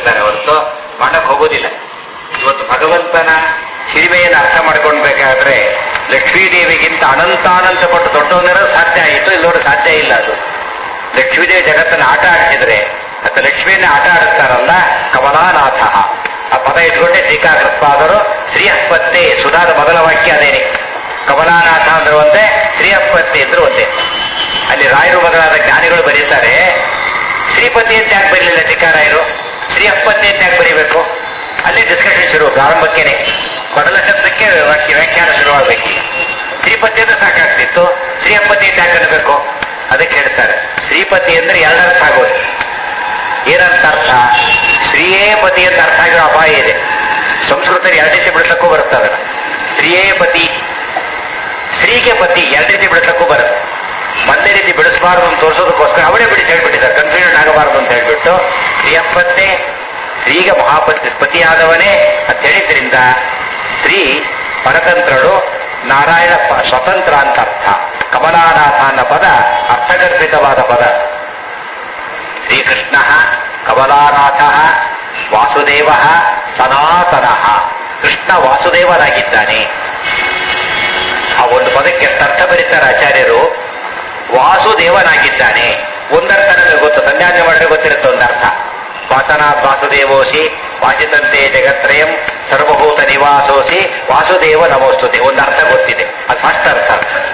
ಹೋಗ್ತಾರೆ ಹೊರತು ಮಾಡಕ್ ಹೋಗೋದಿಲ್ಲ ಇವತ್ತು ಭಗವಂತನ ಹಿರಿಮೆಯನ್ನು ಅರ್ಥ ಮಾಡ್ಕೊಳ್ಬೇಕಾದ್ರೆ ಲಕ್ಷ್ಮೀದೇವಿಗಿಂತ ಅನಂತಾನಂತ ಪಟ್ಟು ದೊಡ್ಡವನಿರೋದು ಸಾಧ್ಯ ಆಯಿತು ಇಲ್ಲವರು ಸಾಧ್ಯ ಇಲ್ಲ ಅದು ಲಕ್ಷ್ಮೀದೇವಿ ಜಗತ್ತನ್ನು ಆಟ ಆಡಿಸಿದ್ರೆ ಅಥವಾ ಲಕ್ಷ್ಮಿಯನ್ನ ಆಟ ಆಡಿಸ್ತಾರಲ್ಲ ಕಮಲಾನಾಥ ಆ ಪದ ಇಟ್ಕೊಂಡೆ ಟೀಕಾಕೃತ್ಪಾದರು ಶ್ರೀಹಸ್ಪತ್ತೆ ಸುಧಾದ ಮೊದಲ ವಾಕ್ಯ ಅದೇನೆ ಕಮಲಾನಾಥ ಅಂದ್ರೆ ಒಂದೇ ಶ್ರೀಹಸ್ಪತ್ತೆ ಅಂದ್ರೆ ಒಂದೇ ಅಲ್ಲಿ ರಾಯರು ಮೊದಲಾದ ಜ್ಞಾನಿಗಳು ಬರೀತಾರೆ ಶ್ರೀಪತಿ ಅಂತ ಯಾಕೆ ಬರೀಲಿಲ್ಲ ಟೀಕಾರಾಯರು ಶ್ರೀಹಸ್ಪತಿ ಅಂತ ಯಾಕೆ ಬರೀಬೇಕು ಅಲ್ಲೇ ಡಿಸ್ಕಷನ್ ಶುರು ಪ್ರಾರಂಭಕ್ಕೇನೆ ಮೊದಲ ಶಬ್ದಕ್ಕೆ ವಾಕ್ಯ ವ್ಯಾಖ್ಯಾನ ಶುರುವಾಗಬೇಕು ಶ್ರೀಪತಿ ಅಂದ್ರೆ ಸಾಕಾಗ್ತಿತ್ತು ಶ್ರೀಹಪ್ಪತಿ ಅಂತ ಯಾಕೆ ಅನ್ನಬೇಕು ಅದಕ್ಕೆ ಹೇಳ್ತಾರೆ ಶ್ರೀಪತಿ ಅಂದ್ರೆ ಎರಡರ್ಥ ಆಗೋದು ಏನಂತ ಅರ್ಥ ಶ್ರೀಯೇ ಪತಿ ಅಂತ ಅರ್ಥ ಆಗಿರೋ ಅಪಾಯ ಇದೆ ಸಂಸ್ಕೃತದಲ್ಲಿ ಎರಡು ರೀತಿ ಬಿಡಿಸಕ್ಕೂ ಬರುತ್ತೆ ಅದನ್ನ ಶ್ರೀಯೇ ಪತಿ ಸ್ತ್ರೀಗೆ ಪತಿ ಎರಡು ರೀತಿ ಬಿಡಿಸಕ್ಕೂ ಬರುತ್ತೆ ಒಂದೇ ರೀತಿ ಬಿಡಿಸಬಾರದು ಅಂತ ತೋರಿಸೋದಕ್ಕೋಸ್ಕರ ಅವಳೇ ಬಿಡಿಸಿ ಹೇಳ್ಬಿಟ್ಟಿದ್ದಾರೆ ಕನ್ಫ್ಯೂಷನ್ ಆಗಬಾರದು ಅಂತ ಹೇಳ್ಬಿಟ್ಟು ಶ್ರೀಯಪ್ಪತ್ತೆ ಸ್ತ್ರೀಗೆ ಮಹಾಪತಿ ಪತಿಯಾದವನೇ ಅಂತ ಹೇಳಿದ್ರಿಂದ ಶ್ರೀ ಪರತಂತ್ರಳು ನಾರಾಯಣ ಪ- ಸ್ವತಂತ್ರ ಅಂತ ಅರ್ಥ ಕಮಲಾನಾಥ ಅನ್ನೋ ಪದ ಅರ್ಥಗರ್ಭಿತವಾದ ಪದ ಶ್ರೀಕೃಷ್ಣ ಕಮಲಾನಾಥ ವಾಸುದೇವ ಸನಾತನ ಕೃಷ್ಣ ವಾಸುದೇವನಾಗಿದ್ದಾನೆ ಆ ಒಂದು ಪದಕ್ಕೆ ಎಷ್ಟು ಅರ್ಥ ಬರೀತಾರೆ ಆಚಾರ್ಯರು ವಾಸುದೇವನಾಗಿದ್ದಾನೆ ಒಂದರ್ಥ ನಮಗೆ ಗೊತ್ತು ಸಂಧ್ಯಾನ್ಯ ಮಾಡಿದ್ರೆ ಗೊತ್ತಿರುತ್ತೆ ಒಂದರ್ಥ ವಾಸನಾಥ್ ವಾಸುದೇವೋಸಿ ವಾಚಿತಂತೆ ಜಗತ್ರಯಂ ಸರ್ವಭೂತ ನಿವಾಸೋಸಿ ವಾಸುದೇವ ನಮೋಸ್ತುತೆ ಒಂದು ಅರ್ಥ ಗೊತ್ತಿದೆ ಅದು ಫಸ್ಟ್ ಅರ್ಥ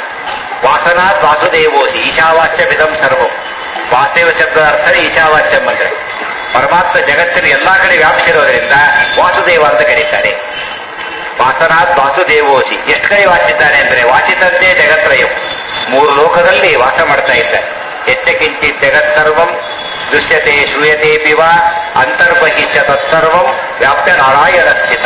ವಾಸನಾಥ್ ವಾಸುದೇವೋಸಿ ಈಶಾವಾಸ್ಯ ವಿಧಂ ಸರ್ವಂ ವಾಸುದೇವ ಶಬ್ದದ ಅರ್ಥ ಈಶಾವಾಸ್ಯಂ ಅಂದ್ರೆ ಪರಮಾತ್ಮ ಜಗತ್ತಿನ ಎಲ್ಲಾ ಕಡೆ ವ್ಯಾಪಿಸಿರೋದ್ರಿಂದ ವಾಸುದೇವ ಅಂತ ಕರೀತಾರೆ ವಾಸನಾಥ್ ವಾಸುದೇವೋಸಿ ಎಷ್ಟು ಕಡೆ ವಾಸಿದ್ದಾನೆ ಅಂದ್ರೆ ವಾಚಿತಂತೆ ಜಗತ್ರಯಂ ಮೂರು ಲೋಕದಲ್ಲಿ ವಾಸ ಮಾಡ್ತಾ ಇದ್ದಾರೆ ಹೆಚ್ಚ ಕಿಂಚಿತ್ ಜಗತ್ಸರ್ವಂ ದೃಶ್ಯತೆ ಶ್ರೂಯತೆ ಪಿವ ಅಂತರ್ಬಹಿಶ್ಚ ತತ್ಸರ್ವಂ ವ್ಯಾಪ್ಯ ನಾರಾಯಣ ಸ್ಥಿತ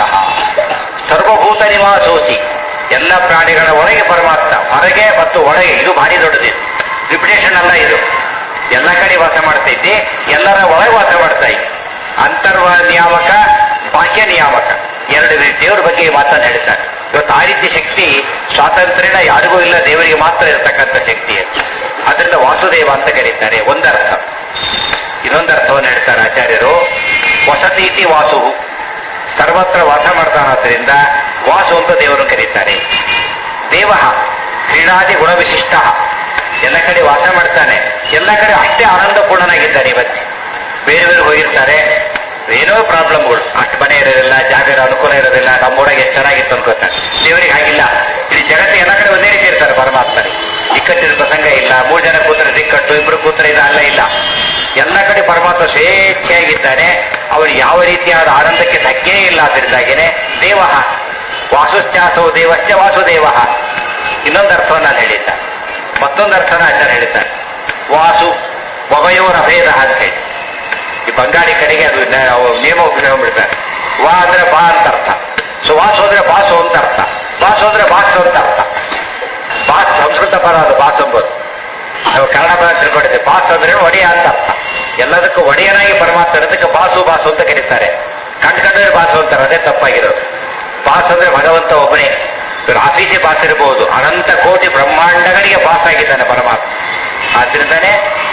ಸರ್ವಭೂತ ನಿವಾಸೋಸಿ ಎಲ್ಲ ಪ್ರಾಣಿಗಳ ಒಳಗೆ ಪರಮಾತ್ಮ ಹೊರಗೆ ಮತ್ತು ಒಳಗೆ ಇದು ಭಾರಿ ದೊಡ್ಡದಿದೆ ರಿಪಿಟೇಷನ್ ಅಲ್ಲ ಇದು ಎಲ್ಲ ಕಡೆ ವಾಸ ಮಾಡ್ತಾ ಇದ್ದೆ ಎಲ್ಲರ ಒಳಗೆ ವಾಸ ಮಾಡ್ತಾ ಇದ್ದೆ ಅಂತರ್ವ ನಿಯಾಮಕ ಬಾಹ್ಯ ನಿಯಾಮಕ ಎರಡು ರೀತಿ ದೇವರ ಬಗ್ಗೆ ಈ ಮಾತನ್ನು ಹೇಳ್ತಾರೆ ಇವತ್ತು ಆ ರೀತಿ ಶಕ್ತಿ ಸ್ವಾತಂತ್ರ್ಯನ ಯಾರಿಗೂ ಇಲ್ಲ ದೇವರಿಗೆ ಮಾತ್ರ ಇರತಕ್ಕಂಥ ಶಕ್ತಿ ಅದು ಅದರಿಂದ ವಾಸುದೇವ ಅಂತ ಕರೀತಾರೆ ಒಂದರ್ಥ ಇನ್ನೊಂದು ಅರ್ಥವನ್ನು ಹೇಳ್ತಾರೆ ಆಚಾರ್ಯರು ವಸತೀತಿ ವಾಸು ಸರ್ವತ್ರ ವಾಸ ಮಾಡ್ತಾನಾದ್ರಿಂದ ವಾಸು ಅಂತ ದೇವರನ್ನು ಕರೀತಾರೆ ದೇವ ಕ್ರೀಡಾದಿ ಗುಣವಿಶಿಷ್ಟ ಎಲ್ಲ ಕಡೆ ವಾಸ ಮಾಡ್ತಾನೆ ಎಲ್ಲ ಕಡೆ ಅಷ್ಟೇ ಆನಂದಪೂರ್ಣನಾಗಿದ್ದಾನೆ ಇವತ್ತು ಬೇರೆ ಬೇರೆ ಹೋಗಿರ್ತಾರೆ ಏನೋ ಪ್ರಾಬ್ಲಮ್ಗಳು ಅಷ್ಟು ಮನೆ ಇರೋದಿಲ್ಲ ಜಾಗ ಇರೋ ಅನುಕೂಲ ಇರೋದಿಲ್ಲ ನಮ್ಮೂರಾಗ ಎಷ್ಟು ಚೆನ್ನಾಗಿತ್ತು ಅನ್ಕೋತಾರೆ ದೇವರಿಗೆ ಹಾಗಿಲ್ಲ ಇಲ್ಲಿ ಜಗತ್ತು ಎಲ್ಲ ಕಡೆ ಒಂದೇ ರೀತಿ ಇರ್ತಾರೆ ಪರಮಾತ್ಮನಿಗೆ ಇಕ್ಕಟ್ಟಿನ ಪ್ರಸಂಗ ಇಲ್ಲ ಮೂರು ಜನ ಕೂತ್ರೆ ದಿಕ್ಕಟ್ಟು ಇಬ್ರು ಕೂತ್ರೆ ಇದು ಅಲ್ಲ ಇಲ್ಲ ಎಲ್ಲ ಕಡೆ ಪರಮಾತ್ಮ ಸ್ವೇಚ್ಛೆಯಾಗಿದ್ದಾನೆ ಅವನು ಯಾವ ರೀತಿಯಾದ ಆನಂದಕ್ಕೆ ಧಕ್ಕೆ ಇಲ್ಲ ಅದರಿಂದಾಗೇನೆ ದೇವ ವಾಸುಶ್ಚಾಸೋ ದೇವಶ್ಚ ವಾಸುದೇವ ಇನ್ನೊಂದು ಅರ್ಥವನ್ನು ನಾನು ಹೇಳಿದ್ದ ಮತ್ತೊಂದು ಅರ್ಥನ ಆಚಾರ್ಯ ಹೇಳಿದ್ದಾರೆ ವಾಸು ಒಬಯೋರ ಅಭೇದ ಅಂತ ಹೇಳಿ ಈ ಬಂಗಾಳಿ ಕಡೆಗೆ ಅದು ನ- ಅವು ನಿಯಮ ಉಪಯೋಗಿಸ್ಬಿಡ್ತಾರೆ ವಾ ಅಂದ್ರೆ ಬಾ ಅಂತ ಅರ್ಥ ಸೊ ವಾಸು ಅಂದ್ರೆ ಬಾಸು ಅಂತ ಅರ್ಥ ಬಾಸು ಅಂದ್ರೆ ಬಾಸು ಅಂತ ಅರ್ಥ ಬಾಸ್ ಸಂಸ್ಕೃತ ಪದ ಅದು ಬಾಸ್ ಎಂಬುದು ನಾವು ಕನ್ನಡ ಪದ ತಿಳ್ಕೊಂಡಿದ್ದೆ ಬಾಸ್ ಅಂದ್ರೆ ಒಡೆಯ ಅಂತ ಅರ್ಥ ಎಲ್ಲದಕ್ಕೂ ಒಡೆಯನಾಗಿ ಪರಮಾತ್ಮ ಇರೋದಕ್ಕೆ ಬಾಸು ಬಾಸು ಅಂತ ಕರೀತಾರೆ ಕಂಡು ಕಂಡ್ರೆ ಬಾಸು ಅಂತಾರೆ ಅದೇ ತಪ್ಪಾಗಿರೋದು ಬಾಸ್ ಅಂದ್ರೆ ಭಗವಂತ ಒಬ್ಬನೇ ಇವ್ರು ಆಫೀಸೇ ಬಾಸ್ ಇರಬಹುದು ಅನಂತ ಕೋಟಿ ಬ್ರಹ್ಮಾಂಡಗಳಿಗೆ ಬಾಸ್ ಆಗಿದ್ದಾನೆ ಪರಮಾತ್ಮ ಆದ್ರಿಂದನೇ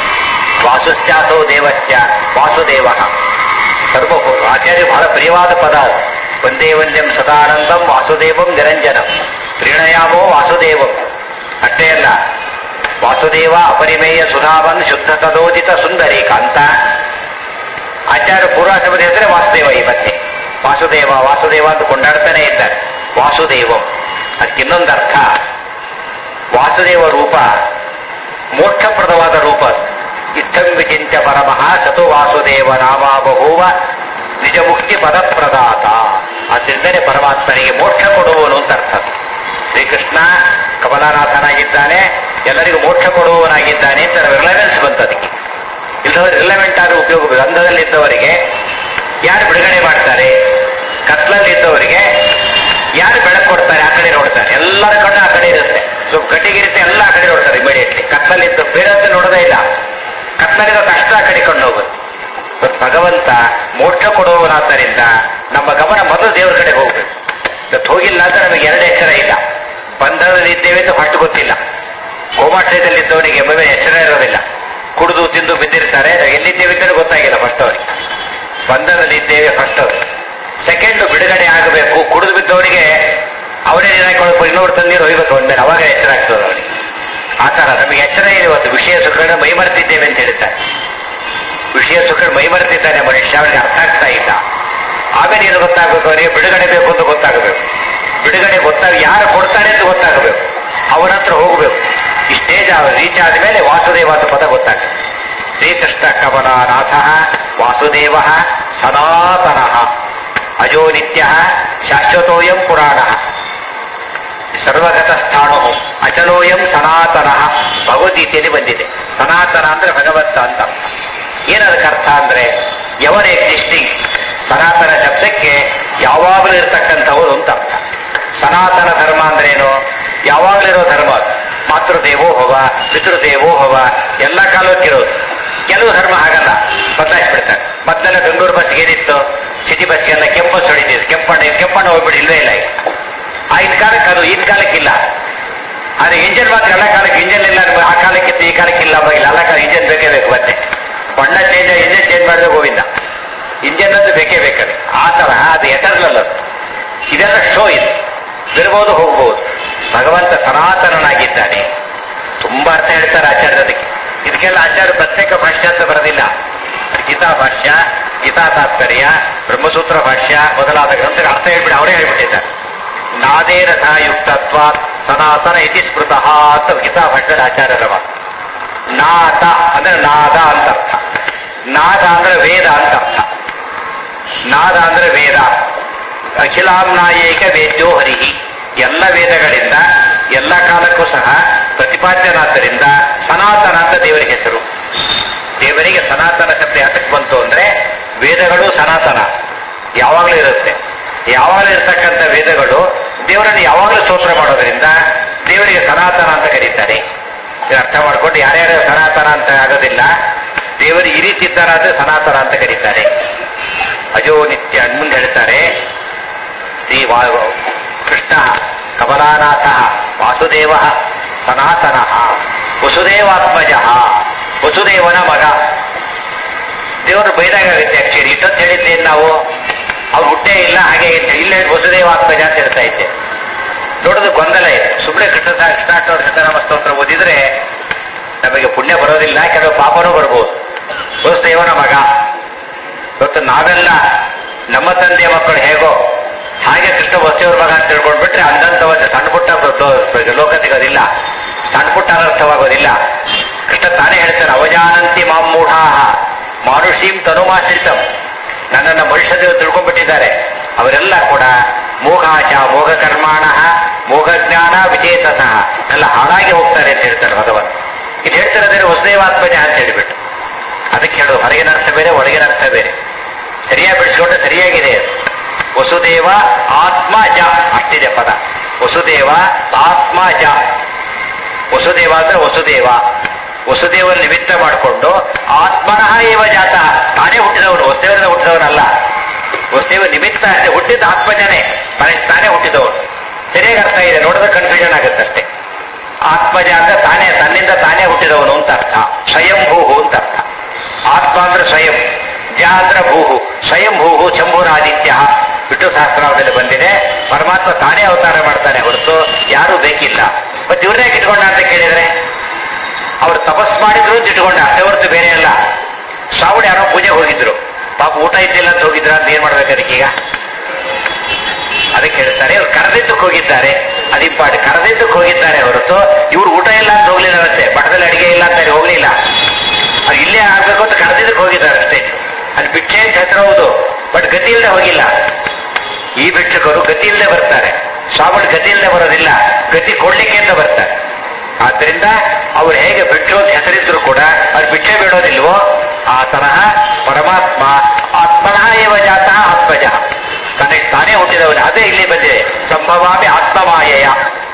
ವಾಸುಶ್ಚಾಸೋ ದೇವಶ್ಚ ವಾಸುದೇವ ಸರ್ವಭೂ ಆಚಾರ್ಯ ಬಹಳ ಪ್ರಿಯವಾದ ಪದ ಅದು ಒಂದೇ ವಂದ್ಯಂ ಸದಾನಂದಂ ವಾಸುದೇವಂ ನಿರಂಜನಂ ಪ್ರೀಣಯಾಮೋ ವಾಸುದೇವಂ ಅಷ್ಟೇ ಅಲ್ಲ ವಾಸುದೇವ ಅಪರಿಮೇಯ ಸುಧಾವನ್ ಶುದ್ಧ ಸದೋದಿತ ಸುಂದರಿ ಕಾಂತ ಆಚಾರ್ಯ ಪೂರ್ವಾಶ್ರಮದ ಹೆಸರೇ ವಾಸುದೇವ ಈ ಮತ್ತೆ ವಾಸುದೇವ ವಾಸುದೇವ ಅಂತ ಕೊಂಡಾಡ್ತಾನೆ ಇದ್ದಾರೆ ವಾಸುದೇವಂ ಅದಕ್ಕಿನ್ನೊಂದು ಅರ್ಥ ವಾಸುದೇವ ರೂಪ ಮೋಕ್ಷಪ್ರದವಾದ ರೂಪ ಇತ್ತಂ ವಿಚಿಂತ್ಯ ಪರಮಃ ಸತು ವಾಸುದೇವ ನಾಮ ಬಹುವ ನಿಜ ಮುಕ್ತಿ ಪದಪ್ರದಾತ ಆದ್ದರಿಂದಲೇ ಪರಮಾತ್ಮನಿಗೆ ಮೋಕ್ಷ ಕೊಡುವನು ಅಂತ ಅರ್ಥ ಶ್ರೀಕೃಷ್ಣ ಕಮಲನಾಥನಾಗಿದ್ದಾನೆ ಎಲ್ಲರಿಗೂ ಮೋಕ್ಷ ಕೊಡುವವನಾಗಿದ್ದಾನೆ ಅಂತ ರಿಲೆವೆನ್ಸ್ ಬಂತು ಅದಕ್ಕೆ ಇಲ್ಲದವರು ರಿಲೆವೆಂಟ್ ಆದ ಉಪಯೋಗ ಗಂಧದಲ್ಲಿದ್ದವರಿಗೆ ಯಾರು ಬಿಡುಗಡೆ ಮಾಡ್ತಾರೆ ಕತ್ಲಲ್ಲಿದ್ದವರಿಗೆ ಯಾರು ಬೆಳಕು ಕೊಡ್ತಾರೆ ಆ ಕಡೆ ನೋಡ್ತಾರೆ ಎಲ್ಲರ ಕಣ್ಣು ಆ ಕಡೆ ಇರುತ್ತೆ ಸೊ ಕಟ್ಟಿಗಿರುತ್ತೆ ಎಲ್ಲ ಆ ಕಡೆ ನೋಡ್ತಾರೆ ಇಮಿಡಿಯೇಟ್ಲಿ ಕತ್ಲಲ್ಲಿದ್ದು ಬೇರೆ ನೋಡೋದೇ ಇಲ್ಲ ಕತ್ಲಲ್ಲಿರೋ ಕಷ್ಟ ಆ ಕಡೆ ಕೊಂಡು ಹೋಗುತ್ತೆ ಇವತ್ತು ಭಗವಂತ ಮೋಕ್ಷ ಕೊಡುವವನಾದ್ದರಿಂದ ನಮ್ಮ ಗಮನ ಮೊದಲು ದೇವರ ಕಡೆ ಹೋಗ್ಬೇಕು ಇವತ್ತು ಹೋಗಿಲ್ಲ ಅಂತ ನಮಗೆ ಎರಡು ಎಚ್ಚರ ಇಲ್ಲ ಬಂಧನದಲ್ಲಿ ಇದ್ದೇವೆ ಅಂತ ಫಸ್ಟ್ ಗೊತ್ತಿಲ್ಲ ಕೋಮಾಶ್ರಯದಲ್ಲಿದ್ದವನಿಗೆ ಒಮ್ಮೆ ಎಚ್ಚರ ಇರೋದಿಲ್ಲ ಕುಡಿದು ತಿಂದು ಬಿದ್ದಿರ್ತಾರೆ ನಾವು ಎಲ್ಲಿದ್ದೇವೆ ಅಂತ ಗೊತ್ತಾಗಿಲ್ಲ ಫಸ್ಟ್ ಅವರಿಗೆ ಬಂಧನದಲ್ಲಿದ್ದೇವೆ ಫಸ್ಟ್ ಸೆಕೆಂಡ್ ಬಿಡುಗಡೆ ಆಗಬೇಕು ಕುಡಿದು ಬಿದ್ದವರಿಗೆ ಅವರೇ ನೀರಾಕೊಳ್ಳಬೇಕು ಇನ್ನೊಬ್ರು ತಂದು ನೀರು ಒಯ್ಬೇಕು ಅಂದ್ಮೇಲೆ ಅವಾಗ ಎಚ್ಚರ ಆಗ್ತದೆ ಅವನಿಗೆ ಆ ಥರ ನಮಗೆ ಎಚ್ಚರ ಇದೆ ಇವತ್ತು ವಿಷಯ ಸುಖನ ಮೈಮರೆತಿದ್ದೇವೆ ಅಂತ ಹೇಳ್ತಾರೆ ವಿಷಯ ಸುಖ ಮೈಮರೆತಿದ್ದಾನೆ ಮನುಷ್ಯ ಅವನಿಗೆ ಅರ್ಥ ಆಗ್ತಾ ಇಲ್ಲ ಆಮೇಲೆ ಏನು ಗೊತ್ತಾಗಬೇಕು ಅವನಿಗೆ ಬಿಡುಗಡೆ ಬೇಕು ಅಂತ ಗೊತ್ತಾಗಬೇಕು ಬಿಡುಗಡೆ ಗೊತ್ತಾಗ ಯಾರು ಕೊಡ್ತಾನೆ ಅಂತ ಗೊತ್ತಾಗಬೇಕು ಅವನ ಹತ್ರ ಹೋಗಬೇಕು ಈ ಸ್ಟೇಜ್ ರೀಚ್ ಆದಮೇಲೆ ವಾಸುದೇವ ಅಂತ ಪದ ಗೊತ್ತಾಗುತ್ತೆ ಶ್ರೀಕೃಷ್ಣ ಕಮಲಾನಾಥ ವಾಸುದೇವ ಸನಾತನ ಅಜೋ ನಿತ್ಯ ಶಾಶ್ವತೋಯಂ ಪುರಾಣ ಸರ್ವಗತ ಸ್ಥಾಣು ಅಚಲೋಯಂ ಸನಾತನ ಭಗವದ್ಗೀತೆಯಲ್ಲಿ ಬಂದಿದೆ ಸನಾತನ ಅಂದ್ರೆ ಭಗವಂತ ಅಂತ ಅರ್ಥ. ಏನದಕ್ಕೆ ಅರ್ಥ ಅಂದ್ರೆ ಯವರ್ ಎಕ್ಸಿಸ್ಟಿಂಗ್ ಸನಾತನ ಶಬ್ದಕ್ಕೆ ಯಾವಾಗಲೂ ಇರತಕ್ಕಂಥವರು ಅಂತ ಅರ್ಥ ಸನಾತನ ಧರ್ಮ ಅಂದ್ರೇನು ಯಾವಾಗಲಿರೋ ಧರ್ಮ ಅದು. ಮಾತೃದೇವೋ ಭವ ಪಿತೃದೇವೋ ಭವ ಎಲ್ಲ ಕಾಲಕ್ಕಿರೋದು ಕೆಲವು ಧರ್ಮ ಹಾಗಲ್ಲ ಬದಲಾಯಿಸ್ಬಿಡ್ತಾರೆ ಮೊದಲೆಲ್ಲ ಬೆಂಗಳೂರು ಬಸ್ಗೆ ಏನಿತ್ತು ಸಿಟಿ ಬಸ್ಗೆಲ್ಲ ಕೆಂಪು ಬಸ್ ಹೊಡಿತಿದ್ರು ಕೆಂಪಣ್ಣ ಕೆಂಪಣ್ಣ ಹೋಗ್ಬಿಡಿ ಇಲ್ವೇ ಇಲ್ಲ ಈಗ ಆಗಿನ ಕಾಲಕ್ಕೆ ಅದು ಈಗಿನ ಕಾಲಕ್ಕಿಲ್ಲ ಆದ್ರೆ ಇಂಜನ್ ಮಾತ್ರ ಎಲ್ಲ ಕಾಲಕ್ಕೆ ಇಂಜನ್ ಇಲ್ಲ ಅಂದ್ರೆ ಆ ಕಾಲಕ್ಕಿತ್ತು ಈ ಕಾಲಕ್ಕೆ ಇಲ್ಲ ಇಲ್ಲ ಎಲ್ಲ ಕಾಲ ಇಂಜನ್ ಬೇಕೇ ಬೇಕು ಮತ್ತೆ ಬಣ್ಣ ಚೇಂಜ್ ಇಂಜನ್ ಚೇಂಜ್ ಮಾಡಿದ್ರೆ ಗೋವಿಂದ ಇಂಜನ್ ಅಂತೂ ಬೇಕೇ ಬೇಕದು ಆ ತರಹ ಅದು ಎಟರ್ನಲ್ ಅದು ಇದೆಲ್ಲ ಶೋ ಇದು ಬಿರ್ಬೋದು ಹೋಗ್ಬೋದು ಭಗವಂತ ಸನಾತನನಾಗಿದ್ದಾನೆ ತುಂಬಾ ಅರ್ಥ ಹೇಳ್ತಾರೆ ಆಚಾರ್ಯ ಅದಕ್ಕೆ ಇದಕ್ಕೆಲ್ಲ ಆಚಾರ್ಯ ಪ್ರತ್ಯೇಕ ಭಾಷ್ಯ ಅಂತ ಬರೋದಿಲ್ಲ ಗೀತಾ ಭಾಷ್ಯ ಗೀತಾ ತಾತ್ಪರ್ಯ ಬ್ರಹ್ಮಸೂತ್ರ ಭಾಷ್ಯ ಮೊದಲಾದ ಗ್ರಂಥಗಳ ಅರ್ಥ ಹೇಳ್ಬಿಟ್ಟು ಅವರೇ ಹೇಳ್ಬಿಟ್ಟಿದ್ದಾರೆ ನಾದೇನ ಸಹ ಯುಕ್ತತ್ವ ಸನಾತನ ಇತಿ ಸ್ಮೃತಃ ಅಂತ ಗೀತಾ ಭಾಷ್ಯದ ಆಚಾರ್ಯರ ಮಾತು ನಾದ ಅಂದ್ರೆ ನಾದ ಅಂತ ಅರ್ಥ ನಾದ ಅಂದ್ರೆ ವೇದ ಅಂತ ಅರ್ಥ ನಾದ ಅಂದ್ರೆ ವೇದ ಅಖಿಲಾಂನಾಯೇಕ ವೇದ್ಯೋ ಹರಿಹಿ ಎಲ್ಲ ವೇದಗಳಿಂದ ಎಲ್ಲ ಕಾಲಕ್ಕೂ ಸಹ ಪ್ರತಿಪಾದ್ಯನಾದ್ದರಿಂದ ಸನಾತನ ಅಂತ ದೇವರಿಗೆ ಹೆಸರು ದೇವರಿಗೆ ಸನಾತನ ಶಬ್ದ ಯಾತಕ್ಕೆ ಬಂತು ಅಂದ್ರೆ ವೇದಗಳು ಸನಾತನ ಯಾವಾಗಲೂ ಇರುತ್ತೆ ಯಾವಾಗಲೂ ಇರತಕ್ಕಂಥ ವೇದಗಳು ದೇವರನ್ನು ಯಾವಾಗಲೂ ಸ್ತೋತ್ರ ಮಾಡೋದ್ರಿಂದ ದೇವರಿಗೆ ಸನಾತನ ಅಂತ ಕರೀತಾರೆ ಇದು ಅರ್ಥ ಮಾಡ್ಕೊಂಡು ಯಾರ್ಯಾರು ಸನಾತನ ಅಂತ ಆಗೋದಿಲ್ಲ ದೇವರು ಈ ರೀತಿ ಇದ್ದಾರಾದ್ರೆ ಸನಾತನ ಅಂತ ಕರೀತಾರೆ ಅಜೋ ನಿತ್ಯ ಮುಂದೆ ಹೇಳ್ತಾರೆ ಶ್ರೀ ವಾ- ಕೃಷ್ಣ ಕಮಲಾನಾಥ ವಾಸುದೇವ ಸನಾತನ ವಸುದೇವಾತ್ಮಜ ವಸುದೇವನ ಮಗ ದೇವರು ಬೈದಾಗುತ್ತೆ ಆಕ್ಚುಲಿ ಇಷ್ಟೊತ್ತು ಹೇಳಿದ್ದೇನು ನಾವು ಅವ್ರು ಹುಟ್ಟೇ ಇಲ್ಲ ಹಾಗೆ ಅಂತ ಇಲ್ಲ ವಸುದೇವಾತ್ಮಜ ಅಂತ ಹೇಳ್ತಾ ಇದ್ದೆ ನೋಡೋದು ಗೊಂದಲ ಇದೆ ಸುಮ್ಮನೆ ಕೃಷ್ಣ ಕೃಷ್ಣಾಷ್ಟೋರ ಶತನಾಮ ಸ್ತೋತ್ರ ಓದಿದ್ರೆ ನಮಗೆ ಪುಣ್ಯ ಬರೋದಿಲ್ಲ ಕೆಲವು ಪಾಪನೂ ಬರ್ಬೋದು ವಸುದೇವನ ಮಗ ಇವತ್ತು ನಾವೆಲ್ಲ ನಮ್ಮ ತಂದೆಯ ಮಕ್ಕಳು ಹೇಗೋ ಹಾಗೆ ಕೃಷ್ಣ ವಸುದೇವರ ಮಗ ಅಂತ ತಿಳ್ಕೊಂಡ್ಬಿಟ್ರೆ ಅಂದಂತವತ್ತೆ ಸಣ್ಣ ಪುಟ್ಟ ದೊ- ಲೋಕ ಸಿಗೋದಿಲ್ಲ ಸಣ್ಣ ಪುಟ್ಟ ಅನರ್ಥವಾಗೋದಿಲ್ಲ ಕೃಷ್ಣ ತಾನೇ ಹೇಳ್ತಾನೆ ಅವಜಾನಂತಿ ಮಾಂ ಮೂಢಾಹ ಮಾನುಷೀಂ ತನುಮಾಶ್ರಿತಂ ನನ್ನನ್ನು ಮನುಷ್ಯದೇವರು ತಿಳ್ಕೊಂಡ್ಬಿಟ್ಟಿದ್ದಾರೆ ಅವರೆಲ್ಲ ಕೂಡ ಮೋಘಾಚ ಮೋಘ ಕರ್ಮಾಣ ಮೋಘ ಜ್ಞಾನ ವಿಚೇತಸಃ ಎಲ್ಲ ಹಾಳಾಗಿ ಹೋಗ್ತಾರೆ ಅಂತ ಹೇಳ್ತಾರೆ ಭಗವಂತ ಇದು ಹೇಳ್ತಿರೋದ್ರೆ ವಸುದೇವಾತ್ಮಜ ಅಂತ ಹೇಳಿಬಿಟ್ಟು ಅದಕ್ಕೆ ಹೇಳೋದು ಹೊರಗಿನ ಅರ್ಥ ಬೇರೆ ಒಳಗಿನ ಅರ್ಥ ಬೇರೆ ಸರಿಯಾಗಿ ಬಿಡಿಸ್ಕೊಂಡ್ರೆ ಸರಿಯಾಗಿದೆ ಅದು. ವಸುದೇವ ಆತ್ಮ ಜ ಅಷ್ಟಿದೆ ಪದ ವಸುದೇವ ಆತ್ಮ ಜ ವಸುದೇವ ಅಂದ್ರೆ ವಸುದೇವ ವಸುದೇವನ ನಿಮಿತ್ತ ಮಾಡಿಕೊಂಡು ಆತ್ಮನಃ ಏವ ಜಾತ ತಾನೇ ಹುಟ್ಟಿದವನು ವಸುದೇವನ ಹುಟ್ಟಿದವನಲ್ಲ ವಸುದೇವ ನಿಮಿತ್ತ ಅಷ್ಟೇ ಹುಟ್ಟಿದ ಆತ್ಮಜನೇ ತಾನೇ ತಾನೇ ಹುಟ್ಟಿದವನು ಸರಿಯಾಗಿ ಅರ್ಥ ಇದೆ ನೋಡಿದ್ರೆ ಕನ್ಫ್ಯೂಷನ್ ಆಗುತ್ತೆ ಅಷ್ಟೇ ಆತ್ಮಜ ಅಂದ್ರೆ ತಾನೇ ತನ್ನಿಂದ ತಾನೇ ಹುಟ್ಟಿದವನು ಅಂತ ಅರ್ಥ ಸ್ವಯಂಭೂಹು ಅಂತ ಅರ್ಥ ಆತ್ಮ ಅಂದ್ರೆ ಸ್ವಯಂ ಜ ಅಂದ್ರೆ ಭೂಹು ಸ್ವಯಂ ಭೂಹು ಶಂಭುರಾದಿತ್ಯ ವಿಷ್ಣು ಸಹಸ್ರಾವದಲ್ಲಿ ಬಂದಿದೆ ಪರಮಾತ್ಮ ತಾನೇ ಅವತಾರ ಮಾಡ್ತಾನೆ ಹೊರತು ಯಾರೂ ಬೇಕಿಲ್ಲ ಮತ್ತೆ ಇವ್ರನ್ನೇ ಇಟ್ಕೊಂಡ ಅಂತ ಕೇಳಿದ್ರೆ ಅವ್ರು ತಪಸ್ ಮಾಡಿದ್ರು ಅಂತ ಇಟ್ಕೊಂಡ ಅಷ್ಟೇ ಹೊರತು ಬೇರೆ ಅಲ್ಲ ಶ್ರಾವಣ ಯಾರೋ ಪೂಜೆ ಹೋಗಿದ್ರು ಪಾಪ ಊಟ ಇದ್ದಿಲ್ಲ ಅಂತ ಹೋಗಿದ್ರ ಅಂತ ಏನ್ ಮಾಡ್ಬೇಕು ಅದಕ್ಕೀಗ ಅದಕ್ಕೆ ಹೇಳ್ತಾರೆ ಇವ್ರು ಕರೆದಿದ್ದಕ್ಕೆ ಹೋಗಿದ್ದಾರೆ ಅದು ಇಂಪಾರ್ಟ್ ಕರೆದಿದ್ದಕ್ಕೆ ಹೋಗಿದ್ದಾರೆ ಹೊರತು ಇವ್ರು ಊಟ ಇಲ್ಲ ಅಂತ ಹೋಗ್ಲಿಲ್ಲವಂತೆ ಮಠದಲ್ಲಿ ಅಡಿಗೆ ಇಲ್ಲ ಅಂತ ಅಲ್ಲಿ ಹೋಗ್ಲಿಲ್ಲ ಅವ್ರು ಇಲ್ಲೇ ಆಗ್ಬೇಕು ಅಂತ ಕರೆದಿದ್ದಕ್ಕೆ ಹೋಗಿದ್ದಾರೆ ಅಷ್ಟೇ ಅದು ಭಿಕ್ಷೆ ಅಂತ ಹೆಸರು ಹೌದು ಬಟ್ ಗತಿ ಇಲ್ಲದೆ ಹೋಗಿಲ್ಲ ಈ ಭಿಕ್ಷುಕರು ಗತಿ ಇಲ್ಲದೆ ಬರ್ತಾರೆ ಸ್ವಾಮಿಗಳು ಗತಿ ಇಲ್ಲದೆ ಬರೋದಿಲ್ಲ ಗತಿ ಕೊಡ್ಲಿಕ್ಕೆ ಅಂತ ಬರ್ತಾರೆ ಆದ್ರಿಂದ ಅವ್ರು ಹೇಗೆ ಭಿಕ್ಷು ಅಂತ ಹೆಸರಿದ್ರು ಕೂಡ ಅದು ಭಿಕ್ಷೆ ಬಿಡೋದಿಲ್ವೋ ಆ ತರಹ ಪರಮಾತ್ಮ ಆತ್ಮನಃ ಏವ ಜಾತಃ ಆತ್ಮಜ ತನಗೆ ತಾನೇ ಹುಟ್ಟಿದವನು ಅದೇ ಇಲ್ಲಿ ಬಂದಿದೆ ಸಂಭವಾಮಿ ಆತ್ಮಮಾಯಯ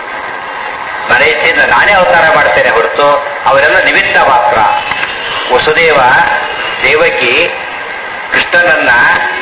ನನ್ನ ಇಚ್ಛೆಯಿಂದ ನಾನೇ ಅವತಾರ ಮಾಡ್ತೇನೆ ಹೊರತು ಅವರೆಲ್ಲ ನಿಮಿತ್ತ ಮಾತ್ರ ವಸುದೇವ ದೇವಕಿ ಕೃಷ್ಣನನ್ನ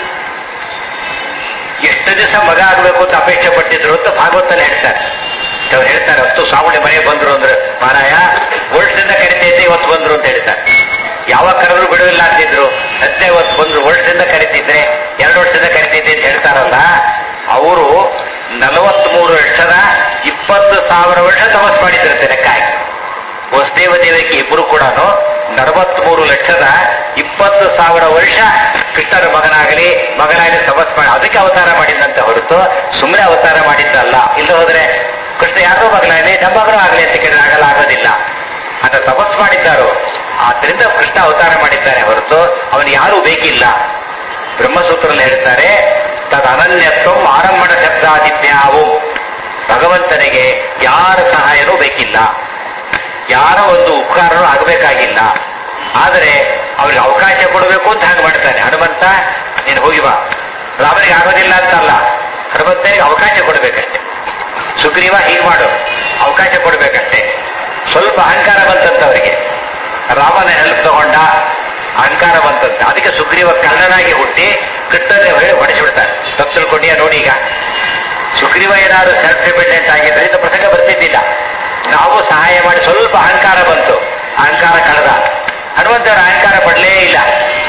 ಎಷ್ಟು ದಿವಸ ಮಗ ಆಗಬೇಕು ಅಂತ ಅಪೇಕ್ಷೆ ಪಟ್ಟಿದ್ರು ಅಂತ ಭಾಗವತಲ್ಲಿ ಹೇಳ್ತಾರೆ ಅವ್ರು ಹೇಳ್ತಾರೆ ಹತ್ತು ಸಾವಣಿ ಮನೆಗೆ ಬಂದ್ರು ಅಂದ್ರೆ ಮಾರಾಯ ವರ್ಷದಿಂದ ಕರಿತಾ ಇದ್ದೆ ಇವತ್ತು ಬಂದ್ರು ಅಂತ ಹೇಳ್ತಾರೆ ಯಾವಾಗ ಕರೆದ್ರು ಬಿಡುವಿಲ್ಲ ಅಂತಿದ್ರು ಹತ್ತೇ ಹೊತ್ತು ಒಂದು ವರ್ಷದಿಂದ ಕರಿತಿದ್ರೆ ಎರಡು ವರ್ಷದಿಂದ ಕರಿತಿದ್ದೆ ಅಂತ ಹೇಳ್ತಾರಲ್ಲ ಅವರು ನಲವತ್ಮೂರು ವರ್ಷದ ಇಪ್ಪತ್ತು ಸಾವಿರ ವರ್ಷ ತಪಸ್ ಮಾಡಿದ್ರಂತೆ ಲೆಕ್ಕ ಹಾಕಿ ವಸುದೇವ ದೇವಕ್ಕೆ ಇಬ್ಬರು ಕೂಡ ನಲವತ್ಮೂರು ಲಕ್ಷದ ಇಪ್ಪತ್ತು ಸಾವಿರ ವರ್ಷ ಕೃಷ್ಣರ ಮಗನಾಗಲಿ ಮಗನಾಗಲಿ ತಪಸ್ ಮಾಡಿ ಅದಕ್ಕೆ ಅವತಾರ ಮಾಡಿದ್ದಂತೆ ಹೊರತು ಸುಮ್ಮನೆ ಅವತಾರ ಮಾಡಿದ್ದಲ್ಲ ಇಲ್ಲ ಹೋದ್ರೆ ಕೃಷ್ಣ ಯಾರೋ ಮಗನಾಗಲಿ ನಮ್ಮ ಮಗನೂ ಆಗಲಿ ಅಂತ ಕೇಳಿದ್ರೆ ಆಗಲ್ಲ ಆಗೋದಿಲ್ಲ ಅಂತ ತಪಸ್ ಮಾಡಿದ್ದಾರೋ ಆದ್ರಿಂದ ಕೃಷ್ಣ ಅವತಾರ ಮಾಡಿದ್ದಾನೆ ಹೊರತು ಅವನು ಯಾರೂ ಬೇಕಿಲ್ಲ ಬ್ರಹ್ಮಸೂತ್ರದಲ್ಲಿ ಹೇಳ್ತಾರೆ ತದ್ ಅನನ್ಯತ್ವ ಆರಂಭಣ ಶಬ್ದಾದಿತ್ಯಾವು ಭಗವಂತನಿಗೆ ಯಾರ ಸಹಾಯನೂ ಬೇಕಿಲ್ಲ ಯಾರ ಒಂದು ಉಪಕಾರನೂ ಆಗಬೇಕಾಗಿಲ್ಲ ಆದರೆ ಅವರಿಗೆ ಅವಕಾಶ ಕೊಡಬೇಕು ಅಂತ ಹಾಗೆ ಮಾಡ್ತಾನೆ ಹನುಮಂತ ನೀನು ಹೋಗಿ ಬಾ ರಾಮನಿಗೆ ಆಗೋದಿಲ್ಲ ಅಂತಲ್ಲ ಹನುಮಂತನಿಗೆ ಅವಕಾಶ ಕೊಡಬೇಕಷ್ಟೆ ಸುಗ್ರೀವ ಹೀಗೆ ಮಾಡು ಅವಕಾಶ ಕೊಡಬೇಕಷ್ಟೆ ಸ್ವಲ್ಪ ಅಹಂಕಾರ ಬಂತಂತ ಅವರಿಗೆ ರಾಮನ ಹೆಲ್ಪ್ ತಗೊಂಡ ಅಹಂಕಾರ ಬಂತಂತೆ ಅದಕ್ಕೆ ಸುಗ್ರೀವ ಕರ್ಣನಾಗಿ ಹುಟ್ಟಿ ಕೃಷ್ಣನೇ ಹೊಡೆ ಹೊಡೆಸಿಬಿಡ್ತಾರೆ ತಪ್ಪು ತಿಳ್ಕೊಂಡಿಯ ನೋಡಿ ಈಗ ಸುಗ್ರೀವ ಏನಾದ್ರು ಸೆಲ್ಫ್ ಡಿಪೆಂಡೆಂಟ್ ಆಗಿದ್ರೆ ಇದು ಪ್ರಸಂಗ ಬರ್ತಿದ್ದಿಲ್ಲ ನಾವು ಸಹಾಯ ಮಾಡಿ ಸ್ವಲ್ಪ ಅಹಂಕಾರ ಬಂತು ಅಹಂಕಾರ ಕಳೆದ ಹನುಮಂತವರ ಅಹಂಕಾರ ಪಡಲೇ ಇಲ್ಲ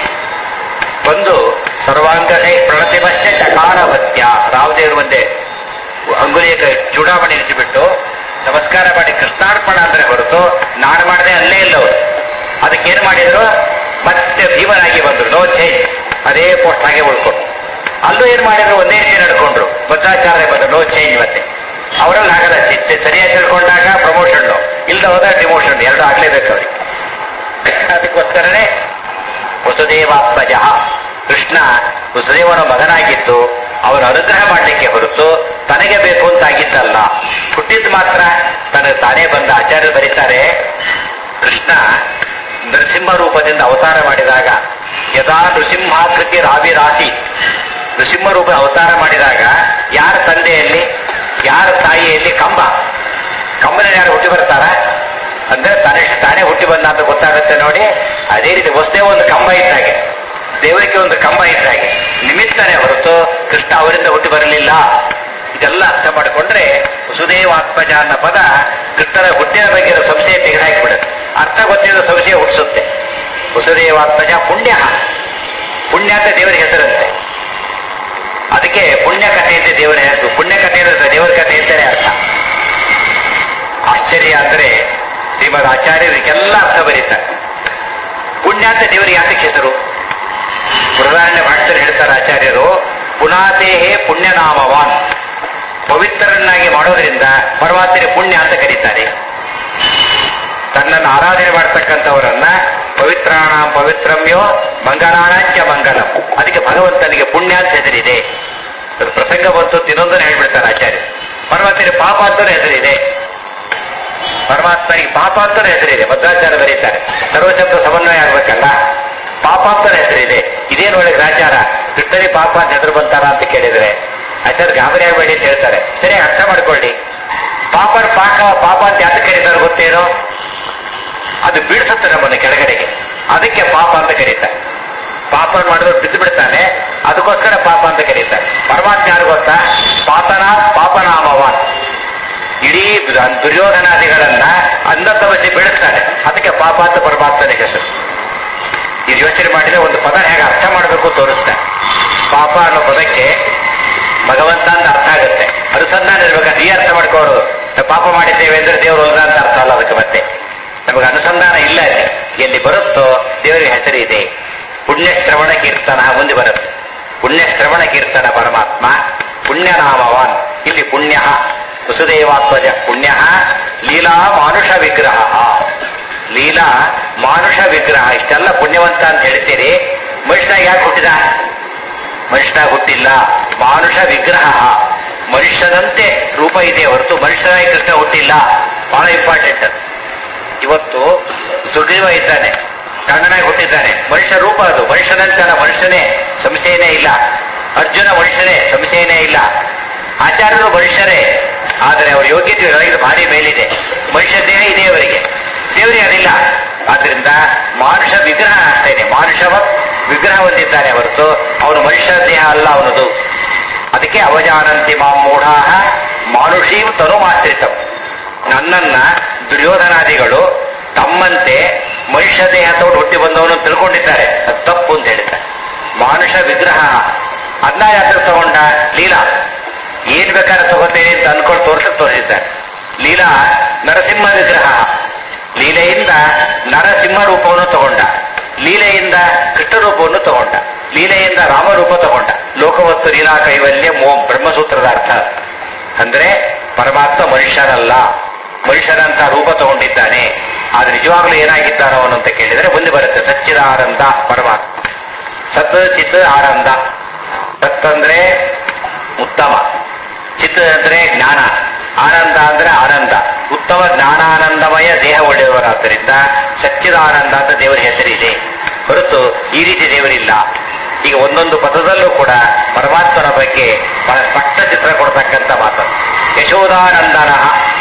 ಬಂದು ಸರ್ವಾಂಗೈ ಪ್ರಣತಿಮಶ್ಚ ಚಕಾರ ಭತ್ಯ ರಾಮದೇವ್ರ ಮುಂದೆ ಅಂಗುಲಿಯ ಚೂಡಾಮಣಿ ಇರಿಸಿಬಿಟ್ಟು ನಮಸ್ಕಾರ ಮಾಡಿ ಕೃಷ್ಣಾರ್ಪಣ ಅಂದ್ರೆ ಹೊರತು ನಾನು ಮಾಡದೆ ಅಲ್ಲೇ ಇಲ್ಲ ಅವರು ಅದಕ್ಕೇನು ಮಾಡಿದ್ರು ಮತ್ತೆ ಭೀಮನಾಗಿ ಬಂದ್ರು ನೋ ಚೇಂಜ್ ಅದೇ ಪೋಸ್ಟ್ ಹಾಗೆ ಉಳ್ಕೊಂಡು ಅಲ್ಲೂ ಏನ್ ಮಾಡಿದ್ರು ಒಂದೇ ರೀತಿ ನಡ್ಕೊಂಡ್ರು ಭದ್ರಾಚಾರ್ಯ ಬಂದ್ರು ನೋ ಚೇಂಜ್ ಮತ್ತೆ ಅವರಲ್ಲಿ ಆಗಲ್ಲ ಚಿತ್ತೆ ಸರಿಯಾಗಿ ತಿಳ್ಕೊಂಡಾಗ ಪ್ರಮೋಷನ್ ಇಲ್ದ ಹೋದಾಗ ಡಿಮೋಷನ್ ಎರಡು ಆಗ್ಲೇಬೇಕು ಅವ್ರಿಗೆ ಅದಕ್ಕೋಸ್ಕರನೇ ವಸುದೇವಾತ್ಮಜ ಕೃಷ್ಣ ವಸುದೇವನ ಮಗನಾಗಿದ್ದು ಅವನ ಅನುಗ್ರಹ ಮಾಡಲಿಕ್ಕೆ ಹೊರತು ತನಗೆ ಬೇಕು ಅಂತ ಆಗಿದ್ದಲ್ಲ ಹುಟ್ಟಿದ್ದು ಮಾತ್ರ ತನಗೆ ತಾನೇ ಬಂದ ಆಚಾರ್ಯರು ಬರೀತಾರೆ ಕೃಷ್ಣ ನರಸಿಂಹ ರೂಪದಿಂದ ಅವತಾರ ಮಾಡಿದಾಗ ಯಥಾ ನೃಸಿಂಹಾಕೃತಿ ರಾವಿರಾಸಿ ನೃಸಿಂಹ ರೂಪ ಅವತಾರ ಮಾಡಿದಾಗ ಯಾರ ತಂದೆಯಲ್ಲಿ ಯಾರ ತಾಯಿಯಲ್ಲಿ ಕಂಬ ಕಂಬನ ಯಾರು ಹುಟ್ಟಿ ಬರ್ತಾರ ಅಂದ್ರೆ ತಾನೇ ತಾನೇ ಹುಟ್ಟಿ ಬಂದ ಅಂತ ಗೊತ್ತಾಗುತ್ತೆ ನೋಡಿ ಅದೇ ರೀತಿ ವಸ್ತೇ ಒಂದು ಕಂಬ ಇದ್ದಾಗೆ ದೇವರಿಗೆ ಒಂದು ಕಂಬ ಇದ್ದಾಗೆ ನಿಮಿತ್ತನೇ ಹೊರತು ಕೃಷ್ಣ ಅವರಿಂದ ಹುಟ್ಟಿ ಬರಲಿಲ್ಲ ಇದೆಲ್ಲ ಅರ್ಥ ಮಾಡಿಕೊಂಡ್ರೆ ವಸುದೇವಾತ್ಮಜ ಅನ್ನೋ ಪದ ಕೃಷ್ಣನ ಹುಟ್ಟಿನ ಬಗ್ಗೆ ಇರೋ ಸಂಶಯ ತೆಗೆದುಹಾಕಿಬಿಡುತ್ತೆ ಅರ್ಥ ಗೊತ್ತಿರೋ ಸಂಶಯ ಹುಟ್ಟಿಸುತ್ತೆ ವಸುದೇವಾತ್ಮಜ ಪುಣ್ಯ ಪುಣ್ಯ ಅಂತ ದೇವರ ಹೆಸರಂತೆ ಅದಕ್ಕೆ ಪುಣ್ಯ ಕಥೆ ಅಂತ ದೇವರ ಹೆಸರು ಪುಣ್ಯ ಕಥೆ ಅಂದ್ರೆ ದೇವರ ಕಥೆ ಅಂತಾನೆ ಅರ್ಥ ಆಶ್ಚರ್ಯ ಅಂದ್ರೆ ಶ್ರೀಮದ್ ಆಚಾರ್ಯರಿಗೆಲ್ಲ ಅರ್ಥ ಬರೀತಾರೆ ಪುಣ್ಯ ಅಂತ ದೇವರಿಗೆ ಯಾತಕ್ಕೆ ಹೆಸರು ಉದಾಹರಣೆ ಮಾಡ್ತಾರೆ ಹೇಳ್ತಾರೆ ಆಚಾರ್ಯರು ಪುನಾತೇಹೇ ಪುಣ್ಯನಾಮವಾನ್ ಪವಿತ್ರರನ್ನಾಗಿ ಮಾಡೋದ್ರಿಂದ ಪರಮಾತ್ಮನಿಗೆ ಪುಣ್ಯ ಅಂತ ಕರೀತಾರೆ ತನ್ನನ್ನು ಆರಾಧನೆ ಮಾಡ್ತಕ್ಕಂಥವರನ್ನ ಪವಿತ್ರಾಣ ಪವಿತ್ರಮ್ಯೋ ಮಂಗಲಾನಾಂಚ ಮಂಗಲಂ ಅದಕ್ಕೆ ಭಗವಂತನಿಗೆ ಪುಣ್ಯ ಅಂತ ಹೆಸರಿದೆ ಅದು ಪ್ರಸಂಗ ಬಂತು ಅಂತ ಇನ್ನೊಂದನ್ನು ಹೇಳ್ಬಿಡ್ತಾರೆ ಆಚಾರ್ಯ ಪರಮಾತ್ಮನಿಗೆ ಪಾಪ ಅಂತಲೂ ಹೆಸರಿದೆ ಪರಮಾತ್ಮನಿಗೆ ಪಾಪ ಅಂತಲೂ ಹೆಸರಿದೆ ಭದ್ರಾಚಾರ್ಯ ಬರೀತಾರೆ ಸರ್ವಶಬ್ದ ಸಮನ್ವಯ ಆಗ್ಬೇಕಲ್ಲ ಪಾಪ ಅಂತಲೂ ಹೆಸರಿದೆ ಇದೇನು ಒಳ್ಳೆ ಗ್ರಾಚಾರ ಕೃಷ್ಣನಿಗೆ ಪಾಪ ಅಂತ ಹೆಸರು ಬಂತಾರ ಅಂತ ಕೇಳಿದ್ರೆ ಆಚಾರ್ಯ ಗಾಬರಿ ಆಗಬೇಡಿ ಅಂತ ಹೇಳ್ತಾರೆ ಸರಿ ಅರ್ಥ ಮಾಡ್ಕೊಳ್ಳಿ ಪಾಪರ ಪಾಕ ಪಾಪ ಅಂತ ಯಾಕೆ ಕರೀತಾರೆ ಗೊತ್ತೇನೋ ಅದು ಬೀಳ್ಸುತ್ತೆ ನಮ್ಮನ್ನು ಕೆಳಗಡೆಗೆ ಅದಕ್ಕೆ ಪಾಪ ಅಂತ ಕರೀತಾರೆ ಪಾಪ ಮಾಡಿದ್ರು ಬಿದ್ದು ಬಿಡ್ತಾನೆ ಅದಕ್ಕೋಸ್ಕರ ಪಾಪ ಅಂತ ಕರೀತಾರೆ ಪರಮಾತ್ಮ ಯಾರು ಗೊತ್ತಾ ಪಾಪನಾಥ್ ಪಾಪನಾಮವಾನ್ ಇಡೀ ದುರ್ಯೋಧನಾದಿಗಳನ್ನ ಅಂಧತಮಸಿ ಬೀಳಿಸ್ತಾನೆ ಅದಕ್ಕೆ ಪಾಪ ಅಂತ ಪರಮಾತ್ಮನ ಹೆಸರು ಇದು ಯೋಚನೆ ಮಾಡಿದ್ರೆ ಒಂದು ಪದ ಹೇಗೆ ಅರ್ಥ ಮಾಡಬೇಕು ತೋರಿಸ್ತಾರೆ ಪಾಪ ಅನ್ನೋ ಪದಕ್ಕೆ ಭಗವಂತ ಅಂತ ಅರ್ಥ ಆಗುತ್ತೆ ಅನುಸಂಧಾನ ಇರ್ಬೇಕಾದ್ರೆ ಈ ಅರ್ಥ ಮಾಡ್ಕೋರು ಪಾಪ ಮಾಡಿದ್ದೇವೆ ಅಂದ್ರೆ ದೇವರು ಅಲ್ಲ ಅಂತ ಅರ್ಥ ಅಲ್ಲ ಅದಕ್ಕೆ ಮತ್ತೆ ನಮಗೆ ಅನುಸಂಧಾನ ಇಲ್ಲ ಅಲ್ಲಿ ಎಲ್ಲಿ ಬರುತ್ತೋ ದೇವರಿಗೆ ಹೆಸರಿದೆ ಪುಣ್ಯ ಶ್ರವಣ ಕೀರ್ತನ ಮುಂದೆ ಬರುತ್ತೆ ಪುಣ್ಯ ಶ್ರವಣ ಕೀರ್ತನ ಪರಮಾತ್ಮ ಪುಣ್ಯನಾಮವಾನ್ ಇಲ್ಲಿ ಪುಣ್ಯ ವಸುದೇವಾತ್ಮಜ ಪುಣ್ಯ ಲೀಲಾ ಮಾನುಷ ವಿಗ್ರಹ ಲೀಲಾ ಮಾನುಷ ವಿಗ್ರಹ ಇಷ್ಟೆಲ್ಲ ಪುಣ್ಯವಂತ ಅಂತ ಹೇಳ್ತೀರಿ ಮನುಷ್ಯನಾಗ ಯಾಕೆ ಹುಟ್ಟಿದ ಮನುಷ್ಯನಾಗ ಹುಟ್ಟಿಲ್ಲ ಮಾನುಷ ವಿಗ್ರಹ ಮನುಷ್ಯನಂತೆ ರೂಪ ಇದೆ ಹೊರತು ಮನುಷ್ಯನಾಗಿ ಕೃಷ್ಣ ಹುಟ್ಟಿಲ್ಲ ಬಹಳ ಇಂಪಾರ್ಟೆಂಟ್ ಇವತ್ತು ಸುಗ್ರೀವ ಇದ್ದಾನೆ ಕಣ್ಣನಾಗಿ ಹುಟ್ಟಿದ್ದಾನೆ ಮನುಷ್ಯ ರೂಪ ಅದು ಮನುಷ್ಯನಂತಲ್ಲ ಮನುಷ್ಯನೇ ಸಂಶಯನೇ ಇಲ್ಲ ಅರ್ಜುನ ಮನುಷ್ಯನೇ ಸಂಶಯನೇ ಇಲ್ಲ ಆಚಾರ್ಯರು ಮನುಷ್ಯರೇ ಆದರೆ ಅವರ ಯೋಗ್ಯತೆ ಒಳಗಿನ ಭಾರಿ ಮೇಲಿದೆ ಮನುಷ್ಯ ದೇಹ ಇದೆ ಅವರಿಗೆ ದೇವರಿಗೆ ಅದಿಲ್ಲ ಆದ್ರಿಂದ ಮಾನುಷ ವಿಗ್ರಹ ಅಷ್ಟೇನೆ ಮಾನುಷವ ವಿಗ್ರಹ ಹೊಂದಿದ್ದಾನೆ ಹೊರತು ಅವನು ಮನುಷ್ಯ ದೇಹ ಅಲ್ಲ ಅವನದು ಅದಕ್ಕೆ ಅವಜಾನಂತಿ ಮಾಮೂಢಾ ಮಾನುಷೀಂ ತನುಮಾಶ್ರಿತಂ ನನ್ನನ್ನ ದುರ್ಯೋಧನಾದಿಗಳು ತಮ್ಮಂತೆ ಮನುಷ್ಯ ದೇಹ ತಗೊಂಡು ಹುಟ್ಟಿ ಬಂದವನು ತಿಳ್ಕೊಂಡಿದ್ದಾರೆ ಅದು ತಪ್ಪು ಅಂತ ಹೇಳಿದ್ದಾರೆ ಮಾನುಷ ವಿಗ್ರಹ ಅದನ್ನ ಯಾತ್ರೆ ತಗೊಂಡ ಲೀಲಾ ಏನ್ ಬೇಕಾದ್ರೆ ತಗೋತೇನೆ ಅಂತ ಅನ್ಕೊಂಡು ತೋರ್ಸಕ್ ತೋರಿಸಿದ್ದಾರೆ ಲೀಲಾ ನರಸಿಂಹ ವಿಗ್ರಹ ಲೀಲೆಯಿಂದ ನರಸಿಂಹ ರೂಪವನ್ನು ತಗೊಂಡ ಲೀಲೆಯಿಂದ ಕೃಷ್ಣ ರೂಪವನ್ನು ತಗೊಂಡ ಲೀಲೆಯಿಂದ ರಾಮರೂಪ ತಗೊಂಡ ಲೋಕವತ್ತು ಲೀಲಾ ಕೈವಲ್ಯ ಮೋ ಬ್ರಹ್ಮಸೂತ್ರದ ಅರ್ಥ ಅಂದ್ರೆ ಪರಮಾತ್ಮ ಮನುಷ್ಯನಲ್ಲ ಮನುಷ್ಯನಂತ ರೂಪ ತಗೊಂಡಿದ್ದಾನೆ ಆದ್ರೆ ನಿಜವಾಗ್ಲೂ ಏನಾಗಿದ್ದಾನೋ ಅವನು ಅಂತ ಕೇಳಿದ್ರೆ ಮುಂದೆ ಬರುತ್ತೆ ಸಚ್ಚಿದಾನಂದ ಪರಮಾತ್ಮ ಸತ್ ಚಿತ್ ಆನಂದ ಸತ್ ಅಂದ್ರೆ ಉತ್ತಮ ಚಿತ್ ಅಂದ್ರೆ ಜ್ಞಾನ ಆನಂದ ಅಂದ್ರೆ ಆನಂದ ಉತ್ತಮ ಜ್ಞಾನಾನಂದಮಯ ದೇಹ ಒಳ್ಳೆಯವರಾದ್ದರಿಂದ ಸಚ್ಚಿದಾನಂದ ಅಂತ ದೇವರ ಹೆಸರಿದೆ ಹೊರತು ಈ ರೀತಿ ದೇವರಿಲ್ಲ ಈಗ ಒಂದೊಂದು ಪದದಲ್ಲೂ ಕೂಡ ಪರಮಾತ್ಮನ ಬಗ್ಗೆ ಬಹಳ ಸ್ಪಷ್ಟ ಚಿತ್ರ ಕೊಡ್ತಕ್ಕಂಥ ಮಾತು ಯಶೋದಾನಂದನ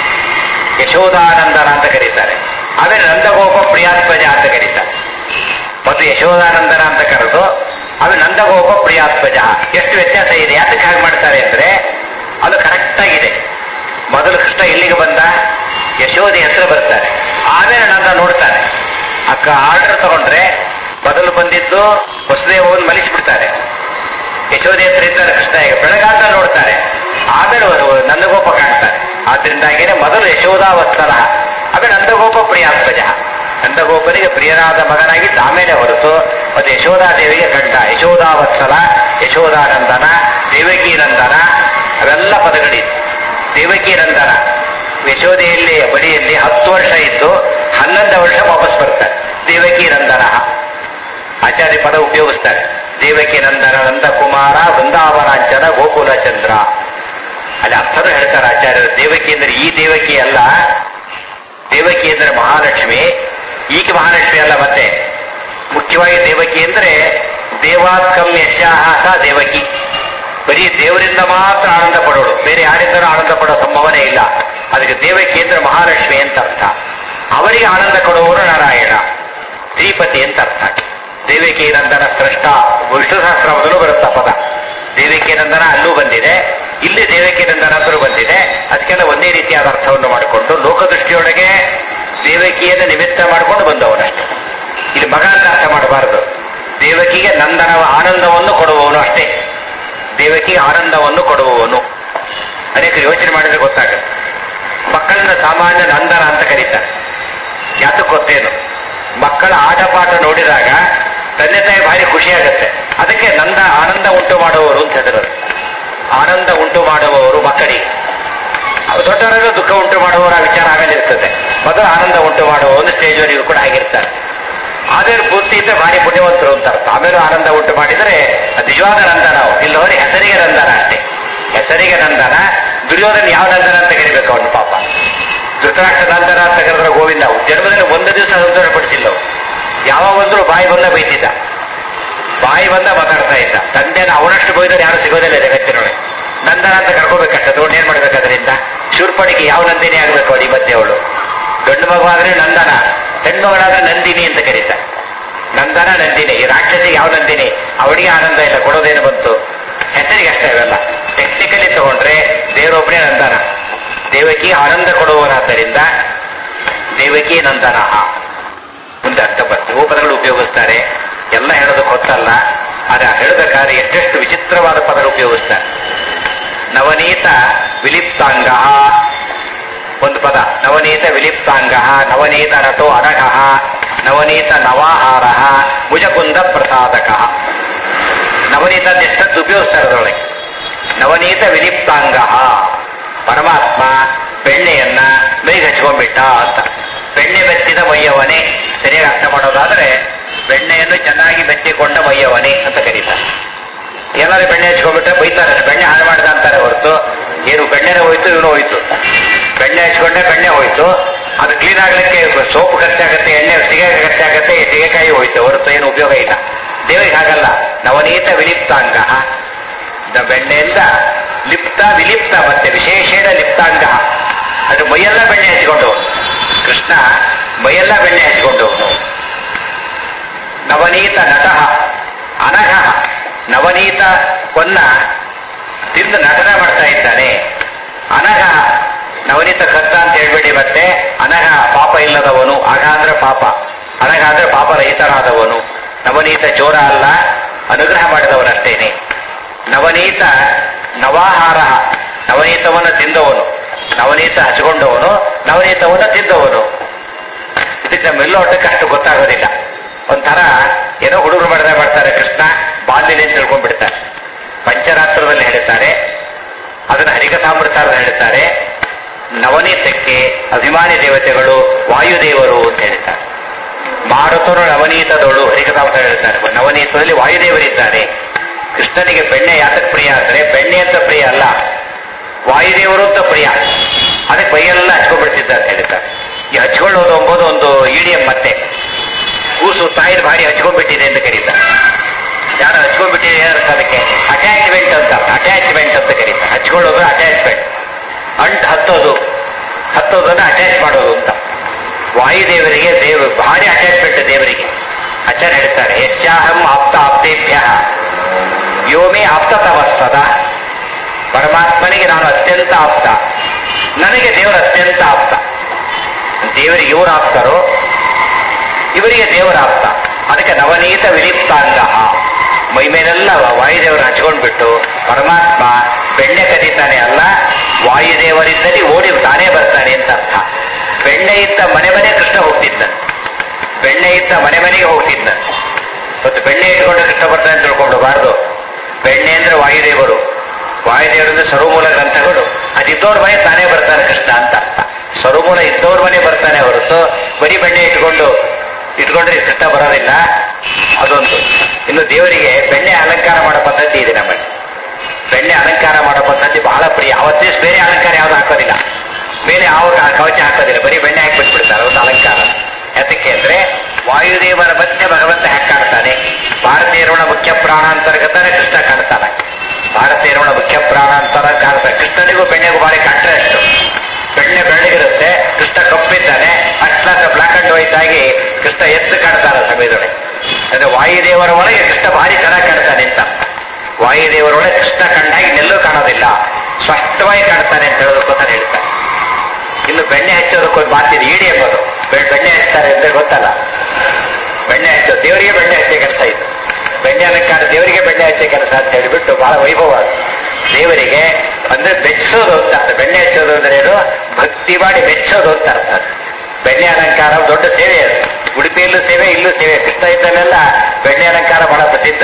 ಯಶೋದಾನಂದನ ಅಂತ ಕರೀತಾರೆ ಆಮೇಲೆ ನಂದಗೋಪ ಪ್ರಿಯಾತ್ಮಜ ಅಂತ ಕರೀತಾರೆ ಮತ್ತು ಯಶೋದಾನಂದನ ಅಂತ ಕರೆದು ಆಮೇಲೆ ನಂದಗೋಪ ಪ್ರಿಯಾತ್ಮಜ ಎಷ್ಟು ವ್ಯತ್ಯಾಸ ಇದೆ ಯಾತಕ್ಕೆ ಹಾಗೆ ಮಾಡ್ತಾರೆ ಅಂದ್ರೆ ಅದು ಕರೆಕ್ಟ್ ಆಗಿದೆ ಮೊದಲು ಕೃಷ್ಣ ಎಲ್ಲಿಗೆ ಬಂದ ಯಶೋದೆ ಹೆಸರು ಬರ್ತಾರೆ ಆಮೇಲೆ ನಂದ ನೋಡ್ತಾನೆ ಅಕ್ಕ ಆರ್ಡರ್ ತಗೊಂಡ್ರೆ ಮೊದಲು ಬಂದಿದ್ದು ವಸುದೇವವನ್ನು ಮಲಿಸಿಬಿಡ್ತಾರೆ ಯಶೋದೆ ಹತ್ರ ಇದ್ದಾರೆ ಕೃಷ್ಣ ಈಗ ಬೆಳಗಾದ ನೋಡ್ತಾರೆ ಆಮೇಲೆ ಅವರು ನಂದಗೋಪ ಕಾಣ್ತಾರೆ ಆದ್ರಿಂದಾಗೇನೆ ಮೊದಲು ಯಶೋಧಾವತ್ಸರ ಆಮೇಲೆ ನಂದಗೋಪ ಪ್ರಿಯಾತ್ಮಜ ನಂದಗೋಪನಿಗೆ ಪ್ರಿಯನಾದ ಮಗನಾಗಿದ್ದು ಆಮೇಲೆ ಹೊರತು ಮತ್ತು ಯಶೋಧಾದೇವಿಗೆ ಗಂಡ ಯಶೋಧಾವತ್ಸಲ ಯಶೋಧಾನಂದನ ದೇವಕಿ ನಂದನ ಅವೆಲ್ಲ ಪದಗಳಿವೆ ದೇವಕಿ ನಂದನ ಯಶೋದೆಯಲ್ಲಿ ಬಳಿಯಲ್ಲಿ ಹತ್ತು ವರ್ಷ ಇದ್ದು ಹನ್ನೊಂದು ವರ್ಷ ವಾಪಸ್ ಬರ್ತಾರೆ ದೇವಕಿ ನಂದನ ಆಚಾರ್ಯ ಪದ ಉಪಯೋಗಿಸ್ತಾರೆ ದೇವಕಿ ನಂದನ ನಂದಕುಮಾರ ವೃಂದಾವನಾಂಚನ ಗೋಕುಲ ಚಂದ್ರ ಅಲ್ಲಿ ಅರ್ಥನೂ ಹೇಳ್ತಾರೆ ಆಚಾರ್ಯರು ದೇವಕಿ ಅಂದ್ರೆ ಈ ದೇವಕಿ ಅಲ್ಲ ದೇವಕಿ ಅಂದ್ರೆ ಮಹಾಲಕ್ಷ್ಮಿ ಈಕೆ ಮಹಾಲಕ್ಷ್ಮಿ ಅಲ್ಲ ಮತ್ತೆ ಮುಖ್ಯವಾಗಿ ದೇವಕಿ ಅಂದ್ರೆ ದೇವಾತ್ಕಮ್ಯಶಾಹ ಸ ದೇವಕಿ ಬರೀ ದೇವರಿಂದ ಮಾತ್ರ ಆನಂದ ಪಡೋಳು ಬೇರೆ ಯಾರಿಂದಲೂ ಆನಂದ ಪಡೋ ಸಂಭವನೆ ಇಲ್ಲ ಅದಕ್ಕೆ ದೇವಕಿ ಅಂದ್ರೆ ಮಹಾಲಕ್ಷ್ಮಿ ಅಂತ ಅರ್ಥ ಅವರಿಗೆ ಆನಂದ ಕೊಡುವವರು ನಾರಾಯಣ ಶ್ರೀಪತಿ ಅಂತ ಅರ್ಥ ದೇವಕಿ ನಂದನ ಸೃಷ್ಟ ವಿಷ್ಣು ಸಹಸ್ರಮದಲ್ಲೂ ಬರುತ್ತಾ ಪದ ದೇವಕಿ ನಂದನ ಅಲ್ಲೂ ಬಂದಿದೆ ಇಲ್ಲಿ ದೇವಕಿ ನಂದನ ಅಂತಲೂ ಬಂದಿದೆ ಅದಕ್ಕೆಲ್ಲ ಒಂದೇ ರೀತಿಯಾದ ಅರ್ಥವನ್ನು ಮಾಡಿಕೊಂಡು ಲೋಕದೃಷ್ಟಿಯೊಳಗೆ ದೇವಕಿಯನ್ನು ನಿಮಿತ್ತ ಮಾಡಿಕೊಂಡು ಬಂದವನಷ್ಟೇ ಇಲ್ಲಿ ಮಗ ಅಂತ ಅರ್ಥ ಮಾಡಬಾರದು ದೇವಕಿಗೆ ನಂದನ ಆನಂದವನ್ನು ಕೊಡುವವನು ಅಷ್ಟೇ ದೇವಕಿಗೆ ಆನಂದವನ್ನು ಕೊಡುವವನು ಅನೇಕರು ಯೋಚನೆ ಮಾಡಿದ್ರೆ ಗೊತ್ತಾಗುತ್ತೆ ಮಕ್ಕಳನ್ನ ಸಾಮಾನ್ಯ ನಂದನ ಅಂತ ಕರೀತಾರೆ ಯಾತಕ್ಕೆ ಗೊತ್ತೇನು ಮಕ್ಕಳ ಆಟ ಪಾಠ ನೋಡಿದಾಗ ತಂದೆ ತಾಯಿ ಭಾರಿ ಖುಷಿ ಆಗುತ್ತೆ ಅದಕ್ಕೆ ನಂದ ಆನಂದ ಉಂಟು ಮಾಡುವವರು ಅಂತ ಹೆಸರು ಆನಂದ ಉಂಟು ಮಾಡುವವರು ಮಕ್ಕಳಿಗೆ ಅವ್ರು ದೊಡ್ಡವರಲ್ಲೂ ದುಃಖ ಉಂಟು ಮಾಡುವವರ ವಿಚಾರ ಆಗಲಿರ್ತದೆ ಮೊದಲು ಆನಂದ ಉಂಟು ಮಾಡುವವನು ಸ್ಟೇಜ್ವರೆಗೂ ಕೂಡ ಆಗಿರ್ತಾರೆ ಆದ್ರೆ ಬುದ್ಧಿ ಇದ್ರೆ ಭಾರಿ ಪುಣ್ಯವಂತರು ಅಂತ ಅರ್ಥ ಆಮೇಲೆ ಆನಂದ ಉಂಟು ಮಾಡಿದರೆ ಅದು ನಿಜವಾದ ನಂದನ ಅವು ಇಲ್ಲವರೆ ಹೆಸರಿಗೆ ನಂದನ ಅಷ್ಟೇ ಹೆಸರಿಗೆ ನಂದನ ದುರ್ಯೋಧನ ಯಾವ ನಂದನ ಅಂತ ಕರಿಬೇಕು ಅವನು ಪಾಪ ಧೃತರಾಷ್ಟ್ರ ನಂದನ ಅಂತ ಕರೆದ್ರೆ ಗೋವಿಂದ ಅವು ಜನ್ಮದಲ್ಲಿ ಒಂದು ದಿವಸ ಸಂತೋಷ ಪಡಿಸಿಲ್ಲ ಅವು. ಯಾವಾಗ ಬಂದ್ರು ಬಾಯಿ ಬಂದ ಬೈತಿದ್ದ ಬಾಯಿ ಬಂದ ಮಾತಾಡ್ತಾ ಇದ್ದ ತಂದೆನ ಅವನಷ್ಟು ಬೈದ್ರೆ ಯಾರು ಸಿಗೋದಿಲ್ಲ ಜಗತ್ತಿನೊಳಗೆ ನಂದನ ಅಂತ ಕರ್ಕೋಬೇಕಷ್ಟೇ ತಗೊಂಡು ಏನ್ ಮಾಡ್ಬೇಕು ಅದರಿಂದ ಶೂರ್ಪಣಿಗೆ ಯಾವ ನಂದಿನಿ ಆಗ್ಬೇಕು ಅವಳು ಈ ಮಧ್ಯೆ ಅವಳು ಗಂಡು ಮಗುವಾದ್ರೆ ನಂದನ ಹೆಣ್ಣು ಮಗಳಾದ್ರೆ ನಂದಿನಿ ಅಂತ ಕರೀತಾರೆ ನಂದನ ನಂದಿನಿ ಈ ರಾಕ್ಷಸಿಗೆ ಯಾವ ನಂದಿನಿ ಅವಳಿಗೆ ಆನಂದ ಇಲ್ಲ ಕೊಡೋದೇನು ಬಂತು ಹೆಸರಿಗೆ ಅಷ್ಟೇ ಇವೆಲ್ಲ ಟೆಕ್ನಿಕಲಿ ತಗೊಂಡ್ರೆ ದೇವರೊಬ್ಬನೇ ನಂದನ ದೇವಕಿ ಆನಂದ ಕೊಡುವವನಾದ್ದರಿಂದ ದೇವಕಿ ನಂದನ ಮುಂದೆ ಅರ್ಥ ಬರ್ತದೆ ಇವು ಪದಗಳು ಉಪಯೋಗಿಸ್ತಾರೆ ಎಲ್ಲ ಹೇಳೋದಕ್ಕೆ ಗೊತ್ತಲ್ಲ ಆದ್ರೆ ಹೇಳಬೇಕಾದ್ರೆ ಎಷ್ಟೆಷ್ಟು ವಿಚಿತ್ರವಾದ ಪದಗಳು ಉಪಯೋಗಿಸ್ತಾರೆ ನವನೀತ ವಿಲಿಪ್ತಾಂಗ ಒಂದು ಪದ ನವನೀತ ವಿಲಿಪ್ತಾಂಗ ನವನೀತ ನಟೋ ಅನಘ ನವನೀತ ನವಾಹಾರ ಭುಜಕುಂದ ಪ್ರಸಾದಕ ನವನೀತ ಅಂತ ಎಷ್ಟೊತ್ತು ಉಪಯೋಗಿಸ್ತಾರೆ ಅದರೊಳಗೆ ನವನೀತ ವಿಲಿಪ್ತಾಂಗ ಪರಮಾತ್ಮ ಬೆಣ್ಣೆಯನ್ನ ಮೈಗೆ ಹಚ್ಕೊಂಡ್ಬಿಟ್ಟ ಅಂತ ಬೆಣ್ಣೆ ಬೆತ್ತಿದ ಮೈಯವನೇ ಸರಿಯಾಗಿ ಅರ್ಥ ಮಾಡೋದಾದ್ರೆ ಬೆಣ್ಣೆಯನ್ನು ಚೆನ್ನಾಗಿ ಬೆತ್ತಿಕೊಂಡ ಮೈಯವನೇ ಅಂತ ಕರೀತಾರೆ ಏನಾದ್ರು ಬೆಣ್ಣೆ ಹಚ್ಕೊಂಡ್ಬಿಟ್ರೆ ಬೈತಾರೆ ಬೆಣ್ಣೆ ಹಾಳು ಮಾಡ್ದ ಅಂತಾರೆ ಹೊರತು ಏನು ಬೆಣ್ಣೆನೇ ಹೋಯ್ತು ಇವನು ಹೋಯ್ತು ಬೆಣ್ಣೆ ಹಚ್ಕೊಂಡೆ ಬೆಣ್ಣೆ ಹೋಯ್ತು ಅದು ಕ್ಲೀನ್ ಆಗ್ಲಿಕ್ಕೆ ಸೋಪು ಖರ್ಚಾಗತ್ತೆ ಎಣ್ಣೆ ಸಿಗೆ ಖರ್ಚಾಗತ್ತೆ ಸಿಗೆಕಾಯಿ ಹೋಯ್ತು ಹೊರತು ಏನು ಉಪಯೋಗ ಇಲ್ಲ ದೇವರಿಗೆ ಹಾಗಲ್ಲ ನವನೀತ ವಿಲಿಪ್ತಾಂಗ ದ ಬೆಣ್ಣೆಯಿಂದ ಲಿಪ್ತ ವಿಲಿಪ್ತ ಮತ್ತೆ ವಿಶೇಷೇಣ ಲಿಪ್ತಾಂಗ ಅದು ಮೈಯೆಲ್ಲ ಬೆಣ್ಣೆ ಹಚ್ಕೊಂಡು ಕೃಷ್ಣ ಮೈಯೆಲ್ಲ ಬೆಣ್ಣೆ ಹಚ್ಕೊಂಡು ನವನೀತ ನಟಃ ಅನಘ ನವನೀತ ಕೊನ್ನ ತಿಂದು ನಟನ ಮಾಡ್ತಾ ಇದ್ದಾನೆ ಅನಘ ನವನೀತ ಕತ್ತ ಅಂತ ಹೇಳ್ಬೇಡಿ ಮತ್ತೆ ಅನಘ ಪಾಪ ಇಲ್ಲದವನು ಅಘ ಅಂದ್ರೆ ಪಾಪ ಅನಗಾದ್ರೆ ಪಾಪರಹಿತರಾದವನು ನವನೀತ ಚೋರ ಅಲ್ಲ ಅನುಗ್ರಹ ಮಾಡಿದವನಷ್ಟೇನೆ ನವನೀತ ನವಾಹಾರ ನವನೀತವನ್ನು ತಿಂದವನು ನವನೀತ ಹಚ್ಕೊಂಡವನು ನವನೀತವನ್ನು ತಿಂದವನು ಇದಕ್ಕೆ ನಮ್ಮ ಮೆಲ್ಲೋಟಕ್ಕೆ ಅಷ್ಟು ಗೊತ್ತಾಗೋದಿಲ್ಲ ಒಂಥರ ಏನೋ ಹುಡುಗರು ಮಾಡಿದ ಮಾಡ್ತಾರೆ ಕೃಷ್ಣ ಬಾಲ್ಯನೇ ತಿಳ್ಕೊಂಡ್ಬಿಡ್ತಾರೆ ಪಂಚರಾತ್ರದಲ್ಲಿ ಹೇಳ್ತಾರೆ ಅದನ್ನು ಹರಿಕಥಾಮೃತಾರದಲ್ಲಿ ಹೇಳ್ತಾರೆ ನವನೀತಕ್ಕೆ ಅಭಿಮಾನಿ ದೇವತೆಗಳು ವಾಯುದೇವರು ಅಂತ ಹೇಳ್ತಾರೆ ಮಾರುತರು ನವನೀತದೋಳು ಹರಿಕಥಾಮೃತ ಹೇಳ್ತಾರೆ ನವನೀತದಲ್ಲಿ ವಾಯುದೇವರಿದ್ದಾರೆ ಕೃಷ್ಣನಿಗೆ ಬೆಣ್ಣೆ ಯಾತಕ್ಕೆ ಪ್ರಿಯ ಅಂದ್ರೆ ಬೆಣ್ಣೆ ಅಂತ ಪ್ರಿಯ ಅಲ್ಲ ವಾಯುದೇವರು ಅಂತ ಪ್ರಿಯ ಅದಕ್ಕೆ ಬೈಯೆಲ್ಲ ಹಚ್ಕೊಂಡ್ಬಿಡ್ತಿದ್ದ ಅಂತ ಹೇಳ್ತಾರೆ ಈ ಹಚ್ಕೊಳ್ಳೋದು ಎಂಬುದು ಒಂದು ಇಡಿಯಂ ಮತ್ತೆ ಕೂಸು ತಾಯಿನ ಭಾರಿ ಹಚ್ಕೊಂಡ್ಬಿಟ್ಟಿದೆ ಅಂತ ಕರೀತಾರೆ ಯಾರು ಹಚ್ಕೊಂಡ್ಬಿಟ್ಟಿದೆ ಏನರ್ಥ ಅದಕ್ಕೆ ಅಟ್ಯಾಚ್ಮೆಂಟ್ ಅಂತ ಅಟ್ಯಾಚ್ಮೆಂಟ್ ಅಂತ ಕರೀತಾರೆ ಹಚ್ಕೊಳ್ಳೋದು ಅಟ್ಯಾಚ್ಮೆಂಟ್ ಅಂಟ್ ಹತ್ತೋದು ಹತ್ತೋದನ್ನ ಅಟ್ಯಾಚ್ ಮಾಡೋದು ಅಂತ ವಾಯುದೇವರಿಗೆ ದೇವ ಭಾರಿ ಅಟ್ಯಾಚ್ಮೆಂಟ್ ದೇವರಿಗೆ ಆಚಾರ್ಯ ಹೇಳ್ತಾರೆ ಯಶ್ಚಾಹಂ ಆಪ್ತ ಆಪ್ತೇಭ್ಯ ಯೋಮೇ ಆಪ್ತತಮಸ್ತದ ಪರಮಾತ್ಮನಿಗೆ ನಾನು ಅತ್ಯಂತ ಆಪ್ತ ನನಗೆ ದೇವರು ಅತ್ಯಂತ ಆಪ್ತ ದೇವರಿಗೆ ಇವರು ಆಪ್ತರು ಇವರಿಗೆ ದೇವರ ಆಪ್ತ ಅದಕ್ಕೆ ನವನೀತ ವಿಲಿಪ್ತಾಂಗ ಮೈ ಮೇಲೆಲ್ಲ ವಾಯುದೇವರು ಹಚ್ಕೊಂಡ್ಬಿಟ್ಟು ಪರಮಾತ್ಮ ಬೆಣ್ಣೆ ಕದೀತಾನೆ ಅಲ್ಲ ವಾಯುದೇವರಿದ್ದಲ್ಲಿ ಓಡಿ ತಾನೇ ಬರ್ತಾನೆ ಅಂತ ಅರ್ಥ ಬೆಣ್ಣೆ ಇದ್ದ ಮನೆ ಮನೆ ಕೃಷ್ಣ ಹೋಗ್ತಿದ್ದ ಬೆಣ್ಣೆ ಇದ್ದ ಮನೆ ಮನೆಗೆ ಹೋಗ್ತಿದ್ದ ಮತ್ತು ಬೆಣ್ಣೆ ಇಟ್ಕೊಂಡು ಕೃಷ್ಣ ಬರ್ತಾನೆ ಅಂತ ತಿಳ್ಕೊಂಡಬಾರ್ದು ಬೆಣ್ಣೆ ಅಂದ್ರೆ ವಾಯುದೇವರು ವಾಯುದೇವರು ಅಂದ್ರೆ ಸರ್ವಮೂಲ ಗ್ರಂಥಗಳು ಅದಿದ್ದವ್ರ ಮನೆ ತಾನೇ ಬರ್ತಾನೆ ಕೃಷ್ಣ ಅಂತ ಅರ್ಥ ಸರ್ವಮೂಲ ಇದ್ದವ್ರ ಮನೆ ಬರ್ತಾನೆ ಹೊರತು ಬರೀ ಬೆಣ್ಣೆ ಇಟ್ಕೊಂಡು ಇಟ್ಕೊಂಡ್ರೆ ಕೃಷ್ಣ ಬರೋದಿಲ್ಲ ಅದೊಂದು ಇನ್ನು ದೇವರಿಗೆ ಬೆಣ್ಣೆ ಅಲಂಕಾರ ಮಾಡೋ ಪದ್ಧತಿ ಇದೆ ನಮ್ಮಲ್ಲಿ ಬೆಣ್ಣೆ ಅಲಂಕಾರ ಮಾಡೋ ಪದ್ಧತಿ ಬಹಳ ಪ್ರಿಯ ಅವತ್ತೇ ಬೇರೆ ಅಲಂಕಾರ ಯಾವ್ದು ಹಾಕೋದಿಲ್ಲ ಮೇಲೆ ಯಾವ ಕವಚ ಹಾಕೋದಿಲ್ಲ ಬರೀ ಬೆಣ್ಣೆ ಹಾಕಿ ಬಿಟ್ಬಿಡ್ತಾರೆ ಒಂದು ಅಲಂಕಾರ ಯಾತಕ್ಕೆ ಅಂದ್ರೆ ವಾಯುದೇವರ ಮಧ್ಯೆ ಭಗವಂತ ಹ್ಯಾಕ್ ಕಾಣ್ತಾನೆ ಭಾರತೀಯರವಣ ಮುಖ್ಯ ಪ್ರಾಣಾಂತರ್ಗತನೇ ಕೃಷ್ಣ ಕಾಣ್ತಾನೆ ಭಾರತೀಯರವಣ ಮುಖ್ಯ ಪ್ರಾಣಾಂತರ ಕಾಣ್ತಾನೆ ಕೃಷ್ಣನಿಗೂ ಬೆಣ್ಣೆಗೂ ಭಾರಿ ಕಾಂಟ್ರಾಸ್ಟ್ ಬೆಣ್ಣೆ ಬೆಳ್ಳಗಿರುತ್ತೆ ಕೃಷ್ಣ ಕಪ್ಪಿದ್ದಾನೆ ಅಟ್ಲಾಸ ಬ್ಲಾಕ್ ಅಂಡ್ ವೈಟ್ ಆಗಿ ಕೃಷ್ಣ ಎತ್ತು ಕಾಣ್ತಾನೆ ಸಮಯದೊಳಗೆ ಅಂದ್ರೆ ವಾಯುದೇವರ ಒಳಗೆ ಕೃಷ್ಣ ಭಾರಿ ಚೆನ್ನಾಗಿ ಕಾಣ್ತಾನೆ ಅಂತ ವಾಯುದೇವರೊಳಗೆ ಕೃಷ್ಣ ಕಂಡಾಗಿ ನೆಲ್ಲೂ ಕಾಣೋದಿಲ್ಲ ಸ್ಪಷ್ಟವಾಗಿ ಕಾಣ್ತಾನೆ ಅಂತ ಹೇಳೋದಕ್ಕೋಸ್ಕರ ಹೇಳ್ತಾರೆ ಇನ್ನು ಬೆಣ್ಣೆ ಹಚ್ಚೋದಕ್ಕೊಂದು ಮಾತಿದೆ ಈಡಿ ಎಂಬುದು ಬೆ- ಬೆಣ್ಣೆ ಹಚ್ತಾರೆ ಅಂತ ಗೊತ್ತಲ್ಲ ಬೆಣ್ಣೆ ಹಚ್ಚೋದು ದೇವರಿಗೆ ಬೆಣ್ಣೆ ಹಚ್ಚೋ ಕೆಲಸ ಇದು ಬೆಣ್ಣೆ ಅಲಂಕಾರ ದೇವರಿಗೆ ಬೆಣ್ಣೆ ಹಚ್ಚೋ ಕೆಲಸ ಅಂತ ಹೇಳಿಬಿಟ್ಟು ಬಹಳ ವೈಭವ ಅದು. ದೇವರಿಗೆ ಅಂದ್ರೆ ಬೆಚ್ಚೋದು ಅಂತ ಅರ್ಥ ಬೆಣ್ಣೆ ಹಚ್ಚೋದು ಅಂದ್ರೆ ಏನು ಭಕ್ತಿ ಮಾಡಿ ಬೆಚ್ಚೋದು ಅಂತ ಅರ್ಥ ಅದು. ಬೆಣ್ಣೆ ಅಲಂಕಾರ ದೊಡ್ಡ ಸೇವೆ ಅದು ಉಡುಪಿಯಲ್ಲೂ ಸೇವೆ ಇಲ್ಲೂ ಸೇವೆ ಕೃಷ್ಣ ಇದ್ದಲ್ಲೆಲ್ಲ ಬೆಣ್ಣೆ ಅಲಂಕಾರ ಬಹಳ ಪ್ರಸಿದ್ಧ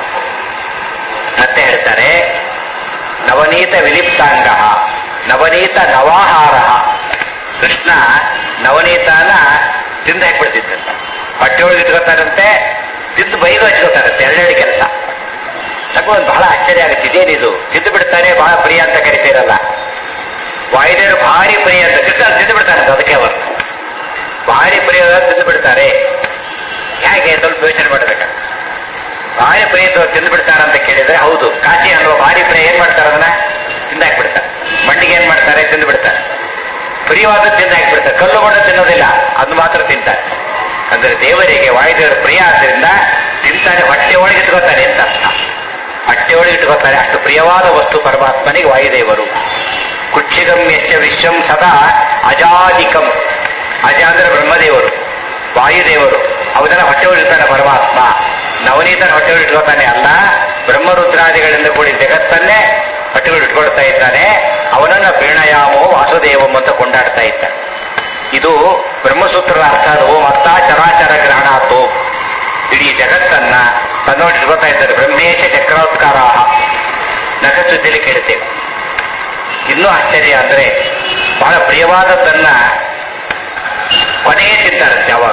ಮತ್ತೆ ಹೇಳ್ತಾರೆ ನವನೀತ ವಿಲಿಪ್ತಾಂಗ ನವನೀತ ನವಾಹಾರ ಕೃಷ್ಣ ನವನೀತನ ತಿಂದು ಹಾಕ್ಬಿಡ್ತಿದ್ದಂತೆ ಹೊಟ್ಟೆ ಒಳಗೆ ಇಟ್ಕೋತಾರಂತೆ ತಿಂದು ಬೈದು ಹಚ್ಕೋತಾರಂತೆ ಎರಡೆರಡು ಕೆಲಸ ನನಗೂ ಒಂದು ಬಹಳ ಆಶ್ಚರ್ಯ ಆಗುತ್ತೆ ಇದೇನಿದು ತಿಂದು ಬಿಡ್ತಾರೆ ಬಹಳ ಪ್ರಿಯ ಅಂತ ಕರಿತೀರಲ್ಲ ವಾಯುದೇವರು ಭಾರಿ ಪ್ರಿಯ ಅಂತ ಕೃಷ್ಣ ತಿಂದು ಬಿಡ್ತಾರಂತೆ ಅದಕ್ಕೆ ಅವರು ಭಾರಿ ಪ್ರಿಯ ತಿಂದು ಬಿಡ್ತಾರೆ ಹೇಗೆ ಸ್ವಲ್ಪ ಯೋಚನೆ ಮಾಡ್ಬೇಕು ಭಾರಿ ಪ್ರಿಯ ತಿಂದು ಬಿಡ್ತಾರ ಅಂತ ಕೇಳಿದ್ರೆ ಹೌದು ಕಾಶಿ ಅನ್ನುವ ಭಾರಿ ಪ್ರಿಯ ಏನ್ ಮಾಡ್ತಾರೆ ಅದನ್ನ ತಿಂದಾಕ್ಬಿಡ್ತಾರೆ ಮಣ್ಣಿಗೆ ಏನ್ ಮಾಡ್ತಾರೆ ತಿಂದು ಬಿಡ್ತಾರೆ ಪ್ರಿಯವಾದ ತಿಂದಾಕ್ಬಿಡ್ತಾರೆ ಕಲ್ಲು ಮಣ್ಣು ತಿನ್ನೋದಿಲ್ಲ ಅದು ಮಾತ್ರ ತಿಂತಾರೆ ಅಂದ್ರೆ ದೇವರಿಗೆ ವಾಯುದೇವರ ಪ್ರಿಯ ಆದ್ರಿಂದ ತಿಂತಾನೆ ಹೊಟ್ಟೆ ಒಳಗೆ ಇಟ್ಕೋತಾರೆ ಅಂತ ಅರ್ಥ ಹೊಟ್ಟೆ ಒಳಗೆ ಇಟ್ಕೋತಾರೆ ಅಷ್ಟು ಪ್ರಿಯವಾದ ವಸ್ತು ಪರಮಾತ್ಮನಿಗೆ ವಾಯುದೇವರು ಕುಕ್ಷಿಗಮ್ಯಶ್ಚ ವಿಶ್ವಂ ಸದಾ ಅಜಾದಿಕಂ ಅಜ ಅಂದ್ರೆ ಬ್ರಹ್ಮದೇವರು ವಾಯುದೇವರು ಅವದನ್ನ ಹೊಟ್ಟೆ ಇರ್ತಾನೆ ಪರಮಾತ್ಮ ನವನೀತನ ಹೊಟ್ಟೆ ಇಟ್ಕೋತಾನೆ ಅಲ್ಲ ಬ್ರಹ್ಮರುದ್ರಾದಿಗಳಿಂದ ಕೂಡಿ ಜಗತ್ತನ್ನೇ ಹೊಟ್ಟೆಗಳು ಇಟ್ಕೊಳ್ತಾ ಇದ್ದಾನೆ ಅವನನ್ನ ಪ್ರೇಣಯಾಮೋ ವಾಸುದೇವಂ ಅಂತ ಕೊಂಡಾಡ್ತಾ ಇದ್ದಾನೆ ಇದು ಬ್ರಹ್ಮಸೂತ್ರದ ಅರ್ಥ ಅದು ಓಂ ಅರ್ಥ ಚರಾಚರ ಗ್ರಹಣಾತು ಇಡೀ ಜಗತ್ತನ್ನ ತನ್ನೋಡಿ ಇಟ್ಕೊತಾ ಇದ್ದಾರೆ ಬ್ರಹ್ಮೇಶ ಚಕ್ರೋತ್ಕಾರ ನಖಸುದ್ದಿಲಿ ಕೇಳುತ್ತೇವೆ ಇನ್ನೂ ಆಶ್ಚರ್ಯ ಅಂದ್ರೆ ಬಹಳ ಪ್ರಿಯವಾದದ್ದನ್ನ ಕೊನೆಯೇ ತಿಂತಾರಂತೆ ಯಾವಾಗ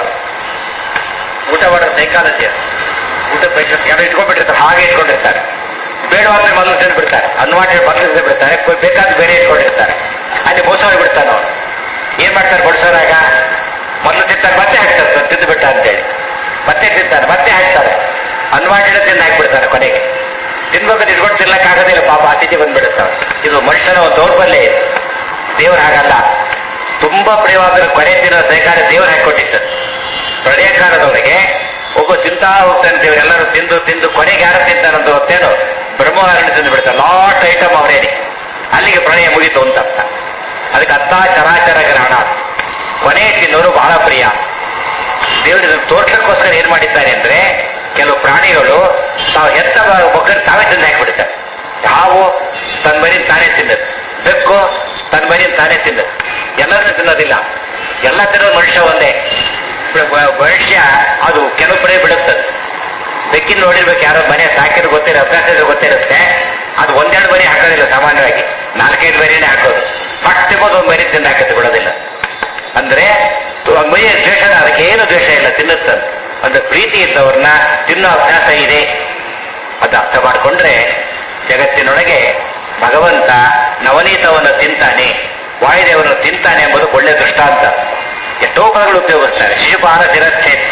ಊಟ ಮಾಡೋ ಸೈಕಾಲಜಿ ಅದು. ಊಟ ಬೇಕು ಯಾರು ಇಟ್ಕೊಂಡ್ಬಿಟ್ಟಿರ್ತಾರೆ ಹಾಗೆ ಇಟ್ಕೊಂಡಿರ್ತಾರೆ ಬೇಡವಾದ್ರೆ ಮೊದಲು ತಿಂದು ಬಿಡ್ತಾರೆ ಅನ್ವಾಂಟೆಡ್ ಮೊದಲು ತಿಂದು ಬಿಡ್ತಾರೆ ಕೊ- ಬೇಕಾದ ಬೇರೆ ಇಟ್ಕೊಂಡಿರ್ತಾರೆ ಅಲ್ಲಿ ಮೋಸ ಬಿಡ್ತಾನೆ ಅವ್ರು ಏನ್ ಮಾಡ್ತಾರೆ ಬಡಿಸೋರಾಗ ಮೊದಲು ತಿಂತಾರೆ ಮತ್ತೆ ಹಾಕ್ತಾರೆ ತಿಂದು ಬಿಟ್ಟ ಅಂತೇಳಿ ಮತ್ತೆ ತಿಂತಾರೆ ಮತ್ತೆ ಹಾಕ್ತಾರೆ ಅನ್ವಾಂಟೆಡ್ ತಿಂದು ಹಾಕ್ಬಿಡ್ತಾರೆ ಕೊನೆಗೆ ತಿನ್ಬೇಕಾದ್ರೆ ಇಟ್ಕೊಂಡು ತಿನ್ನಕ್ಕಾಗೋದಿಲ್ಲ ಪಾಪ ಆ ಸ್ಥಿತಿ ಬಂದ್ಬಿಡುತ್ತವೆ ಇದು ಮನುಷ್ಯನ ಒಂದು ದೌರ್ಬಲ್ಯ ಇದು ದೇವರು ಹಾಗಲ್ಲ ತುಂಬಾ ಪ್ರಿಯವಾದ ಕೊನೆ ತಿನ್ನೋ ಸಹಕಾರ ದೇವರು ಹಾಕೊಟ್ಟಿದ್ದು ಪ್ರಳಯ ಕಾಲದೊಳಗೆ ಒಬ್ಬ ತಿಂತಾ ಹೋಗ್ತಾನೆ ದೇವರು ಎಲ್ಲರೂ ತಿಂದು ತಿಂದು ಕೊನೆಗೆ ಯಾರು ತಿಂತಾನಂತ ಹೊತ್ತೇನು ಬ್ರಹ್ಮನಾರಾಯಣ ತಿಂದು ಬಿಡ್ತಾರೆ ಲಾಸ್ಟ್ ಐಟಮ್ ಅವರೇನೆ ಅಲ್ಲಿಗೆ ಪ್ರಳಯ ಮುಗೀತು ಅಂತ ಅರ್ಥ ಅದಕ್ಕೆ ಅತ್ತ ಚರಾಚರ ಗ್ರಹಣ ಕೊನೆ ತಿನ್ನೋರು ಬಹಳ ಪ್ರಿಯ ದೇವರು ತೋರ್ಸಕ್ಕೋಸ್ಕರ ಏನ್ ಮಾಡಿದ್ದಾರೆ ಅಂದ್ರೆ ಕೆಲವು ಪ್ರಾಣಿಗಳು ತಾವು ಹೆತ್ತ ಮಕ್ಕಳು ತಾವೇ ತಿಂದು ಹಾಕಿಬಿಡ್ತಾರೆ ಹಾವು ತನ್ನ ಮರಿ ತಾನೇ ತಿನ್ನದು ಬೆಕ್ಕು ತನ್ನ ಮರಿ ತಾನೇ ತಿನ್ನದು ಎಲ್ಲರನ್ನೂ ತಿನ್ನೋದಿಲ್ಲ ಎಲ್ಲ ತಿನ್ನೋ ಮನುಷ್ಯ ಒಂದೇ ಬ- ಬ- ಮನುಷ್ಯ ಅದು ಕೆಲವು ಕಡೆ ಬಿಡುತ್ತದೆ ಬೆಕ್ಕಿನ ನೋಡಿರ್ಬೇಕು ಯಾರೋ ಮನೆ ಸಾಕಿದ್ರು ಗೊತ್ತಿರೋ ಅಭ್ಯಾಸ ಇದ್ರೆ ಗೊತ್ತಿರುತ್ತೆ ಅದು ಒಂದೆರಡು ಮರಿ ಹಾಕೋದಿಲ್ಲ ಸಾಮಾನ್ಯವಾಗಿ ನಾಲ್ಕೈದು ಮರಿನೇ ಹಾಕೋದು ಪಟ್ ತಿನ್ನೋದು ಒಂದು ಮರಿ ತಿಂದು ಹಾಕತ್ತೆ ಬಿಡೋದಿಲ್ಲ ಅಂದ್ರೆ ಮೈ ದ್ವೇಷ ಅದಕ್ಕೆ ಏನು ದ್ವೇಷ ಇಲ್ಲ ತಿನ್ನುತ್ತ ಅಂದ್ರೆ ಪ್ರೀತಿ ಇದ್ದವ್ರನ್ನ ತಿನ್ನೋ ಅಭ್ಯಾಸ ಇದೆ ಅದು ಅರ್ಥ ಮಾಡಿಕೊಂಡ್ರೆ ಜಗತ್ತಿನೊಳಗೆ ಭಗವಂತ ನವನೀತವನ್ನು ತಿಂತಾನೆ ವಾಯುದೇವರನ್ನು ತಿಂತಾನೆ ಎಂಬುದು ಒಳ್ಳೆ ದೃಷ್ಟಾಂತ ಎಷ್ಟೋ ಪದಗಳು ಉಪಯೋಗಿಸ್ತಾರೆ ಶಿಶುಪಾಲ ಶಿರಚ್ಛೇತ್ತ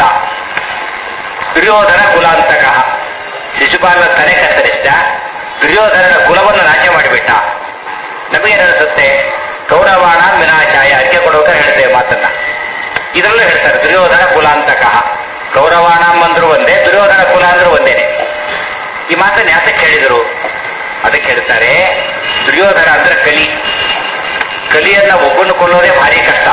ದುರ್ಯೋಧನ ಕುಲಾಂತಕ ಶಿಶುಪಾಲನ ತಲೆ ಕತ್ತರಿಸಿದ ದುರ್ಯೋಧನನ ಕುಲವನ್ನು ನಾಶ ಮಾಡಿಬಿಟ್ಟ ನಮಗೇನನ್ಸುತ್ತೆ ಕೌರವಾಣ ವಿನಾಶಾಯ ಅರಿಕೆ ಕೊಡೋಕೆ ಹೇಳ್ತೇವೆ ಮಾತನ್ನ ಇದರಲ್ಲೂ ಹೇಳ್ತಾರೆ ದುರ್ಯೋಧನ ಕುಲಾಂತಕ ಕೌರವಾಣಂ ಅಂದ್ರು ಒಂದೇ ದುರ್ಯೋಧನ ಕುಲ ಅಂದ್ರು ಒಂದೇನೆ ಈ ಮಾತನ್ನ ಯಾತಕ್ಕೆ ಹೇಳಿದರು ಅದಕ್ಕೆ ಹೇಳ್ತಾರೆ ದುರ್ಯೋಧನ ಅಂದ್ರೆ ಕಲಿ ಕಲಿಯನ್ನ ಒಬ್ಬನು ಕೊಲ್ಲೋದೇ ಭಾರಿ ಕಷ್ಟ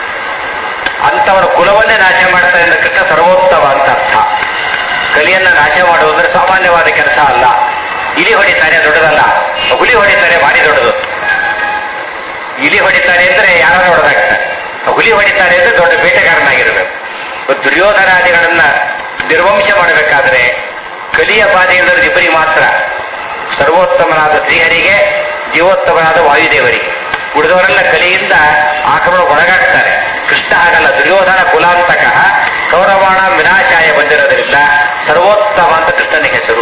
ಅಂತವನ ಕುಲವನ್ನೇ ನಾಶ ಮಾಡ್ತಾರೆ ಅಂದ್ರೆ ಕೃಷ್ಣ ಸರ್ವೋತ್ತಮ ಅಂತ ಅರ್ಥ ಕಲಿಯನ್ನ ನಾಶ ಮಾಡುವುದ್ರೆ ಸಾಮಾನ್ಯವಾದ ಕೆಲಸ ಅಲ್ಲ ಇಲಿ ಹೊಡಿತಾರೆ ದೊಡ್ಡದಲ್ಲ ಹುಲಿ ಹೊಡಿತಾರೆ ಭಾರಿ ದೊಡ್ಡದು ಇಲಿ ಹೊಡಿತಾರೆ ಅಂದ್ರೆ ಯಾರು ಹೊಡೆದಾಗ್ತಾರೆ ಹುಲಿ ಹೊಡಿತಾರೆ ಅಂದ್ರೆ ದೊಡ್ಡ ಬೇಟೆಗಾರನಾಗಿರಬೇಕು ದುರ್ಯೋಧನಾದಿಗಳನ್ನ ನಿರ್ವಂಶ ಮಾಡಬೇಕಾದ್ರೆ ಕಲಿಯ ಬಾಧೆಯಿಂದ ಇಬ್ಬರಿ ಮಾತ್ರ ಸರ್ವೋತ್ತಮನಾದ ಶ್ರೀಹರಿಗೆ ಜೀವೋತ್ತಮನಾದ ವಾಯುದೇವರಿಗೆ ಉಳಿದವರೆಲ್ಲ ಕಲಿಯಿಂದ ಆಕ್ರಮಣ ಒಳಗಾಗ್ತಾರೆ ಕೃಷ್ಣ ಹಾಗಲ್ಲ ದುರ್ಯೋಧನ ಕುಲಾಂತಕ ಕೌರವಾಣ ವಿನಾಶಾಯ ಬಂದಿರೋದ್ರಿಂದ ಸರ್ವೋತ್ತಮ ಅಂತ ಕೃಷ್ಣನಿಗೆ ಹೆಸರು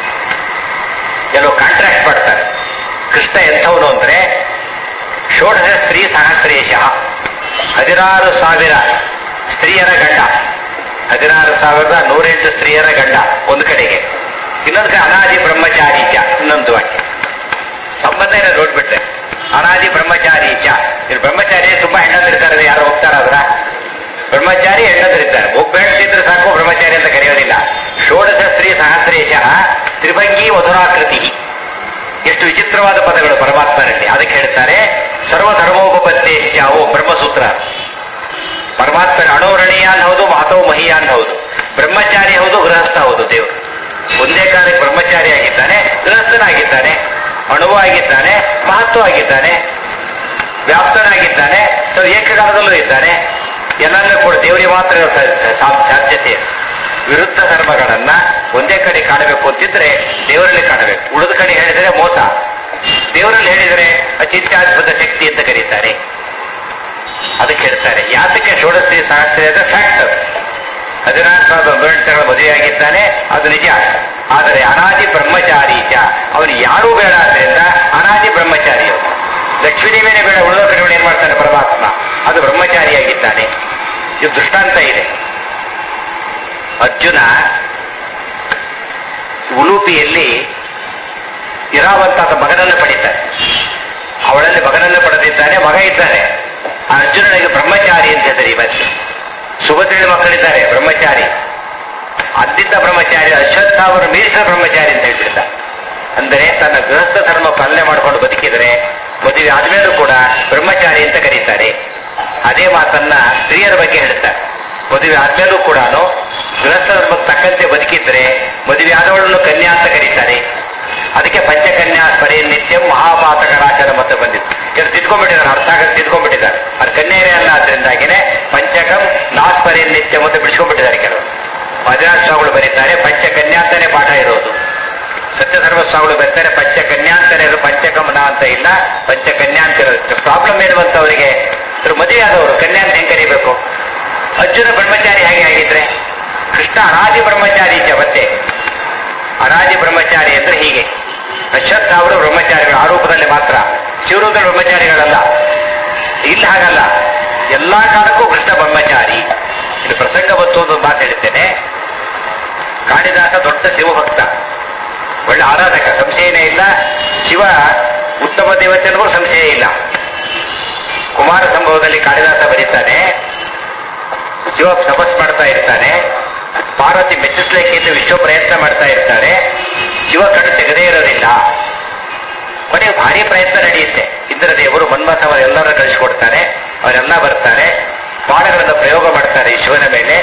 ಕೆಲವು ಕಾಂಟ್ರಾಕ್ಟ್ ಮಾಡ್ತಾರೆ ಕೃಷ್ಣ ಎಂಥವನು ಅಂದ್ರೆ ಷೋಡಶ ಸ್ತ್ರೀ ಸಹಸ್ರೇಶ ಹದಿನಾರು ಸಾವಿರ ಸ್ತ್ರೀಯರ ಗಂಡ ಹದಿನಾರು ಸಾವಿರದ ನೂರೆಂಟು ಸ್ತ್ರೀಯರ ಗಂಡ ಒಂದು ಕಡೆಗೆ ಇನ್ನೊಂದು ಕಡೆ ಅನಾದಿ ಬ್ರಹ್ಮಚಾರೀಚ ಇನ್ನೊಂದು ವಾಕ್ಯ ಸಂಬಂಧ ಏನೋ ನೋಡ್ಬಿಟ್ರೆ ಅನಾದಿ ಬ್ರಹ್ಮಚಾರೀಚ ಇಲ್ಲಿ ಬ್ರಹ್ಮಚಾರಿ ತುಂಬಾ ಹೆಣ್ಣಂದಿರ್ತಾರೆ ಯಾರು ಹೋಗ್ತಾರಾದ್ರ ಬ್ರಹ್ಮಚಾರಿ ಹೆಣ್ಣಂದಿರ್ತಾರೆ ಒಬ್ಬ ಹೆಣ್ಣಿದ್ರೆ ಸಾಕು ಬ್ರಹ್ಮಚಾರಿ ಅಂತ ಕರೆಯೋದಿಲ್ಲ ಷೋಡಶ ಸ್ತ್ರೀ ಸಹಸ್ರೇಶ ತ್ರಿಭಂಗಿ ಮಧುರಾಕೃತಿ ಎಷ್ಟು ವಿಚಿತ್ರವಾದ ಪದಗಳು ಪರಮಾತ್ಮನಲ್ಲಿ ಅದಕ್ಕೆ ಹೇಳ್ತಾರೆ ಸರ್ವಧರ್ಮೋಪತ್ತೇಶ್ಚ ಓ ಬ್ರಹ್ಮಸೂತ್ರ ಪರಮಾತ್ಮನ ಅಣೋರಣೀಯ ಅಂತ ಹೌದು ಮಹತೋ ಮಹೀಯ ಅಂತ ಹೌದು ಬ್ರಹ್ಮಚಾರಿ ಹೌದು ಗೃಹಸ್ಥ ಹೌದು ದೇವರು ಒಂದೇ ಕಾಲಕ್ಕೆ ಬ್ರಹ್ಮಚಾರಿ ಆಗಿದ್ದಾನೆ ಗೃಹಸ್ಥನಾಗಿದ್ದಾನೆ ಅಣುವು ಆಗಿದ್ದಾನೆ ಮಹತ್ವ ಆಗಿದ್ದಾನೆ ವ್ಯಾಪ್ತನಾಗಿದ್ದಾನೆ ಸೊ ಏಕಕಾಲದಲ್ಲೂ ಇದ್ದಾನೆ ಎಲ್ಲರನ್ನೂ ಕೂಡ ದೇವರಿಗೆ ಮಾತ್ರ ಇರೋ ಸಾ- ಸಾ- ಸಾಧ್ಯತೆ ವಿರುದ್ಧ ಧರ್ಮಗಳನ್ನ ಒಂದೇ ಕಡೆ ಕಾಣಬೇಕು ಅಂತಿದ್ರೆ ದೇವರಲ್ಲಿ ಕಾಣಬೇಕು ಉಳಿದ ಕಡೆ ಹೇಳಿದರೆ ಮೋಸ ದೇವರಲ್ಲಿ ಹೇಳಿದರೆ ಅಚಿತ್ಯಾದ್ಭುತ ಶಕ್ತಿ ಅಂತ ಕರೀತಾರೆ ಅದಕ್ಕೆ ಹೇಳ್ತಾರೆ ಯಾತಕ್ಕೆ ಷೋಡಶಿ ಸಹಸ್ರ ಅಂದ್ರೆ ಫ್ಯಾಕ್ಟ್ ಅದು ಹದಿನಾರು ಸಾವಿರದ ಒಂಬೈನೂರ ಮದುವೆಯಾಗಿದ್ದಾನೆ ಅದು ನಿಜ ಆದರೆ ಅನಾದಿ ಬ್ರಹ್ಮಚಾರೀಚ ಅವನು ಯಾರೂ ಬೇಡ ಆದ್ರಿಂದ ಅನಾದಿ ಬ್ರಹ್ಮಚಾರಿ ಅವನು. ಲಕ್ಷ್ಮೀದೇವಿನೇ ಬೇಡ ಉಳಿದ ಕಡೆ ಏನ್ ಮಾಡ್ತಾನೆ ಪರಮಾತ್ಮ ಅದು ಬ್ರಹ್ಮಚಾರಿಯಾಗಿದ್ದಾನೆ ಇದು ದೃಷ್ಟಾಂತ ಇದೆ ಅರ್ಜುನ ಉಲೂಪಿಯಲ್ಲಿ ಇರಾವಂತ ಮಗನನ್ನು ಪಡಿತಾರೆ ಅವಳಲ್ಲಿ ಮಗನನ್ನು ಪಡೆದಿದ್ದಾನೆ ಮಗ ಇದ್ದಾನೆ ಆ ಅರ್ಜುನನಿಗೆ ಬ್ರಹ್ಮಚಾರಿ ಅಂತ ಹೆಸರು ಇವತ್ತು ಸುಭದ್ರೇಳಿ ಮಕ್ಕಳಿದ್ದಾರೆ ಬ್ರಹ್ಮಚಾರಿ ಅದ್ದಿದ್ದ ಬ್ರಹ್ಮಚಾರಿ ಅಶ್ವತ್ಥಾವರ ಮೀರಿಸಿದ ಬ್ರಹ್ಮಚಾರಿ ಅಂತ ಹೇಳ್ತಿರ್ತಾರೆ ಅಂದರೆ ತನ್ನ ಗೃಹಸ್ಥ ಧರ್ಮ ಪಾಲನೆ ಮಾಡ್ಕೊಂಡು ಬದುಕಿದರೆ ಮದುವೆ ಆದ್ಮೇಲೂ ಕೂಡ ಬ್ರಹ್ಮಚಾರಿ ಅಂತ ಕರೀತಾರೆ ಅದೇ ಮಾತನ್ನ ಸ್ತ್ರೀಯರ ಬಗ್ಗೆ ಹೇಳ್ತಾರೆ ಮದುವೆ ಆದ್ಮೇಲೂ ಕೂಡ ಗೃಹಸ್ಥ ಧರ್ಮಕ್ಕೆ ತಕ್ಕಂತೆ ಬದುಕಿದ್ರೆ ಮದುವೆ ಆದವಳನ್ನು ಕನ್ಯಾ ಅಂತ ಕರೀತಾರೆ ಅದಕ್ಕೆ ಪಂಚಕನ್ಯಾ ಸ್ಪರಿ ನಿತ್ಯ ಮಹಾಪಾತಕರಾಚರ ಮತ್ತೆ ಬಂದಿತ್ತು ಕೆಲವು ತಿದ್ಕೊಂಡ್ಬಿಟ್ಟಿದ್ದಾರೆ ಅರ್ಥ ಆಗಕ್ಕೆ ತಿದ್ಕೊಂಡ್ಬಿಟ್ಟಿದ್ದಾರೆ ಅದು ಕನ್ಯೆಯೇ ಅಲ್ಲ ಆದ್ರಿಂದಾಗಿನೇ ಪಂಚಕಂ ನಾಸ್ಪರಿ ನಿತ್ಯ ಮತ್ತೆ ಬಿಡಿಸ್ಕೊಂಡ್ಬಿಟ್ಟಿದ್ದಾರೆ ಕೆಲವರು ಹದಿನಾರು ಸ್ವಾಮಿಗಳು ಬರೀತಾರೆ ಪಂಚಕನ್ಯಾ ಅಂತಾನೆ ಪಾಠ ಇರೋದು ಸತ್ಯಧರ್ಮ ಸ್ವಾಮಿಗಳು ಬರ್ತಾರೆ ಪಂಚಕನ್ಯಾ ಅಂತಾನೆ ಇರೋದು ಪಂಚಕಮನ ಅಂತ ಇಲ್ಲ ಪಂಚಕನ್ಯಾ ಅಂತ ಇರೋದು ಪ್ರಾಬ್ಲಮ್ ಏನು ಅಂತ ಅವರಿಗೆ ಇವ್ರು ಮದುವೆ ಆದವರು ಕನ್ಯಾ ಅಂತ ಹೆಂಗ್ ಕರಿಬೇಕು ಅರ್ಜುನ ಬ್ರಹ್ಮಚಾರಿ ಹೇಗೆ ಆಗಿದ್ರೆ ಕೃಷ್ಣ ಅನಾದಿ ಬ್ರಹ್ಮಚಾರಿ ಇದ್ದ ಮತ್ತೆ ಅನಾದಿ ಬ್ರಹ್ಮಚಾರಿ ಅಂದ್ರೆ ಹೀಗೆ ಅಶ್ವತ್ಥ ಅವರು ಬ್ರಹ್ಮಚಾರಿಗಳು ಆರೋಪದಲ್ಲಿ ಮಾತ್ರ ಶಿವರುದ್ರ ಬ್ರಹ್ಮಚಾರಿಗಳಲ್ಲ ಇಲ್ಲಿ ಹಾಗಲ್ಲ ಎಲ್ಲಾ ಕಾಲಕ್ಕೂ ಕೃಷ್ಣ ಬ್ರಹ್ಮಚಾರಿ ಇದು ಪ್ರಸಂಗ ಬಂತು ಒಂದು ಮಾತು ಹೇಳ್ತೇನೆ ಕಾಳಿದಾಸ ದೊಡ್ಡ ಶಿವಭಕ್ತ ಒಳ್ಳೆ ಆರಾಧಕ ಸಂಶಯನೇ ಇಲ್ಲ ಶಿವ ಉತ್ತಮ ದೇವತೆಗೂ ಸಂಶಯ ಇಲ್ಲ ಕುಮಾರ ಸಂಭವದಲ್ಲಿ ಕಾಳಿದಾಸ ಬರೀತಾನೆ ಶಿವ ತಪಸ್ ಮಾಡ್ತಾ ಇರ್ತಾನೆ ಪಾರ್ವತಿ ಮೆಚ್ಚಿಸ್ಲಿಕ್ಕೆ ವಿಶ್ವ ಪ್ರಯತ್ನ ಮಾಡ್ತಾ ಇರ್ತಾರೆ ಶಿವ ಕಣ್ಣು ತೆಗೆದೇ ಇರೋದಿಲ್ಲ ಕೊನೆಗೆ ಭಾರಿ ಪ್ರಯತ್ನ ನಡೆಯುತ್ತೆ ಇಂದ್ರದೇವರು ಮನ್ಮಥವ ಎಲ್ಲರ ಕಳಿಸಿಕೊಡ್ತಾರೆ ಅವರೆಲ್ಲ ಬರ್ತಾರೆ ಬಾಣಗಳನ್ನು ಪ್ರಯೋಗ ಮಾಡ್ತಾರೆ ಈ ಶಿವನ ಮೇಲೆ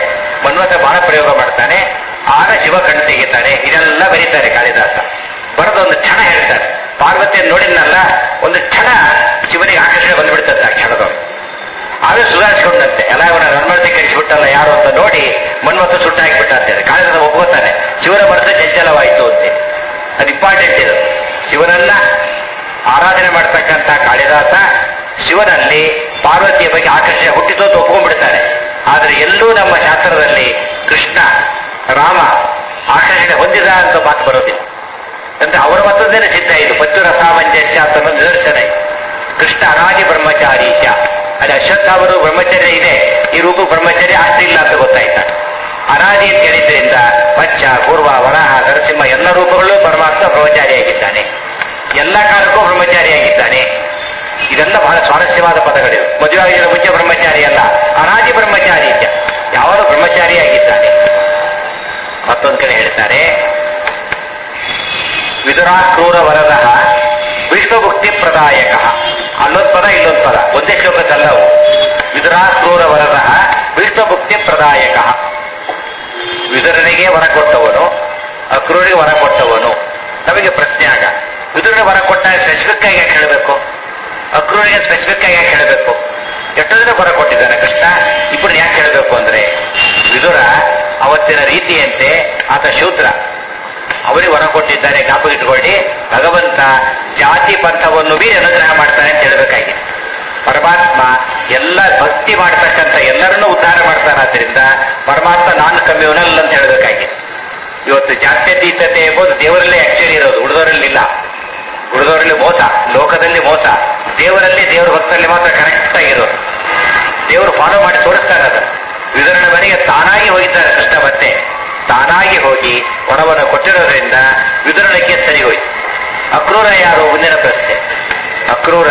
ಮನ್ಮಥ ಬಾಣ ಪ್ರಯೋಗ ಮಾಡ್ತಾನೆ ಆಗ ಶಿವ ಕಣ್ಣು ತೆಗಿತಾನೆ ಇದೆಲ್ಲ ಬರೀತಾರೆ ಕಾಳಿದಾಸ ಬರೆದ ಒಂದು ಕ್ಷಣ ಹೇಳ್ತಾರೆ ಪಾರ್ವತಿಯನ್ನು ನೋಡಿದ್ನಲ್ಲ ಒಂದು ಕ್ಷಣ ಶಿವನಿಗೆ ಆಕರ್ಷಣೆ ಬಂದ್ಬಿಡ್ತದೆ ಆ ಕ್ಷಣದೊಳಗೆ ಆಮೇಲೆ ಸುಧಾರಿಸ್ಕೊಂಡಂತೆ ಎಲ್ಲ ಇವನ ರನ್ಮರ್ತಿ ಕಳಿಸಿಬಿಟ್ಟಲ್ಲ ಯಾರು ಅಂತ ನೋಡಿ ಮನ್ಮಥ ಸುಟ್ಟ ಹಾಕಿಬಿಟ್ಟಂತೆ ಕಾಳಿದಾಸ ಒಪ್ಕೋತಾನೆ ಶಿವನ ಮನಸ್ಸು ಚಂಚಲವಾಯಿತು ಅಂತೆ ಅದು ಇಂಪಾರ್ಟೆಂಟ್ ಇದು ಶಿವನನ್ನ ಆರಾಧನೆ ಮಾಡ್ತಕ್ಕಂಥ ಕಾಳಿದಾಸ ಶಿವನಲ್ಲಿ ಪಾರ್ವತಿಯ ಬಗ್ಗೆ ಆಕರ್ಷಣೆ ಹುಟ್ಟಿತು ಅಂತ ಒಪ್ಕೊಂಡ್ಬಿಡ್ತಾರೆ ಆದ್ರೆ ಎಲ್ಲೂ ನಮ್ಮ ಶಾಸ್ತ್ರದಲ್ಲಿ ಕೃಷ್ಣ ರಾಮ ಆಕರ್ಷಣೆ ಹೊಂದಿದ ಅಂತ ಮಾತು ಬರೋದಿಲ್ಲ ಅಂದ್ರೆ ಅವರ ಮತದ್ದೇನೆ ಸಿದ್ಧ ಇದು ಪತ್ತು ರಸಾಮಂಜಸ್ಯ ಅಂತ ಒಂದು ನಿದರ್ಶನ ಇದೆ ಕೃಷ್ಣ ಅನಾದಿ ಬ್ರಹ್ಮಚಾರಿ ಚ ಅಲ್ಲಿ ಅಶ್ವತ್ಥ ಅವರು ಬ್ರಹ್ಮಚರ್ಯ ಇದೆ ಈ ರೂಪ ಬ್ರಹ್ಮಚರ್ಯ ಅಷ್ಟು ಇಲ್ಲ ಅಂತ ಗೊತ್ತಾಯ್ತ ಅನಾದಿ ಅಂತ ಹೇಳಿದ್ರಿಂದ ಪಚ್ಚ ಪೂರ್ವ ವರಹ ನರಸಿಂಹ ಎಲ್ಲ ರೂಪಗಳು ಪರಮಾತ್ಮ ಬ್ರಹ್ಮಚಾರಿಯಾಗಿದ್ದಾನೆ ಎಲ್ಲ ಕಾಲಕ್ಕೂ ಬ್ರಹ್ಮಚಾರಿಯಾಗಿದ್ದಾನೆ ಇದೆಲ್ಲ ಬಹಳ ಸ್ವಾರಸ್ಯವಾದ ಪದಗಳಿವೆ ಮದುವೆ ಆಗಿರೋ ಮುಂಚೆ ಬ್ರಹ್ಮಚಾರಿ ಅಲ್ಲ ಅನಾದಿ ಬ್ರಹ್ಮಚಾರಿ ಚ ಯಾವಾಗಲೂ ಬ್ರಹ್ಮಚಾರಿಯಾಗಿದ್ದಾನೆ ಮತ್ತೊಂದು ಕಡೆ ಹೇಳ್ತಾರೆ ವಿದುರಾಕ್ರೂರ ವರದ ವಿಶ್ವಭುಕ್ತಿ ಪ್ರದಾಯಕ ಅಲ್ಲೊಂದು ಪದ ಇಲ್ಲೊಂದು ಪದ ಒಂದೇ ಶ್ಲೋಕದಲ್ಲವು ವಿದುರಾಕ್ರೂರ ವರದ ವಿಶ್ವಭುಕ್ತಿ ಪ್ರದಾಯಕ ವಿದುರನಿಗೆ ವರ ಕೊಟ್ಟವನು ಅಕ್ರೂರಿಗೆ ವರ ಕೊಟ್ಟವನು ನಮಗೆ ಪ್ರಶ್ನೆ ಆಗ ವಿದುರನಿಗೆ ವರ ಕೊಟ್ಟಾಗ ಸ್ಪೆಸಿಫಿಕ್ ಆಗಿ ಯಾಕೆ ಹೇಳಬೇಕು ಅಕ್ರೂರಿಗೆ ಸ್ಪೆಸಿಫಿಕ್ ಆಗಿ ಯಾಕೆ ಹೇಳಬೇಕು ಎಷ್ಟೋ ಜನ ವರ ಕೊಟ್ಟಿದ್ದಾನೆ ಕೃಷ್ಣ ಇಬ್ಬರು ಯಾಕೆ ಹೇಳಬೇಕು ಅಂದ್ರೆ ವಿದುರ ಅವತ್ತಿನ ರೀತಿಯಂತೆ ಆತ ಶೂದ್ರ ಅವರಿಗೆ ವರ ಕೊಟ್ಟಿದ್ದಾರೆ ಜ್ಞಾಪಕ ಇಟ್ಕೊಳ್ಳಿ ಭಗವಂತ ಜಾತಿ ಪಂಥವನ್ನು ಮೀರಿ ಅನುಗ್ರಹ ಮಾಡ್ತಾನೆ ಅಂತ ಹೇಳಬೇಕಾಗಿದೆ ಪರಮಾತ್ಮ ಎಲ್ಲ ಭಕ್ತಿ ಮಾಡ್ತಕ್ಕಂಥ ಎಲ್ಲರನ್ನೂ ಉದ್ಧಾರ ಮಾಡ್ತಾನಾದ್ರಿಂದ ಪರಮಾತ್ಮ ನಾನು ಕಮ್ಯುನಲ್ ಅಂತ ಹೇಳಬೇಕಾಗಿದೆ ಇವತ್ತು ಜಾತ್ಯತೀತತೆ ಎಂಬುದು ದೇವರಲ್ಲೇ ಆಕ್ಚುಲಿ ಇರೋದು ಉಳಿದವರಲ್ಲಿ ಇಲ್ಲ ಉಳಿದವರಲ್ಲಿ ಮೋಸ ಲೋಕದಲ್ಲಿ ಮೋಸ ದೇವರಲ್ಲಿ ದೇವರ ಭಕ್ತರಲ್ಲಿ ಮಾತ್ರ ಕರೆಕ್ಟ್ ಆಗಿರೋದು ದೇವರು ಫಾಲೋ ಮಾಡಿ ತೋರಿಸ್ತಾರೆ ಅದು ವಿದರಣ ಮನೆಗೆ ತಾನಾಗಿ ಹೋಗಿದ್ದಾರೆ ಕೃಷ್ಣ ಮತ್ತೆ ತಾನಾಗಿ ಹೋಗಿ ವರವನ್ನು ಕೊಟ್ಟಿರೋದ್ರಿಂದ ವಿದುರಣಕ್ಕೆ ಸರಿ ಹೋಯ್ತು ಅಕ್ರೂರ ಯಾರು ಮುಂದಿನ ಪ್ರಶ್ನೆ ಅಕ್ರೂರ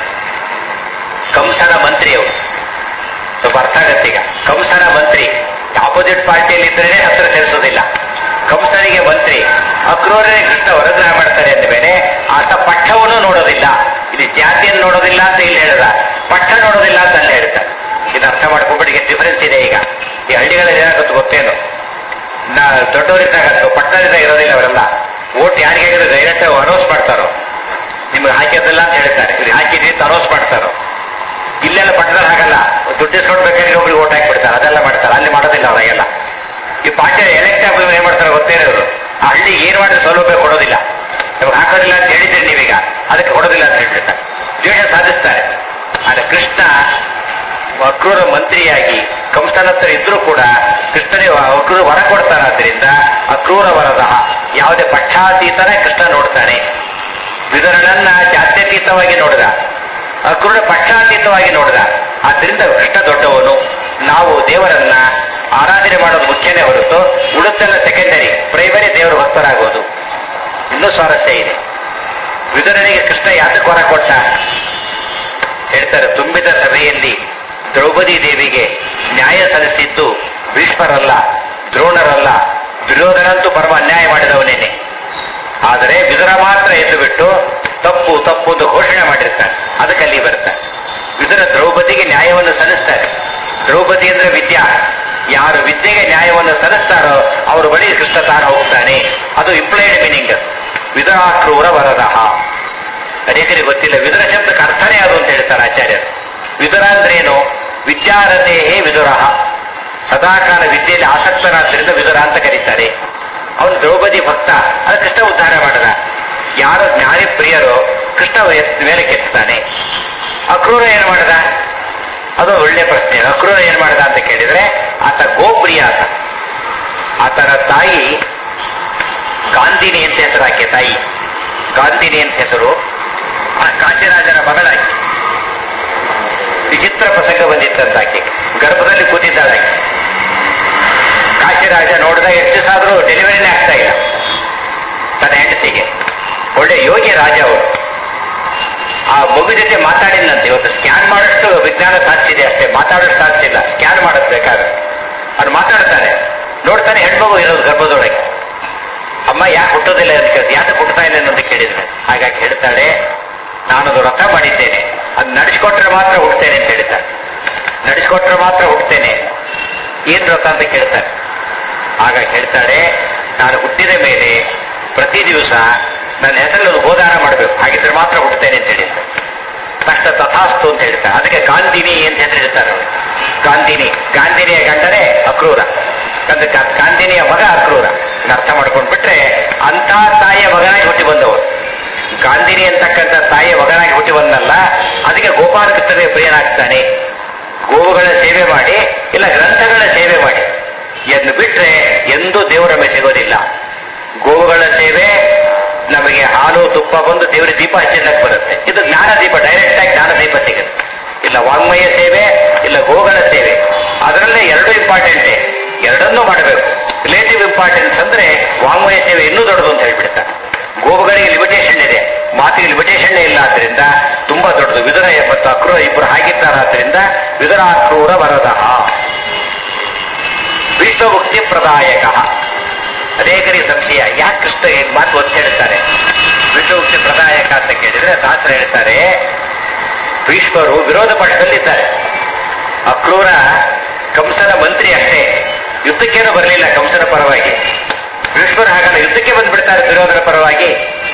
ಕಂಸನ ಮಂತ್ರಿ ಅವರು ಸ್ವಲ್ಪ ಅರ್ಥ ಆಗತ್ತೀಗ ಕಂಸನ ಮಂತ್ರಿ ಆಪೋಸಿಟ್ ಪಾರ್ಟಿಯಲ್ಲಿ ಇದ್ರೇನೆ ಹತ್ರ ಸೇರಿಸೋದಿಲ್ಲ ಕಂಸನಿಗೆ ಮಂತ್ರಿ ಅಕ್ರೂರನೇ ಕೃಷ್ಣ ವರಗ್ರಹ ಮಾಡ್ತಾರೆ ಅಂದ ಮೇಲೆ ಆತ ಪಠವನ್ನು ನೋಡೋದಿಲ್ಲ ಇಲ್ಲಿ ಜಾತಿಯನ್ನು ನೋಡೋದಿಲ್ಲ ಅಂತ ಇಲ್ಲಿ ಹೇಳಿದ ಪಠ ನೋಡೋದಿಲ್ಲ ಅಂತ ಅಲ್ಲಿ ಹೇಳ್ತಾರೆ ಇದು ಅರ್ಥ ಮಾಡ್ಕೊಂಡ್ಬಿಟ್ಟು ಡಿಫರೆನ್ಸ್ ಇದೆ ಈಗ ಈ ಹಳ್ಳಿಗಳಲ್ಲಿ ಏನಾಗುತ್ತೆ ಗೊತ್ತೇನು ನಾ ದೊಡ್ಡವರಿದ್ದಾಗತ್ತು ಪಟ್ಟಣದಿಂದ ಇರೋದಿಲ್ಲ ಅವರೆಲ್ಲ ಓಟ್ ಯಾರಿಗೆ ಹಾಕಿದ್ರೆ ಡೈರೆಕ್ಟ್ ಅನೌನ್ಸ್ ಮಾಡ್ತಾರೋ ನಿಮ್ಗೆ ಹಾಕಿದ್ದಿಲ್ಲ ಅಂತ ಹೇಳ್ತಾರೆ ಇಲ್ಲಿ ಹಾಕಿದ್ರಿ ಅಂತ ಅನೌನ್ಸ್ ಮಾಡ್ತಾರೋ ಇಲ್ಲೆಲ್ಲ ಪಟ್ಟಣದಲ್ಲಿ ಹಾಗಲ್ಲ ದುಡ್ಡು ಇಸ್ಕೊಂಡು ಬೇಕಾದ್ರೆ ಒಬ್ರಿಗೆ ಓಟ್ ಹಾಕ್ಬಿಡ್ತಾರೆ ಅದೆಲ್ಲ ಮಾಡ್ತಾರೆ ಅಲ್ಲಿ ಮಾಡೋದಿಲ್ಲ ಅವರಿಗೆಲ್ಲ ಈ ಪಾರ್ಟಿ ಎಲೆಕ್ಟ್ ಆಗಿ ಏನ್ ಮಾಡ್ತಾರೆ ಗೊತ್ತೇನೆ ಅವರು ಆ ಹಳ್ಳಿಗೆ ಏನ್ ಮಾಡಿದ್ರೆ ಸೌಲಭ್ಯ ಕೊಡೋದಿಲ್ಲ ನಿಮ್ಗೆ ಹಾಕೋದಿಲ್ಲ ಅಂತ ಹೇಳಿದ್ರಿ ನೀವೀಗ ಅದಕ್ಕೆ ಕೊಡೋದಿಲ್ಲ ಅಂತ ಹೇಳ್ತಿರ್ತಾರೆ ದ್ವೇಷ ಸಾಧಿಸ್ತಾರೆ ಆದ್ರೆ ಕೃಷ್ಣ ಅಕ್ರೂರ ಮಂತ್ರಿಯಾಗಿ ಕಂಸನ ಹತ್ರ ಇದ್ರೂ ಕೂಡ ಕೃಷ್ಣನೇ ಅಕ್ರೂರ ವರ ಕೊಡ್ತಾರಾದ್ರಿಂದ ಅಕ್ರೂರ ವರದ ಯಾವುದೇ ಪಕ್ಷಾತೀತನೇ ಕೃಷ್ಣ ನೋಡ್ತಾನೆ ವಿದರಣನ್ನ ಜಾತ್ಯತೀತವಾಗಿ ನೋಡಿದ ಅಕ್ರೂರ ಪಕ್ಷಾತೀತವಾಗಿ ನೋಡಿದ ಆದ್ರಿಂದ ಕೃಷ್ಣ ದೊಡ್ಡವನು ನಾವು ದೇವರನ್ನ ಆರಾಧನೆ ಮಾಡೋದು ಮುಖ್ಯನೇ ಹೊರತು ಉಳಿದೆಲ್ಲ ಸೆಕೆಂಡರಿ ಪ್ರೈಮರಿ ದೇವರ ಭಕ್ತರಾಗೋದು ಇನ್ನೂ ಸ್ವಾರಸ್ಯ ಇದೆ ವಿದುರನಿಗೆ ಕೃಷ್ಣ ಯಾತಕ್ಕೆ ವರ ಕೊಟ್ಟ ಹೇಳ್ತಾರೆ ತುಂಬಿದ ಸಭೆಯಲ್ಲಿ ದ್ರೌಪದಿ ದೇವಿಗೆ ನ್ಯಾಯ ಸಲ್ಲಿಸಿದ್ದು ಭೀಷ್ಮರಲ್ಲ ದ್ರೋಣರಲ್ಲ ದುರ್ಯೋಧನಂತೂ ಪರಮ ಅನ್ಯಾಯ ಮಾಡಿದವನೇನೆ ಆದರೆ ವಿದುರ ಮಾತ್ರ ಎದ್ದು ಬಿಟ್ಟು ತಪ್ಪು ತಪ್ಪು ಅಂತ ಘೋಷಣೆ ಮಾಡಿರ್ತಾರೆ ಅದಕ್ಕೆ ಅಲ್ಲಿ ಬರ್ತಾರೆ ವಿದುರ ದ್ರೌಪದಿಗೆ ನ್ಯಾಯವನ್ನು ಸಲ್ಲಿಸ್ತಾರೆ ದ್ರೌಪದಿ ಅಂದ್ರೆ ವಿದ್ಯಾ ಯಾರು ವಿದ್ಯೆಗೆ ನ್ಯಾಯವನ್ನು ಸಲ್ಲಿಸ್ತಾರೋ ಅವ್ರ ಬಳಿ ಕೃಷ್ಣ ತಾನು ಹೋಗ್ತಾನೆ ಅದು ಇಂಪ್ಲೈಡ್ ಮೀನಿಂಗ್ ವಿದುರಾಕ್ರೂರ ವರದಹ ಅನೇಕರಿಗೆ ಗೊತ್ತಿಲ್ಲ ವಿದುರ ಶಬ್ದಕ್ಕೆ ಅರ್ಥನೇ ಅದು ಅಂತ ಹೇಳ್ತಾರೆ ಆಚಾರ್ಯರು ವಿದುರ ಅಂದ್ರೇನು ವಿದ್ಯಾರಥೇಹೇ ವಿದುರಃ ಸದಾಕಾಲ ವಿದ್ಯೆಯಲ್ಲಿ ಆಸಕ್ತನಾದ್ರಿಂದ ವಿದುರ ಅಂತ ಕರೀತಾರೆ ಅವನು ದ್ರೌಪದಿ ಭಕ್ತ ಅದು ಕೃಷ್ಣ ಉದ್ಧಾರ ಮಾಡದ ಯಾರು ಜ್ಞಾನಿ ಪ್ರಿಯರೋ ಕೃಷ್ಣ ಎತ್- ಮೇಲೆ ಕೆತ್ತಾನೆ ಅಕ್ರೂರ ಏನ್ ಮಾಡದ ಅದು ಒಳ್ಳೆ ಪ್ರಶ್ನೆ ಅಕ್ರೂರ ಏನ್ ಮಾಡದ ಅಂತ ಕೇಳಿದ್ರೆ ಆತ ಗೋಪ್ರಿಯ ಆತ ಆತನ ತಾಯಿ ಗಾಂಧಿನಿ ಅಂತ ಹೆಸರು ಆಕೆ ತಾಯಿ ಗಾಂಧಿನಿ ಅಂತ ಹೆಸರು ಆ ಕಾಂತಿರಾಜನ ಮಗಳಾಗಿ ವಿಚಿತ್ರ ಪ್ರಸಂಗ ಬಂದಿತ್ತಂತ ಆಕೆ ಗರ್ಭದಲ್ಲಿ ಕೂತಿದ್ದಾಳೆ ಆಕೆ ಕಾಶಿರಾಜ ನೋಡಿದಾಗ ಎಷ್ಟು ದಿವಸ ಆದ್ರೂ ಡೆಲಿವರಿನೇ ಆಗ್ತಾ ಇಲ್ಲ ತನ್ನ ಹೆಂಡತಿಗೆ ಒಳ್ಳೆ ಯೋಗಿ ರಾಜ ಅವರು ಆ ಮಗು ಜೊತೆ ಮಾತಾಡಿದಂತೆ ಇವತ್ತು ಸ್ಕ್ಯಾನ್ ಮಾಡೋಷ್ಟು ವಿಜ್ಞಾನ ಸಾಧಿಸಿದೆ ಅಷ್ಟೇ ಮಾತಾಡೋಷ್ಟು ಸಾಧಿಸಿಲ್ಲ ಸ್ಕ್ಯಾನ್ ಮಾಡೋದು ಬೇಕಾದ್ರೆ ಅವ್ನು ಮಾತಾಡ್ತಾನೆ ನೋಡ್ತಾನೆ ಹೆಣ್ಮಗು ಇರೋದು ಗರ್ಭದೊಳಗೆ ಅಮ್ಮ ಯಾಕೆ ಹುಟ್ಟೋದಿಲ್ಲ ಅಂತ ಕೇಳಿದ್ರೆ ಯಾಕೆ ಹುಟ್ಟುತ್ತಾ ಇಲ್ಲ ಅಂತ ಕೇಳಿದ್ರೆ ಹಾಗಾಗಿ ಹೇಳ್ತಾಳೆ ನಾನದು ವ್ರತ ಮಾಡಿದ್ದೇನೆ ಅದು ನಡೆಸ್ಕೊಟ್ರೆ ಮಾತ್ರ ಹುಡ್ತೇನೆ ಅಂತ ಹೇಳ್ತಾಳೆ ನಡೆಸ್ಕೊಟ್ರೆ ಮಾತ್ರ ಹುಡ್ತೇನೆ ಏನ್ ವ್ರತ ಅಂತ ಕೇಳ್ತಾರೆ ಆಗ ಹೇಳ್ತಾಳೆ ನಾನು ಹುಟ್ಟಿದ ಮೇಲೆ ಪ್ರತಿ ದಿವಸ ನನ್ನ ಹೆಸರಲ್ಲಿ ಒಂದು ಗೋದಾನ ಮಾಡಬೇಕು ಹಾಗಿದ್ರೆ ಮಾತ್ರ ಹುಟ್ಟುತ್ತೇನೆ ಅಂತ ಹೇಳಿದ್ದೆ ತಕ್ಷಣ ತಥಾಸ್ತು ಅಂತ ಹೇಳ್ತಾರೆ ಅದಕ್ಕೆ ಗಾಂಧಿನಿ ಅಂತ ಹೆಸರು ಹೇಳ್ತಾರೆ ಅವರು ಗಾಂಧಿನಿ ಗಾಂಧಿನಿಯ ಗಂಡನೇ ಅಕ್ರೂರ ಅಂದ್ರೆ ಗಾ- ಗಾಂಧಿನಿಯ ಮಗ ಅಕ್ರೂರ ಇದನ್ನ ಅರ್ಥ ಮಾಡ್ಕೊಂಡ್ಬಿಟ್ರೆ ಅಂತ ತಾಯಿಯ ಮಗನಾಗಿ ಹುಟ್ಟಿ ಬಂದವರು ಗಾಂಧಿನಿ ಅಂತಕ್ಕಂಥ ತಾಯಿಯ ಮಗನಾಗಿ ಹುಟ್ಟಿ ಬಂದಲ್ಲ ಅದಕ್ಕೆ ಗೋಪಾಲಕೃಷ್ಣನಿಗೆ ಪ್ರಿಯನಾಗ್ತಾನೆ ಗೋವುಗಳ ಸೇವೆ ಮಾಡಿ ಇಲ್ಲ ಗ್ರಂಥಗಳ ಸೇವೆ ಮಾಡಿ ಎಂದು ಬಿಟ್ರೆ ಎಂದೂ ದೇವರ ಮೇಲೆ ಸಿಗೋದಿಲ್ಲ ಗೋವುಗಳ ಸೇವೆ ನಮಗೆ ಹಾಲು ತುಪ್ಪ ಬಂದು ದೇವರ ದೀಪ ಹಚ್ಚಿದ್ದಕ್ಕೆ ಬರುತ್ತೆ ಇದು ಜ್ಞಾನ ದೀಪ ಡೈರೆಕ್ಟ್ ಆಗಿ ಜ್ಞಾನ ದೀಪ ಸಿಗುತ್ತೆ ಇಲ್ಲ ವಾಂಗ್ಮಯ ಸೇವೆ ಇಲ್ಲ ಗೋಗಳ ಸೇವೆ ಅದರಲ್ಲೇ ಎರಡು ಇಂಪಾರ್ಟೆಂಟೇ ಎರಡನ್ನೂ ಮಾಡಬೇಕು ರಿಲೇಟಿವ್ ಇಂಪಾರ್ಟೆನ್ಸ್ ಅಂದ್ರೆ ವಾಂಗ್ಮಯ ಸೇವೆ ಇನ್ನೂ ದೊಡ್ಡದು ಅಂತ ಹೇಳ್ಬಿಡ್ತಾರೆ ಗೋವುಗಳಿಗೆ ಲಿಮಿಟೇಷನ್ ಇದೆ ಮಾತಿಗೆ ಲಿಮಿಟೇಷನ್ ಇಲ್ಲ ಆದ್ರಿಂದ ತುಂಬಾ ದೊಡ್ಡದು ವಿದುರ ಮತ್ತು ಅಕ್ರೂರ ಇಬ್ಬರು ಹಾಗಿದ್ದಾರಾದ್ರಿಂದ ವಿದುರಾಕ್ರೂರ ವರದಃ ವಿಶ್ವಮುಕ್ತಿ ಪ್ರದಾಯಕ ಅನೇಕರಿಗೆ ಸಂಶಯ ಯಾಕೆ ಕೃಷ್ಣ ಈ ಮಾತು ಒತ್ತಿ ಹೇಳ್ತಾರೆ ವಿಶ್ವಮುಕ್ತಿ ಪ್ರದಾಯಕ ಅಂತ ಕೇಳಿದ್ರೆ ಶಾಸ್ತ್ರ ಹೇಳ್ತಾರೆ ಭೀಷ್ಮರು ವಿರೋಧ ಪಕ್ಷದಲ್ಲಿದ್ದಾರೆ ಅಕ್ರೂರ ಕಂಸನ ಮಂತ್ರಿ ಅಷ್ಟೇ ಯುದ್ಧಕ್ಕೇನು ಬರಲಿಲ್ಲ ಕಂಸನ ಪರವಾಗಿ ಭೀಷ್ಮರು ಹಾಗಲ್ಲ ಯುದ್ಧಕ್ಕೆ ಬಂದ್ಬಿಡ್ತಾರೆ ವಿರೋಧನ ಪರವಾಗಿ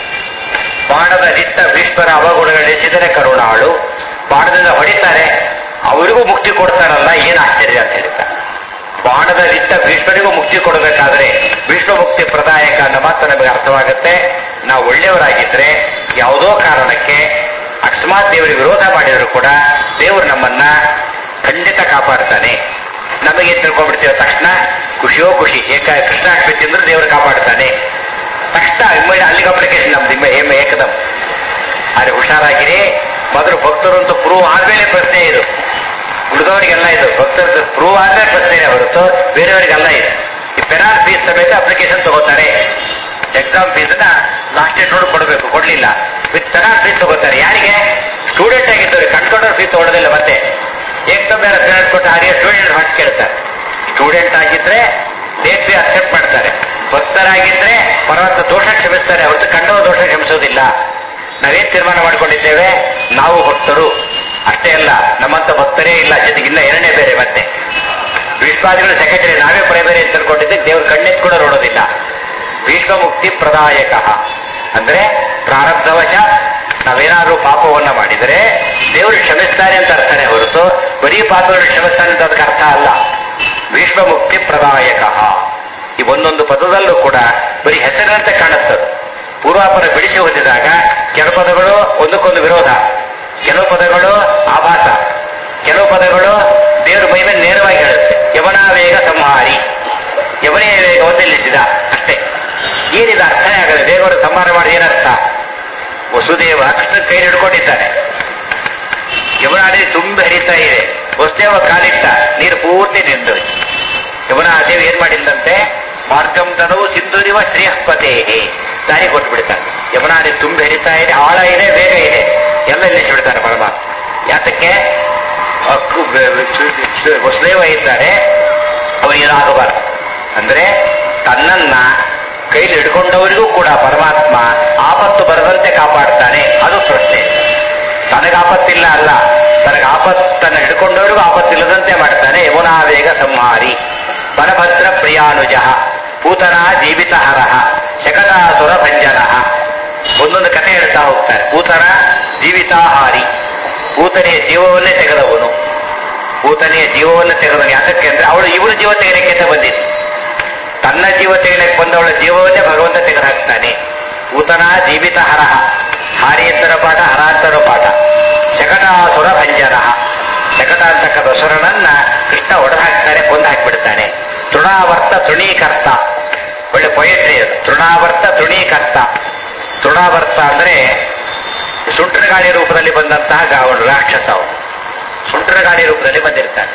ಬಾಣದ ನಿತ್ತ ಭೀಷ್ಮರ ಅವಗುಣಗಳಿಸಿದರೆ ಕರುಣಾಳು ಬಾಣದಿಂದ ಹೊಡಿತಾರೆ ಅವರಿಗೂ ಮುಕ್ತಿ ಕೊಡ್ತಾರಲ್ಲ ಏನ್ ಆಶ್ಚರ್ಯ ಅಂತ ಹೇಳ್ತಾರೆ ಬಾಣದ ನಿತ್ತ ಭೀಷ್ಮರಿಗೂ ಮುಕ್ತಿ ಕೊಡಬೇಕಾದ್ರೆ ಭೀಷ್ಮ ಮುಕ್ತಿ ಪ್ರದಾಯಕ ಅನ್ನೋ ಮಾತು ನಮಗೆ ಅರ್ಥವಾಗುತ್ತೆ ನಾವು ಒಳ್ಳೆಯವರಾಗಿದ್ರೆ ಯಾವುದೋ ಕಾರಣಕ್ಕೆ ಅಕಸ್ಮಾತ್ ದೇವರಿಗೆ ವಿರೋಧ ಮಾಡಿದ್ರು ಕೂಡ ದೇವರು ನಮ್ಮನ್ನ ಖಂಡಿತ ಕಾಪಾಡ್ತಾನೆ ನಮಗೆ ತಿಳ್ಕೊಂಡ್ಬಿಡ್ತೀವಿ ತಕ್ಷಣ ಖುಷಿಯೋ ಖುಷಿ ಏಕ ಕೃಷ್ಣಾಷ್ಟಮಿ ತಿಂದ್ರೆ ದೇವರು ಕಾಪಾಡ್ತಾನೆ ತಕ್ಷಣ ಇಮ್ಮಿಡಿ ಅಲ್ಲಿಗೆ ಅಪ್ಲಿಕೇಶನ್ ನಮ್ದು ಇಮ್ಮ ಏಮ ಏಕದಂ ಆದರೆ ಹುಷಾರಾಗಿರಿ ಮೊದಲು ಭಕ್ತರು ಅಂತ ಪ್ರೂವ್ ಆದ್ಮೇಲೆ ಪ್ರಶ್ನೆ ಇದು ಉಳಿದವರಿಗೆಲ್ಲ ಇದು ಭಕ್ತರದ್ದು ಪ್ರೂವ್ ಆದ್ಮೇಲೆ ಪ್ರಶ್ನೆ ಹೊರತು ಬೇರೆಯವರಿಗೆಲ್ಲ ಇದೆ ಈ ಪೆನಾಲ್ ಫೀಸ್ ಸಮೇತ ಅಪ್ಲಿಕೇಶನ್ ತಗೋತಾರೆ ಎಕ್ಸಾಮ್ ಫೀಸ್ ನ ಲಾಸ್ಟ್ ಡೇಟ್ ನೋಡಿ ಕೊಡಬೇಕು ಕೊಡ್ಲಿಲ್ಲ ವಿತ್ ಪೆನಾಲ್ ಫೀಸ್ ತಗೋತಾರೆ ಯಾರಿಗೆ ಸ್ಟೂಡೆಂಟ್ ಆಗಿದ್ದವ್ರಿಗೆ ಕಂಟ್ರೋಲರ್ ಫೀಸ್ ತಗೊಳ್ಳೋದಿಲ್ಲ ಮತ್ತೆ ಏಕ್ದಮ್ ಬೇರೆ ಪೇರೆಂಟ್ ಕೊಟ್ಟು ಹಾಗೆ ಸ್ಟೂಡೆಂಟ್ ಹೊಟ್ಟು ಕೇಳ್ತಾರೆ ಸ್ಟೂಡೆಂಟ್ ಆಗಿದ್ರೆ ಲೇಟ್ ಫೀ ಅಕ್ಸೆಪ್ಟ್ ಮಾಡ್ತಾರೆ ಭಕ್ತರಾಗಿದ್ರೆ ಪರವತ್ತ ದೋಷ ಕ್ಷಮಿಸ್ತಾರೆ ಹೊರತು ಕಂಡವ ದೋಷ ಕ್ಷಮಿಸೋದಿಲ್ಲ ನಾವೇನ್ ತೀರ್ಮಾನ ಮಾಡ್ಕೊಂಡಿದ್ದೇವೆ ನಾವು ಭಕ್ತರು ಅಷ್ಟೇ ಅಲ್ಲ ನಮ್ಮಂತ ಭಕ್ತರೇ ಇಲ್ಲ ಜೊತೆಗೆ ಇನ್ನ ಎರಡನೇ ಬೇರೆ ಮತ್ತೆ ಭೀಷ್ಮಾದಿಗಳು ಸೆಕ್ರೆಟರಿ ನಾವೇ ಪ್ರೈಮರಿ ಅಂತ ತಿಳ್ಕೊಂಡಿದ್ದೆ ದೇವ್ರ ಕಣ್ಣೆತ್ ಕೂಡ ನೋಡೋದಿಲ್ಲ ಭೀಷ್ಮ ಮುಕ್ತಿ ಪ್ರದಾಯಕ ಅಂದ್ರೆ ಪ್ರಾರಬ್ಧವಶ ನಾವೇನಾದ್ರೂ ಪಾಪವನ್ನ ಮಾಡಿದರೆ ದೇವರು ಕ್ಷಮಿಸ್ತಾರೆ ಅಂತ ಅರ್ಥನೇ ಹೊರತು ಬರೀ ಪಾಪವನ್ನು ಕ್ಷಮಿಸ್ತಾನೆ ಅಂತ ಅದಕ್ಕೆ ಅರ್ಥ ಅಲ್ಲ ಭೀಷ್ಮ ಮುಕ್ತಿ ಪ್ರದಾಯಕ ಈ ಒಂದೊಂದು ಪದದಲ್ಲೂ ಕೂಡ ಬರೀ ಹೆಸರಿನಂತೆ ಕಾಣುತ್ತದೆ ಪೂರ್ವಾಪರ ಬಿಡಿಸಿ ಓದಿದಾಗ ಕೆಲವು ಪದಗಳು ಒಂದಕ್ಕೊಂದು ವಿರೋಧ ಕೆಲವು ಪದಗಳು ಆಭಾಸ ಕೆಲವು ಪದಗಳು ದೇವರ ಮೈ ಮೇಲೆ ನೇರವಾಗಿ ಹೇಳುತ್ತೆ ಯವನ ವೇಗ ಸಂಹಾರಿ ಯವನೇ ವೇಗವನ್ನು ನಿಲ್ಲಿಸಿದ ಅಷ್ಟೇ ಏನಿದೆ ಅರ್ಥನೇ ಆಗಲ್ಲ ದೇವರು ಸಂಹಾರ ಮಾಡಿ ಏನರ್ಥ ವಸುದೇವ ಕೃಷ್ಣ ಕೈ ಹಿಡ್ಕೊಂಡಿದ್ದಾನೆ ಯಮುನಾ ನದಿ ತುಂಬಿ ಹರಿತಾ ಇದೆ ವಸುದೇವ ಕಾಲಿಟ್ಟ ನೀರು ಪೂರ್ತಿ ನಿಂತು ಯಮುನಾ ದೇವಿ ಏನ್ ಮಾಡಿಲ್ಲಂತೆ ಮಾರ್ಗಂ ತನವು ಸಿಂಧುರಿವ ಶ್ರೀಹಪತೆ ದಾರಿ ಕೊಟ್ಟು ಬಿಡ್ತಾನೆ ಯಮುನಾ ನದಿ ತುಂಬಿ ಹರಿತಾ ಇದೆ ಆಳ ಇದೆ ವೇಗ ಇದೆ ಎಲ್ಲ ನಿಲ್ಲಿಸಿಬಿಡ್ತಾನೆ ಪರಮಾತ್ಮ ಯಾತಕ್ಕೆ ಅಕ್ಕು ಬೆ- ಬೆ- ವಸುದೇವ ಇದ್ದಾರೆ ಅವನಿಗಾಗಬಾರದು ಅಂದ್ರೆ ತನ್ನನ್ನ ಕೈಲಿ ಹಿಡ್ಕೊಂಡವರಿಗೂ ಕೂಡ ಪರಮಾತ್ಮ ಆಪತ್ತು ಬರದಂತೆ ಕಾಪಾಡ್ತಾನೆ ಅದು ಪ್ರಶ್ನೆ ತನಗೆ ಆಪತ್ತಿಲ್ಲ ಅಲ್ಲ ತನಗೆ ಆಪತ್ತನ್ನು ಹಿಡ್ಕೊಂಡವರಿಗೂ ಆಪತ್ತಿಲ್ಲದಂತೆ ಮಾಡ್ತಾನೆ ಯಮುನಾ ವೇಗ ಸಂಹಾರಿ ಬಲಭದ್ರ ಪ್ರಿಯಾನುಜ ಪೂತನ ಜೀವಿತ ಹರಹ ಶಕಟಾಸುರ ಭಂಜನ ಒಂದೊಂದು ಕಥೆ ಹೇಳ್ತಾ ಹೋಗ್ತಾರೆ ಪೂತನ ಜೀವಿತಾಹಾರಿ ಪೂತನೆಯ ಜೀವವನ್ನೇ ತೆಗೆದವನು ಪೂತನೆಯ ಜೀವವನ್ನು ತೆಗೆದವನು ಯಾತಕ್ಕೆ ಅಂದ್ರೆ ಅವಳು ಇವಳು ಜೀವ ತೆಗೆಯಲಿಕ್ಕೆ ಅಂತ ಬಂದಿದ್ದು ತನ್ನ ಜೀವ ತೆಗೆಯಲಿಕ್ಕೆ ಬಂದವಳ ಜೀವವನ್ನೇ ಭಗವಂತ ತೆಗೆದುಹಾಕ್ತಾನೆ ಪೂತನ ಜೀವಿತ ಹರಹ ಹಾರಿ ಅಂತರ ಪಾಠ ಹರ ಅಂತರ ಪಾಠ ಶಕಟಾಸುರ ಭಂಜನ ಶಕಟ ಅಂತಕ್ಕಂಥ ಅಸುರನನ್ನ ಕೃಷ್ಣ ಒಡೆದು ಹಾಕ್ತಾನೆ ಕೊಂದು ಹಾಕಿಬಿಡ್ತಾನೆ ತೃಣಾವರ್ತ ತೃಣೀಕರ್ತ ಒಳ್ಳೆ ಪೊಯಟ್ರಿ ಅದು ತೃಣಾವರ್ತ ತೃಣೀಕರ್ತ ತೃಣಾವರ್ತ ಅಂದ್ರೆ ಸುಂಟರ ಗಾಳಿ ರೂಪದಲ್ಲಿ ಬಂದಂತಹ ಗಾವಣ ರಾಕ್ಷಸ ಅವನು ಸುಂಟರ ಗಾಳಿ ರೂಪದಲ್ಲಿ ಬಂದಿರ್ತಾನೆ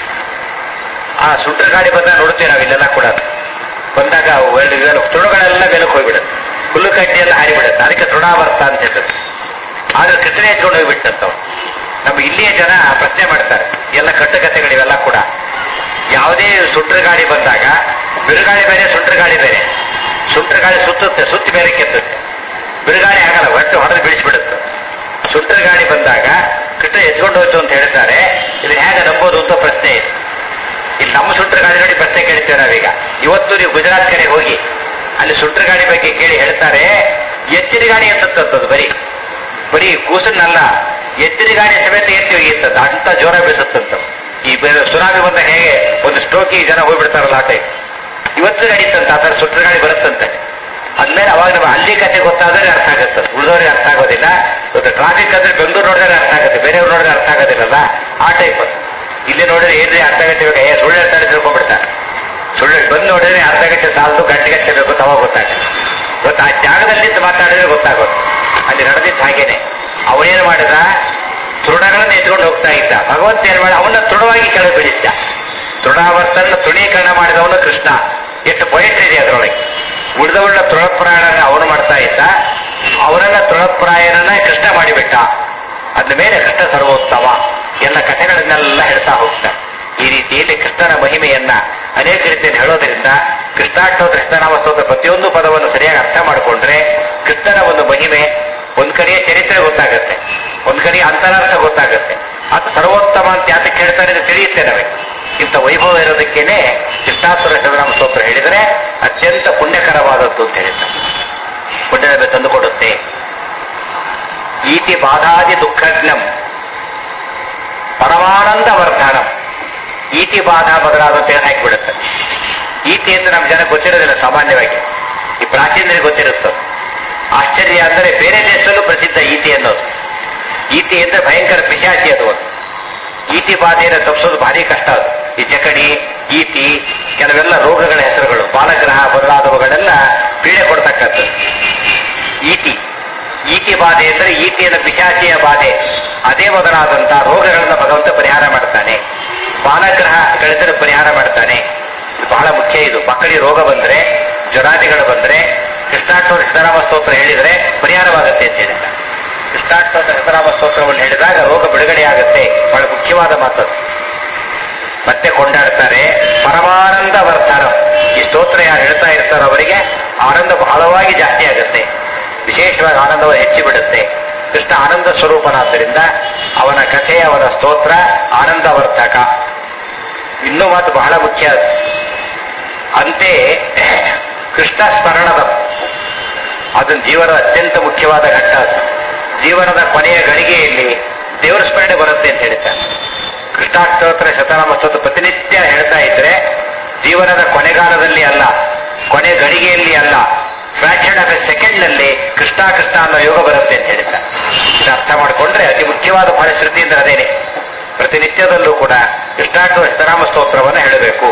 ಆ ಸುಂಟರ ಗಾಳಿ ಬಂದಾಗ ನೋಡ್ತೀವಿ ನಾವು ಇಲ್ಲೆಲ್ಲ ಕೂಡ ಬಂದಾಗ ಒಳ್ಳೆ ಇವೆಲ್ಲ ತೃಣಗಳೆಲ್ಲ ಬೆಲಕ್ಕೆ ಹೋಗ್ಬಿಡುತ್ತೆ ಹುಲ್ಲು ಕಡ್ಡಿ ಎಲ್ಲ ಹಾರಿಬಿಡುತ್ತೆ ಅದಕ್ಕೆ ತೃಣಾವರ್ತ ಅಂತ ಹೇಳ್ತಾರೆ ಆದ್ರೆ ಕೃಷ್ಣನೇ ಎತ್ಕೊಂಡು ಹೋಗ್ಬಿಟ್ಟಂತವ್ ನಮ್ಮ ಇಲ್ಲಿಯ ಜನ ಪ್ರಶ್ನೆ ಮಾಡ್ತಾರೆ ಎಲ್ಲ ಕಟ್ಟುಕತೆಗಳಿವೆಲ್ಲ ಕೂಡ ಯಾವುದೇ ಸುಂಟರ ಗಾಳಿ ಬಂದಾಗ ಬಿರುಗಾಳಿ ಬೇರೆ ಸುಂಟರ ಗಾಳಿ ಬೇರೆ ಸುಂಟರ ಗಾಳಿ ಸುತ್ತುತ್ತೆ ಸುತ್ತಿ ಬೇರೆ ಕೆತ್ತುತ್ತೆ ಬಿರುಗಾಳಿ ಆಗಲ್ಲ ಒಟ್ಟು ಹೊಡೆದು ಬಿಡಿಸ್ಬಿಡುತ್ತೆ ಸುಂಟರ ಗಾಳಿ ಬಂದಾಗ ಕೃಷ್ಣ ಎತ್ಕೊಂಡು ಹೋಯ್ತು ಅಂತ ಹೇಳ್ತಾರೆ ಇದು ಹೇಗೆ ನಂಬೋದು ಅಂತ ಪ್ರಶ್ನೆ ಇದೆ ಇಲ್ಲಿ ನಮ್ಮ ಸುಂಟ್ರ ಗಾಡಿ ನೋಡಿ ಪ್ರಶ್ನೆ ಕೇಳ್ತೇವೆ ನಾವೀಗ ಇವತ್ತು ನೀವು ಗುಜರಾತ್ ಕಡೆ ಹೋಗಿ ಅಲ್ಲಿ ಸುಂಟ್ರ ಗಾಡಿ ಬಗ್ಗೆ ಕೇಳಿ ಹೇಳ್ತಾರೆ ಎತ್ತಿನ ಗಾಡಿ ಎತ್ತತ್ತದ್ದು ಬರೀ ಬರೀ ಕೂಸನ್ನಲ್ಲ ಎತ್ತಿನ ಗಾಡಿ ಸಮೇತ ಎತ್ತಿ ಒಗೆಯುತ್ತದೆ ಅಂತ ಜೋರ ಬೀಸುತ್ತಂತ ಈ ಬೇರೆ ಸುನಾಮಿ ಬಂದ ಹೇಗೆ ಒಂದು ಸ್ಟ್ರೋಕಿಗೆ ಜನ ಹೋಗ್ಬಿಡ್ತಾರಲ್ಲ ಆ ಟೈಪ್ ಇವತ್ತು ನಡೀತಂತ ಆ ಥರ ಸುಟ್ರ ಗಾಡಿ ಬರುತ್ತಂತೆ ಅಂದ್ಮೇಲೆ ಅವಾಗ ನಮ್ಗೆ ಅಲ್ಲಿ ಕತೆ ಗೊತ್ತಾದ್ರೆ ಅರ್ಥ ಆಗುತ್ತೆ ಉಳಿದವ್ರಿಗೆ ಅರ್ಥ ಆಗೋದಿಲ್ಲ ಇವತ್ತು ಟ್ರಾಫಿಕ್ ಅಂದ್ರೆ ಬೆಂಗಳೂರು ನೋಡಿದ್ರೆ ಅರ್ಥ ಆಗುತ್ತೆ ಬೇರೆಯವ್ರು ನೋಡಿದ್ರೆ ಅರ್ಥ ಆಗೋದಿಲ್ಲಲ್ಲ ಆ ಟೈಪ್ ಇಲ್ಲಿ ನೋಡಿದ್ರೆ ಏನ್ರಿ ಅರ್ಧ ಗಂಟೆ ಬೇಕು ಏ ಸುಳ್ಳು ಹೇಳ್ತಾರೆ ತಿಳ್ಕೊಂಡ್ಬಿಡ್ತಾರೆ ಸುಳ್ಳು ಬಂದು ನೋಡಿದ್ರೆ ಅರ್ಧ ಗಂಟೆ ಸಾಲದು ಗಂಟೆ ಗಂಟೆ ಬೇಕು ತವ ಗೊತ್ತಾಗುತ್ತೆ ಇವತ್ತು ಆ ಜಾಗದಲ್ಲಿ ನಿಂತು ಮಾತಾಡಿದ್ರೆ ಗೊತ್ತಾಗೋದು ಅಲ್ಲಿ ನಡೆದಿದ್ದು ಹಾಗೇನೆ ಅವನೇನು ಮಾಡಿದ ತೃಣಗಳನ್ನು ಎತ್ಕೊಂಡು ಹೋಗ್ತಾ ಇದ್ದ ಭಗವಂತ ಏನ್ ಮಾಡಿ ಅವನ್ನ ತೃಣವಾಗಿ ಕೆಳಗೆ ಬಿಡಿಸಿದ ತೃಣಾವರ್ತನ ತೃಣೀಕರಣ ಮಾಡಿದವನು ಕೃಷ್ಣ ಎಷ್ಟು ಪೊಯೆಟ್ರಿ ಇದೆ ಅದರೊಳಗೆ ಉಳಿದವಳ ತೃಣಪ್ರಾಯಣ ಅವನು ಮಾಡ್ತಾ ಇದ್ದ ಅವನನ್ನ ತೃಣಪ್ರಾಯಣನ ಕೃಷ್ಣ ಮಾಡಿಬಿಟ್ಟ ಅದ ಮೇಲೆ ಕೃಷ್ಣ ಸರ್ವೋತ್ತಮ ಎಲ್ಲ ಕಥೆಗಳನ್ನೆಲ್ಲ ಹೇಳ್ತಾ ಹೋಗ್ತಾರೆ ಈ ರೀತಿಯಲ್ಲಿ ಕೃಷ್ಣನ ಮಹಿಮೆಯನ್ನ ಅನೇಕ ರೀತಿಯಲ್ಲಿ ಹೇಳೋದ್ರಿಂದ ಕೃಷ್ಣಾಷ್ಟೋತ್ರ ಕೃಷ್ಣನಾಮ ಸ್ತೋತ್ರ ಪ್ರತಿಯೊಂದು ಪದವನ್ನು ಸರಿಯಾಗಿ ಅರ್ಥ ಮಾಡಿಕೊಂಡ್ರೆ ಕೃಷ್ಣನ ಒಂದು ಮಹಿಮೆ ಒಂದ್ ಕಡೆಯ ಚರಿತ್ರೆ ಗೊತ್ತಾಗತ್ತೆ ಒಂದ್ ಕಡೆಯ ಅಂತರಾರ್ಥ ಗೊತ್ತಾಗತ್ತೆ ಅದು ಸರ್ವೋತ್ತಮ ಅಂತ ಯಾತಕ್ಕೆ ಹೇಳ್ತಾರೆ ಅಂತ ತಿಳಿಯುತ್ತೆ ನಮಗೆ ಇಂಥ ವೈಭವ ಇರೋದಕ್ಕೇನೆ ಕೃಷ್ಣಾಸುರ ಶತನಾಮ ಸ್ತೋತ್ರ ಹೇಳಿದರೆ ಅತ್ಯಂತ ಪುಣ್ಯಕರವಾದದ್ದು ಅಂತ ಹೇಳ್ತಾರೆ ಪುಣ್ಯದ ತಂದುಕೊಡುತ್ತೆ ಈತಿ ಬಾಧಾದಿ ದುಃಖಜ್ಞಂ ಪರಮಾನಂದ ವರ್ಧನಂ ಈತಿ ಬಾಧ ಬದಲಾದಂತೆ ಹಾಕಿಬಿಡುತ್ತೆ ಈತಿ ಅಂತ ನಮ್ಮ ಜನ ಗೊತ್ತಿರೋದಿಲ್ಲ ಸಾಮಾನ್ಯವಾಗಿ ಈ ಪ್ರಾಚೀನರಿಗೆ ಗೊತ್ತಿರುತ್ತೆ ಆಶ್ಚರ್ಯ ಅಂದರೆ ಬೇರೆ ದೇಶದಲ್ಲೂ ಪ್ರಸಿದ್ಧ ಈತಿ ಅನ್ನೋದು ಈತಿ ಅಂದ್ರೆ ಭಯಂಕರ ಪಿಶಾಚಿ ಅದು ಒಂದು ಈತಿ ಬಾಧೆಯನ್ನು ತಪ್ಪಿಸೋದು ಭಾರಿ ಕಷ್ಟ ಅದು ಈ ಜಕಡಿ ಈತಿ ಕೆಲವೆಲ್ಲ ರೋಗಗಳ ಹೆಸರುಗಳು ಬಾಲಗ್ರಹ ಮೊದಲಾದವುಗಳೆಲ್ಲ ಪೀಡೆ ಕೊಡ್ತಕ್ಕಂಥದ್ದು ಈತಿ ಈತಿ ಬಾಧೆ ಅಂದ್ರೆ ಈತಿಯನ್ನು ಪಿಶಾಚಿಯ ಬಾಧೆ ಅದೇ ಮೊದಲಾದಂತಹ ರೋಗಗಳನ್ನು ಭಗವಂತ ಪರಿಹಾರ ಮಾಡ್ತಾನೆ ಬಾಲಗ್ರಹಗಳಿದ್ರೆ ಪರಿಹಾರ ಮಾಡ್ತಾನೆ ಇದು ಬಹಳ ಮುಖ್ಯ ಇದು ಮಕ್ಕಳಿಗೆ ರೋಗ ಬಂದ್ರೆ ಜ್ವರಾದಿಗಳು ಬಂದ್ರೆ ಕೃಷ್ಣಾಷ್ಟೋತ್ರ ಸಿದ್ದರಾಮ ಸ್ತೋತ್ರ ಹೇಳಿದ್ರೆ ಪರಿಹಾರವಾಗುತ್ತೆ ಅಂತ ಹೇಳಿದ್ದಾರೆ ಕೃಷ್ಣಾಷ್ಟೋತ್ರ ಸಿದ್ದರಾಮ ಸ್ತೋತ್ರವನ್ನು ಹೇಳಿದಾಗ ರೋಗ ಬಿಡುಗಡೆ ಆಗುತ್ತೆ ಬಹಳ ಮುಖ್ಯವಾದ ಮಾತದು ಮತ್ತೆ ಕೊಂಡಾಡ್ತಾರೆ ಪರಮಾನಂದ ವರ್ಧನ ಈ ಸ್ತೋತ್ರ ಯಾರು ಹೇಳ್ತಾ ಇರ್ತಾರೋ ಅವರಿಗೆ ಆನಂದ ಬಹಳವಾಗಿ ಜಾಸ್ತಿ ಆಗುತ್ತೆ ವಿಶೇಷವಾಗಿ ಆನಂದವ ಹೆಚ್ಚಿ ಬಿಡುತ್ತೆ ಕೃಷ್ಣ ಆನಂದ ಸ್ವರೂಪನಾದ್ದರಿಂದ ಅವನ ಕಥೆ ಅವನ ಸ್ತೋತ್ರ ಆನಂದವರ್ಧಕ ಇನ್ನೂ ಮಾತು ಬಹಳ ಮುಖ್ಯ ಅದು. ಅಂತೆ ಕೃಷ್ಣ ಸ್ಮರಣದ ಅದನ್ನು ಜೀವನದ ಅತ್ಯಂತ ಮುಖ್ಯವಾದ ಘಟ್ಟ ಅದು ಜೀವನದ ಕೊನೆಯ ಗಳಿಗೆಯಲ್ಲಿ ದೇವರ ಸ್ಮರಣೆ ಬರುತ್ತೆ ಅಂತ ಹೇಳ್ತಾರೆ ಕೃಷ್ಣಾಷ್ಟೋತ್ತರ ಶತನಾಮ ಸ್ತೋತ್ರ ಪ್ರತಿನಿತ್ಯ ಹೇಳ್ತಾ ಇದ್ರೆ ಜೀವನದ ಕೊನೆಗಾಲದಲ್ಲಿ ಅಲ್ಲ ಕೊನೆ ಗಳಿಗೆಯಲ್ಲಿ ಅಲ್ಲ ಫ್ರಾಕ್ಷನ್ ಆಫ್ ಎ ಸೆಕೆಂಡ್ ನಲ್ಲಿ ಕೃಷ್ಣ ಕೃಷ್ಣ ಅನ್ನೋ ಯೋಗ ಬರುತ್ತೆ ಅಂತ ಹೇಳ್ತಾರೆ ಇದು ಅರ್ಥ ಮಾಡಿಕೊಂಡ್ರೆ ಅತಿ ಮುಖ್ಯವಾದ ಫಲಶ್ರುತಿ ಅಂದ್ರೆ ಅದೇನೆ ಪ್ರತಿನಿತ್ಯದಲ್ಲೂ ಕೂಡ ಕೃಷ್ಣಾಷ್ಟೋತ್ತರ ಶತನಾಮ ಸ್ತೋತ್ರವನ್ನು ಹೇಳಬೇಕು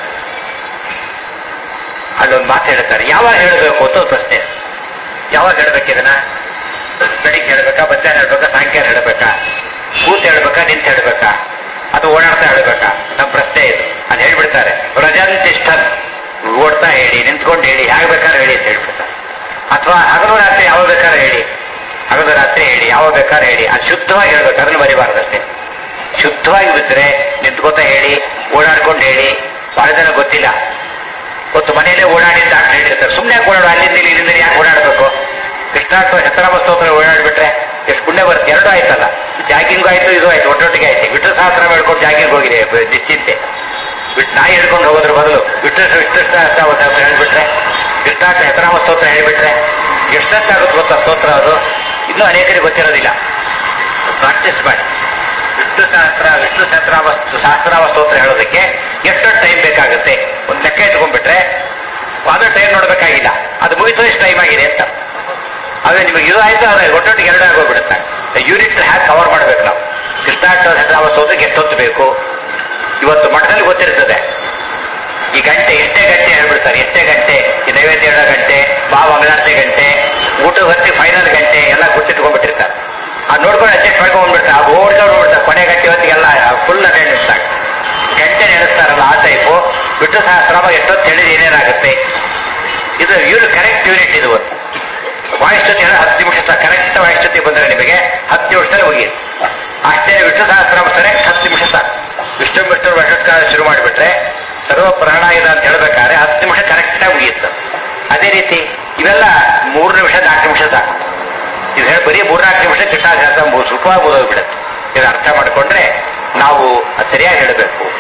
ಅಲ್ಲೊಂದು ಮಾತು ಹೇಳ್ತಾರೆ ಯಾವಾಗ ಹೇಳಬೇಕು ಅಂತ ಒಂದು ಪ್ರಶ್ನೆ ಯಾವಾಗ ಹೇಳ್ಬೇಕಿದನ್ನ ಬೆಳಿಗ್ಗೆ ಹೇಳ್ಬೇಕಾ ಮಧ್ಯಾಹ್ನ ಹೇಳ್ಬೇಕಾ ಸಾಯಂಕಾಲ ಹೇಳ್ಬೇಕಾ ಕೂತ್ ಹೇಳ್ಬೇಕಾ ನಿಂತು ಹೇಳ್ಬೇಕಾ ಅದು ಓಡಾಡ್ತಾ ಹೇಳ್ಬೇಕಾ ನಮ್ಮ ಪ್ರಶ್ನೆ ಇದು ಅದು ಹೇಳ್ಬಿಡ್ತಾರೆ ರಜಂತಿಷ್ಠನ್ ಓಡ್ತಾ ಹೇಳಿ ನಿಂತ್ಕೊಂಡು ಹೇಳಿ ಹೇಗೆ ಬೇಕಾದ್ರೆ ಹೇಳಿ ಅಂತ ಹೇಳ್ಬಿಡ್ತಾರೆ ಅಥವಾ ಹಗಲು ರಾತ್ರಿ ಯಾವಾಗ ಬೇಕಾದ್ರೆ ಹೇಳಿ ಹಗಲು ರಾತ್ರಿ ಹೇಳಿ ಯಾವಾಗ ಬೇಕಾದ್ರೆ ಹೇಳಿ ಅದು ಶುದ್ಧವಾಗಿ ಹೇಳ್ಬೇಕು ಅದನ್ನು ಮರಿಬಾರ್ದಷ್ಟೇ ಶುದ್ಧವಾಗಿ ಬಿದ್ದರೆ ನಿಂತ್ಕೋತಾ ಹೇಳಿ ಓಡಾಡ್ಕೊಂಡು ಹೇಳಿ ಬಹಳ ಜನ ಗೊತ್ತಿಲ್ಲ ಗೊತ್ತು ಮನೆಯಲ್ಲೇ ಓಡಾಡಿದ್ದ ಅಂತ ಹೇಳಿರ್ತಾರೆ ಸುಮ್ಮನೆ ಯಾಕೆ ಓಡಾಡು ಅಲ್ಲಿಂದ ಇಲ್ಲಿ, ಇಲ್ಲಿಂದ ಇಲ್ಲಿ ಯಾಕೆ ಓಡಾಡಬೇಕು ಕೃಷ್ಣಾತ್ಮ ಶತನಾಮ ಸ್ತೋತ್ರ ಓಡಾಡ್ಬಿಟ್ರೆ ಎಷ್ಟು ಪುಣ್ಯ ಬರುತ್ತೆ ಎರಡೂ ಆಯ್ತಲ್ಲ ಜಾಗಿಂಗ್ ಆಯ್ತು ಇದು ಆಯ್ತು ಒಟ್ಟೊಟ್ಟಿಗೆ ಆಯ್ತು ವಿಷ್ಣು ಸಹಸ್ರ ಹೇಳ್ಕೊಂಡು ಜಾಗಿಂಗ್ ಹೋಗಿದೆ ಬ- ನಿಶ್ಚಿಂತೆ ಬಿಟ್ಟು ನಾಯಿ ಹಿಡ್ಕೊಂಡು ಹೋಗೋದ್ರ ಬದಲು ವಿಷ್ಣು ವಿಷ್ಣು ಸಹಸ್ರ ಹೇಳ್ಬಿಟ್ರೆ ಕೃಷ್ಣಾತ್ಮ ಶತನಾಮ ಸ್ತೋತ್ರ ಹೇಳ್ಬಿಟ್ರೆ ಎಷ್ಟೊತ್ತಾಗುತ್ತೆ ಗೊತ್ತಾ ಸ್ತೋತ್ರ ಅದು ಇನ್ನೂ ಅನೇಕರಿಗೆ ಗೊತ್ತಿರೋದಿಲ್ಲ ಪ್ರಾಕ್ಟೀಸ್ ಮಾಡಿ ವಿಷ್ಣು ಸಹಸ್ರ ವಿಷ್ಣು ಸಹಸ್ರಾಮ ಸಹಸ್ರಾಮ ಸ್ತೋತ್ರ ಹೇಳೋದಕ್ಕೆ ಎಷ್ಟೊತ್ತು ಟೈಮ್ ಬೇಕಾಗುತ್ತೆ ಒಂದು ಲೆಕ್ಕ ಇಟ್ಕೊಂಡ್ಬಿಟ್ರೆ ಅದು ಟೈಮ್ ನೋಡ್ಬೇಕಾಗಿಲ್ಲ ಅದು ಮುಗಿತು ಎಷ್ಟು ಟೈಮ್ ಆಗಿದೆ ಅಂತ ಅದೇ ನಿಮಗೆ ಇದು ಆಯ್ತು ಅದೇ ಒಟ್ಟೊಟ್ಟಿಗೆ ಎರಡು ಆಗೋಗ್ಬಿಡುತ್ತೆ ಯೂನಿಟ್ ಹ್ಯಾಕ್ ಕವರ್ ಮಾಡ್ಬೇಕು ನಾವು ಕೃಷ್ಣಾಷ್ಟ ಸಹಸ್ರಾಮ ಸ್ತೋತ್ರಕ್ಕೆ ಎಷ್ಟೊತ್ತು ಬೇಕು ಇವತ್ತು ಮಠದಲ್ಲಿ ಗೊತ್ತಿರ್ತದೆ ಈ ಗಂಟೆ ಎಷ್ಟೇ ಗಂಟೆ ಹೇಳ್ಬಿಡ್ತಾರೆ ಎಷ್ಟೇ ಗಂಟೆ ಈ ನೈವೇದ್ಯ ಇಡೋ ಗಂಟೆ ಬಾ ಮಂಗಳಾರತಿ ಗಂಟೆ ಊಟದ ಹೊತ್ತಿ ಫೈನಲ್ ಗಂಟೆ ಎಲ್ಲ ಗುರ್ತಿಟ್ಕೊಂಡ್ಬಿಟ್ಟಿರ್ತಾರೆ ಅದು ನೋಡ್ಕೊಂಡು ಅಡ್ಜಸ್ಟ್ ಮಾಡ್ಕೊಂಡ್ಬಿಡ್ತಾರೆ ಆ ಓಡ್ಕೊಂಡು ಬಿಡ್ತಾರೆ ಕೊನೆ ಗಂಟೆ ಹೊತ್ತಿಗೆಲ್ಲ ಫುಲ್ ಅಟೆಂಡೆನ್ಸ್ ಆಗ ಗಂಟೆ ನಡೆಸ್ತಾರಲ್ಲ ಆ ಟೈಪು ಬಿಟ್ಟು ಸಹಸ್ರಾಮ ಎಷ್ಟೊತ್ತು ಹೇಳಿದ್ರೆ ಏನೇನಾಗುತ್ತೆ ಇದು ಇವ್ರು ಕರೆಕ್ಟ್ ಯೂನಿಟ್ ಇದು ಒಂದು ವಾಯುಸ್ತುತಿ ಹೇಳಿ ಹತ್ತು ನಿಮಿಷ ಕರೆಕ್ಟ್ ವಾಯುಸ್ತುತಿ ಬಂದರೆ ನಿಮಗೆ ಹತ್ತು ನಿಮಿಷದಲ್ಲಿ ಮುಗಿಯುತ್ತೆ ಅಷ್ಟೇ ವಿಷ್ಣು ಸಹಸ್ರಾಮ ಕರೆಕ್ಟ್ ಹತ್ತು ನಿಮಿಷ ಸಾಕು ವಿಷ್ಣು ವಿಷ್ಣು ವರ್ಷಕಾಲ ಶುರು ಮಾಡಿಬಿಟ್ರೆ ಸರ್ವ ಪ್ರಾಣಾಯುಧ ಅಂತ ಹೇಳ್ಬೇಕಾದ್ರೆ ಹತ್ತು ನಿಮಿಷ ಕರೆಕ್ಟಾಗಿ ಮುಗಿಯುತ್ತೆ ಅದೇ ರೀತಿ ಇವೆಲ್ಲ ಮೂರು ನಿಮಿಷ ನಾಲ್ಕು ನಿಮಿಷ ಸಾಕು ಇದು ಹೇಳಿ ಬರೀ ಮೂರ್ನಾಲ್ಕು ನಿಮಿಷ ಕೃಷ್ಣಾಧ್ಯಾಸ ಸುಖವಾಗಿ ಓದೋಗ್ಬಿಡುತ್ತೆ ಇದು ಅರ್ಥ ಮಾಡಿಕೊಂಡ್ರೆ ನಾವು ಅದ್ ಸರಿಯಾಗಿ ಹೇಳಬೇಕು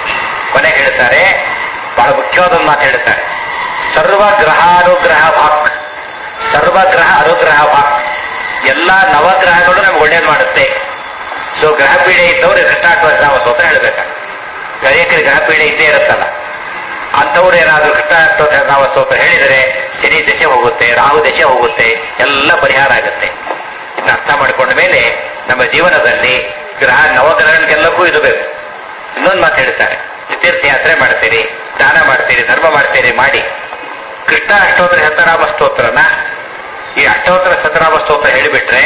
ಕೊನೆಗೆ ಹೇಳ್ತಾರೆ ಬಹಳ ಮುಖ್ಯವಾದ ಒಂದು ಮಾತು ಹೇಳ್ತಾರೆ ಸರ್ವಗ್ರಹಾನುಗ್ರಹ ಭಾಕ್ ಸರ್ವಗ್ರಹ ಅನುಗ್ರಹ ಭಾಕ್ ಎಲ್ಲ ನವಗ್ರಹಗಳು ನಮ್ಗೆ ಒಳ್ಳೇದು ಮಾಡುತ್ತೆ ಸೊ ಗ್ರಹ ಪೀಡೆ ಇದ್ದವ್ರು ಕೃಷ್ಣಾಟವ ಸ್ತೋತ್ರ ಹೇಳ್ಬೇಕಾಗ್ತದೆ ಅನೇಕರಿಗೆ ಗ್ರಹ ಪೀಡೆ ಇದ್ದೇ ಇರುತ್ತಲ್ಲ ಅಂಥವ್ರು ಏನಾದರೂ ಕೃಷ್ಣಾಟವ ಸ್ತೋತ್ರ ಹೇಳಿದರೆ ಶನಿ ದಶೆ ಹೋಗುತ್ತೆ ರಾಹು ದಶೆ ಹೋಗುತ್ತೆ ಎಲ್ಲ ಪರಿಹಾರ ಆಗುತ್ತೆ ಇದನ್ನ ಅರ್ಥ ಮಾಡಿಕೊಂಡ ಮೇಲೆ ನಮ್ಮ ಜೀವನದಲ್ಲಿ ಗ್ರಹ ನವಗ್ರಹಗಳಿಗೆಲ್ಲಕ್ಕೂ ಇದು ಬೇಕು ಇನ್ನೊಂದು ಮಾತು ಹೇಳ್ತಾರೆ ತೀರ್ಥ ಯಾತ್ರೆ ಮಾಡ್ತೀರಿ ದಾನ ಮಾಡ್ತೀರಿ ಧರ್ಮ ಮಾಡ್ತೀರಿ ಮಾಡಿ ಕೃಷ್ಣ ಅಷ್ಟೋತ್ತರ ಶತರಾಮ ಸ್ತೋತ್ರನ ಈ ಅಷ್ಟೋತ್ತರ ಶತರಾಮ ಸ್ತೋತ್ರ ಹೇಳಿಬಿಟ್ರೆ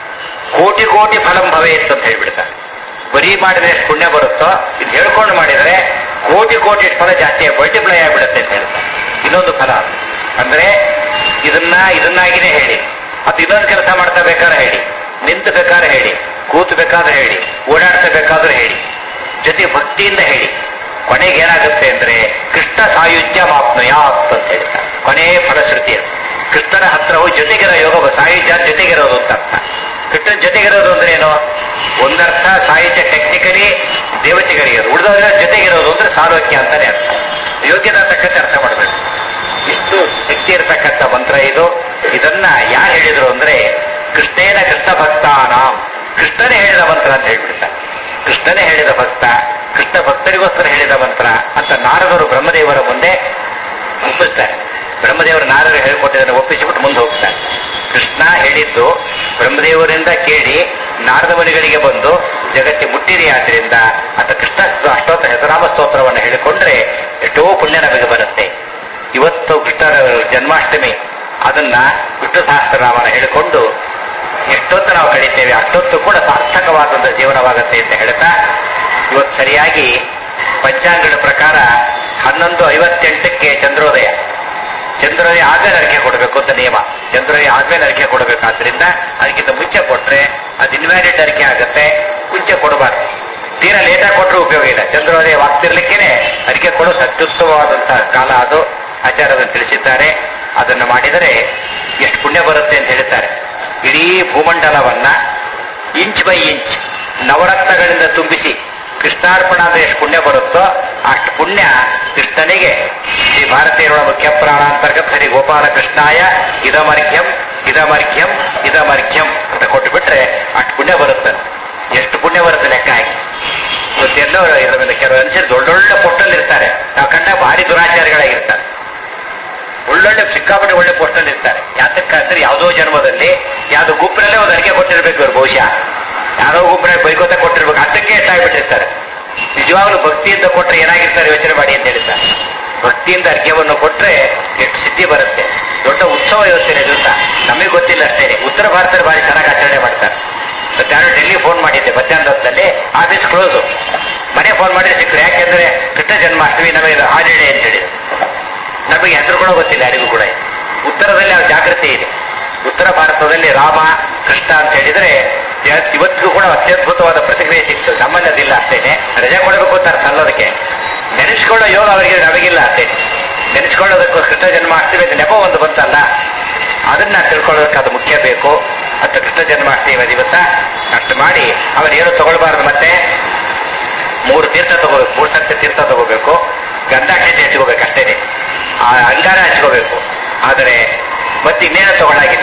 ಕೋಟಿ ಕೋಟಿ ಫಲಂ ಭವೇತ್ ಅಂತ ಹೇಳ್ಬಿಡ್ತಾರೆ ಬರೀ ಮಾಡಿದ್ರೆ ಎಷ್ಟು ಪುಣ್ಯ ಬರುತ್ತೋ ಇದು ಹೇಳ್ಕೊಂಡು ಮಾಡಿದರೆ ಕೋಟಿ ಕೋಟಿ ಫಲ ಜಾಸ್ತಿ ಮಲ್ಟಿಪ್ಲೈ ಆಗಿಬಿಡುತ್ತೆ ಅಂತ ಹೇಳ್ತಾರೆ ಇನ್ನೊಂದು ಫಲ ಅದು. ಅಂದ್ರೆ ಇದನ್ನ ಇದನ್ನಾಗಿನೇ ಹೇಳಿ ಮತ್ತೆ ಇನ್ನೊಂದು ಕೆಲಸ ಮಾಡ್ತಾ ಬೇಕಾದ್ರೆ ಹೇಳಿ ನಿಂತು ಬೇಕಾದ್ರೆ ಹೇಳಿ ಕೂತು ಬೇಕಾದ್ರೆ ಹೇಳಿ ಓಡಾಡ್ತಾ ಬೇಕಾದ್ರೆ ಹೇಳಿ ಜೊತೆ ಭಕ್ತಿಯಿಂದ ಹೇಳಿ ಕೊನೆಗೆ ಏನಾಗುತ್ತೆ ಅಂದ್ರೆ ಕೃಷ್ಣ ಸಾಯುಜ್ಯ ಮಾಪ್ನುಯಾತ್ ಅಂತ ಹೇಳ್ತಾರೆ ಕೊನೆಯ ಫಲಶ್ರುತಿ ಅದು ಕೃಷ್ಣನ ಹತ್ರ ಹೋಗಿ ಜೊತೆಗಿರೋ ಯೋಗ ಸಾಯುಜ್ಯ ಅಂತ ಜೊತೆಗಿರೋದು ಅಂತ ಅರ್ಥ ಕೃಷ್ಣನ ಜೊತೆಗಿರೋದು ಅಂದ್ರೆ ಏನು ಒಂದರ್ಥ ಸಾಹಿತ್ಯ ಟೆಕ್ನಿಕಲಿ ದೇವತೆಗಳಿಗೆ ಉಳಿದವರ ಜೊತೆಗಿರೋದು ಅಂದ್ರೆ ಸಾರೋಗ್ಯ ಅಂತಾನೆ ಅರ್ಥ ಯೋಗ್ಯದ ತಕ್ಕಂತೆ ಅರ್ಥ ಮಾಡಬೇಕು ಇಷ್ಟು ಶಕ್ತಿ ಇರತಕ್ಕಂಥ ಮಂತ್ರ ಇದು ಇದನ್ನ ಯಾರು ಹೇಳಿದ್ರು ಅಂದ್ರೆ ಕೃಷ್ಣೇನ ಕೃಷ್ಣ ಭಕ್ತಾನಾಂ ಕೃಷ್ಣನೇ ಹೇಳಿದ ಮಂತ್ರ ಅಂತ ಹೇಳ್ಬಿಡ್ತಾರೆ ಕೃಷ್ಣನೇ ಹೇಳಿದ ಭಕ್ತ ಕೃಷ್ಣ ಭಕ್ತರಿಗೋಸ್ಕರ ಹೇಳಿದ ಮಂತ್ರ ಅಂತ ನಾರದರು ಬ್ರಹ್ಮದೇವರ ಮುಂದೆ ಒಪ್ಪಿಸ್ತಾರೆ ಬ್ರಹ್ಮದೇವರು ನಾರರು ಹೇಳಿಕೊಟ್ಟಿದ್ದನ್ನು ಒಪ್ಪಿಸಿಬಿಟ್ಟು ಮುಂದೆ ಹೋಗ್ತಾರೆ ಕೃಷ್ಣ ಹೇಳಿದ್ದು ಬ್ರಹ್ಮದೇವರಿಂದ ಕೇಳಿ ನಾರದ ಮುನಿಗಳಿಗೆ ಬಂದು ಜಗತ್ತಿ ಮುಟ್ಟಿರಿ ಆದ್ರಿಂದ ಅಂತ ಕೃಷ್ಣ ಅಷ್ಟೋತ್ತರ ಹೆಸರಾಮ ಸ್ತೋತ್ರವನ್ನು ಹೇಳಿಕೊಂಡ್ರೆ ಎಷ್ಟೋ ಪುಣ್ಯ ನಮಗೆ ಬರುತ್ತೆ ಇವತ್ತು ಕೃಷ್ಣ ಜನ್ಮಾಷ್ಟಮಿ ಅದನ್ನ ವಿಷ್ಣು ಸಹಸ್ರನಾಮನ ಹೇಳಿಕೊಂಡು ಎಷ್ಟೊತ್ತು ನಾವು ಕಳೀತೇವೆ ಅಷ್ಟೊತ್ತು ಕೂಡ ಸಾರ್ಥಕವಾದಂತಹ ಜೀವನವಾಗುತ್ತೆ ಅಂತ ಹೇಳ್ತಾ ಇವತ್ತು ಸರಿಯಾಗಿ ಪಂಚಾಂಗದ ಪ್ರಕಾರ ಹನ್ನೊಂದು ಐವತ್ತೆಂಟಕ್ಕೆ ಚಂದ್ರೋದಯ ಚಂದ್ರೋದಯ ಆದ್ಮೇಲೆ ಅರಿಕೆ ಕೊಡಬೇಕು ಅಂತ ನಿಯಮ ಚಂದ್ರೋದಯ ಆದ್ಮೇಲೆ ಅರಿಕೆ ಕೊಡಬೇಕಾದ್ರಿಂದ ಅದಕ್ಕಿಂತ ಮುಂಚೆ ಕೊಟ್ರೆ ಅದು ಇನ್ವ್ಯಾಲಿಡ್ ಅರಿಕೆ ಆಗುತ್ತೆ ಮುಂಚೆ ಕೊಡಬಾರ್ದು ತೀರಾ ಲೇಟಾಗಿ ಕೊಟ್ಟರು ಉಪಯೋಗ ಇಲ್ಲ ಚಂದ್ರೋದಯವಾಗ್ತಿರ್ಲಿಕ್ಕೇನೆ ಅರಿಕೆ ಕೊಡೋ ಅತ್ಯುತ್ತಮವಾದಂತಹ ಕಾಲ ಅದು ಆಚಾರ್ಯರನ್ನು ತಿಳಿಸಿದ್ದಾರೆ ಅದನ್ನು ಮಾಡಿದರೆ ಎಷ್ಟು ಪುಣ್ಯ ಬರುತ್ತೆ ಅಂತ ಹೇಳ್ತಾರೆ ಇಡೀ ಭೂಮಂಡಲವನ್ನ ಇಂಚ್ ಬೈ ಇಂಚ್ ನವರತ್ನಗಳಿಂದ ತುಂಬಿಸಿ ಕೃಷ್ಣಾರ್ಪಣ ಅಂದ್ರೆ ಎಷ್ಟು ಪುಣ್ಯ ಬರುತ್ತೋ ಅಷ್ಟು ಪುಣ್ಯ ಕೃಷ್ಣನಿಗೆ ಶ್ರೀ ಭಾರತೀಯರ ಮುಖ್ಯ ಪ್ರಾಣಾಂತರ್ಗತ ಶ್ರೀ ಗೋಪಾಲ ಕೃಷ್ಣಾಯ ಇದಮರ್ಘ್ಯಂ ಇದಮರ್ಘ್ಯಂ ಇದಮರ್ಘ್ಯಂ ಅಂತ ಕೊಟ್ಟು ಬಿಟ್ರೆ ಅಷ್ಟು ಪುಣ್ಯ ಬರುತ್ತೆ ಎಷ್ಟು ಪುಣ್ಯ ಬರುತ್ತೆ ಲೆಕ್ಕ ಹಾಕಿ ಇವತ್ತೆಲ್ಲೋ ಇದರ ಮೇಲೆ ಕೆಲವು ಅನ್ಸಿದ್ರೆ ದೊಡ್ಡೊಳ್ಳೆ ಪೊಟ್ಟಲ್ಲಿ ಇರ್ತಾರೆ ನಾವು ಕಂಡ ಭಾರಿ ದುರಾಚಾರಿಗಳಾಗಿರ್ತಾರೆ ಒಳ್ಳೊಳ್ಳೆ ಸಿಕ್ಕಾಪಟ್ಟೆ ಒಳ್ಳೆ ಪೋಸ್ಟಲ್ಲಿ ಇರ್ತಾರೆ ಯಾತಕ್ಕಂದ್ರೆ ಯಾವುದೋ ಜನ್ಮದಲ್ಲಿ ಯಾವ್ದೋ ಗುಂಪಿನಲ್ಲೇ ಒಂದು ಅಡಿಕೆ ಕೊಟ್ಟಿರ್ಬೇಕು ಇವ್ರು ಬಹುಶಃ ಯಾರೋ ಗುಂಪಿನಲ್ಲಿ ಬೈಕೋತ ಕೊಟ್ಟಿರ್ಬೇಕು ಅದಕ್ಕೆ ಎಷ್ಟಾಗ್ಬಿಟ್ಟಿರ್ತಾರೆ ನಿಜವಾಗ್ಲೂ ಭಕ್ತಿಯಿಂದ ಕೊಟ್ರೆ ಏನಾಗಿರ್ತಾರೆ ಯೋಚನೆ ಮಾಡಿ ಅಂತ ಹೇಳ್ತಾರೆ ಭಕ್ತಿಯಿಂದ ಅರ್ಘ್ಯವನ್ನು ಕೊಟ್ರೆ ಎಷ್ಟು ಸಿದ್ಧಿ ಬರುತ್ತೆ ದೊಡ್ಡ ಉತ್ಸವ ಇವತ್ತಿನ ದಿವಸ ನಮಗೆ ಗೊತ್ತಿಲ್ಲ ಅಷ್ಟೇ ಉತ್ತರ ಭಾರತದಲ್ಲಿ ಭಾರಿ ಚೆನ್ನಾಗಿ ಆಚರಣೆ ಮಾಡ್ತಾರೆ ಮತ್ತೆ ನಾನು ಡೆಲ್ಲಿ ಫೋನ್ ಮಾಡಿದ್ದೆ ಮಧ್ಯಾಹ್ನದ ಹೊತ್ತಲ್ಲಿ ಆಫೀಸ್ ಕ್ಲೋಸು ಮನೆ ಫೋನ್ ಮಾಡಿ ಸಿಕ್ಕರು ಯಾಕೆಂದ್ರೆ ಕೃಷ್ಣ ಜನ್ಮಾಷ್ಟಮಿ ನಮಗೆ ಹಾಲಿಡೇ ಅಂತ ಹೇಳಿ ನಮಗೆ ಹೆಸರು ಕೂಡ ಗೊತ್ತಿಲ್ಲ ಯಾರಿಗೂ ಕೂಡ ಉತ್ತರದಲ್ಲಿ ಆ ಜಾಗೃತಿ ಇದೆ ಉತ್ತರ ಭಾರತದಲ್ಲಿ ರಾಮ ಕೃಷ್ಣ ಅಂತ ಹೇಳಿದ್ರೆ ಜ- ಇವತ್ತಿಗೂ ಕೂಡ ಅತ್ಯದ್ಭುತವಾದ ಪ್ರತಿಕ್ರಿಯೆ ಸಿಕ್ತು ನಮ್ಮಲ್ಲಿ ಅದಿಲ್ಲ ಅಷ್ಟೇನೆ ರಜೆ ಕೊಡಬೇಕು ಅಂತ ಅರ್ಥ ಅಲ್ಲೋದಕ್ಕೆ ನೆನೆಸ್ಕೊಳ್ಳೋ ಯೋಗ ಅವರಿಗೆ ನಮಗಿಲ್ಲ ಅಷ್ಟೇನೆ ನೆನೆಸ್ಕೊಳ್ಳೋದಕ್ಕೂ ಕೃಷ್ಣ ಜನ್ಮಾಷ್ಟಮಿ ಅಂತ ನೆಪ ಒಂದು ಬಂತಲ್ಲ ಅದನ್ನ ತಿಳ್ಕೊಳ್ಳೋದಕ್ಕೆ ಅದು ಮುಖ್ಯ ಬೇಕು ಅಂತ ಕೃಷ್ಣ ಜನ್ಮಾಷ್ಟಮಿ ದಿವಸ ಅಷ್ಟು ಮಾಡಿ ಅವನೇನು ತಗೊಳ್ಬಾರ್ದು ಮತ್ತೆ ಮೂರು ತೀರ್ಥ ತಗೋಬೇಕು ಮೂರು ಸತ್ಯ ತೀರ್ಥ ತಗೋಬೇಕು ಗಂಧಾಕ್ಷತೆ ಹಚ್ಕೋಬೇಕು ಅಷ್ಟೇನೆ ಆ ಅಂಗಾರ ಹಚ್ಕೋಬೇಕು ಆದರೆ ಮತ್ತೆ ಇನ್ನೇನು ತಗೊಳ್ಳಾಗಿಲ್ಲ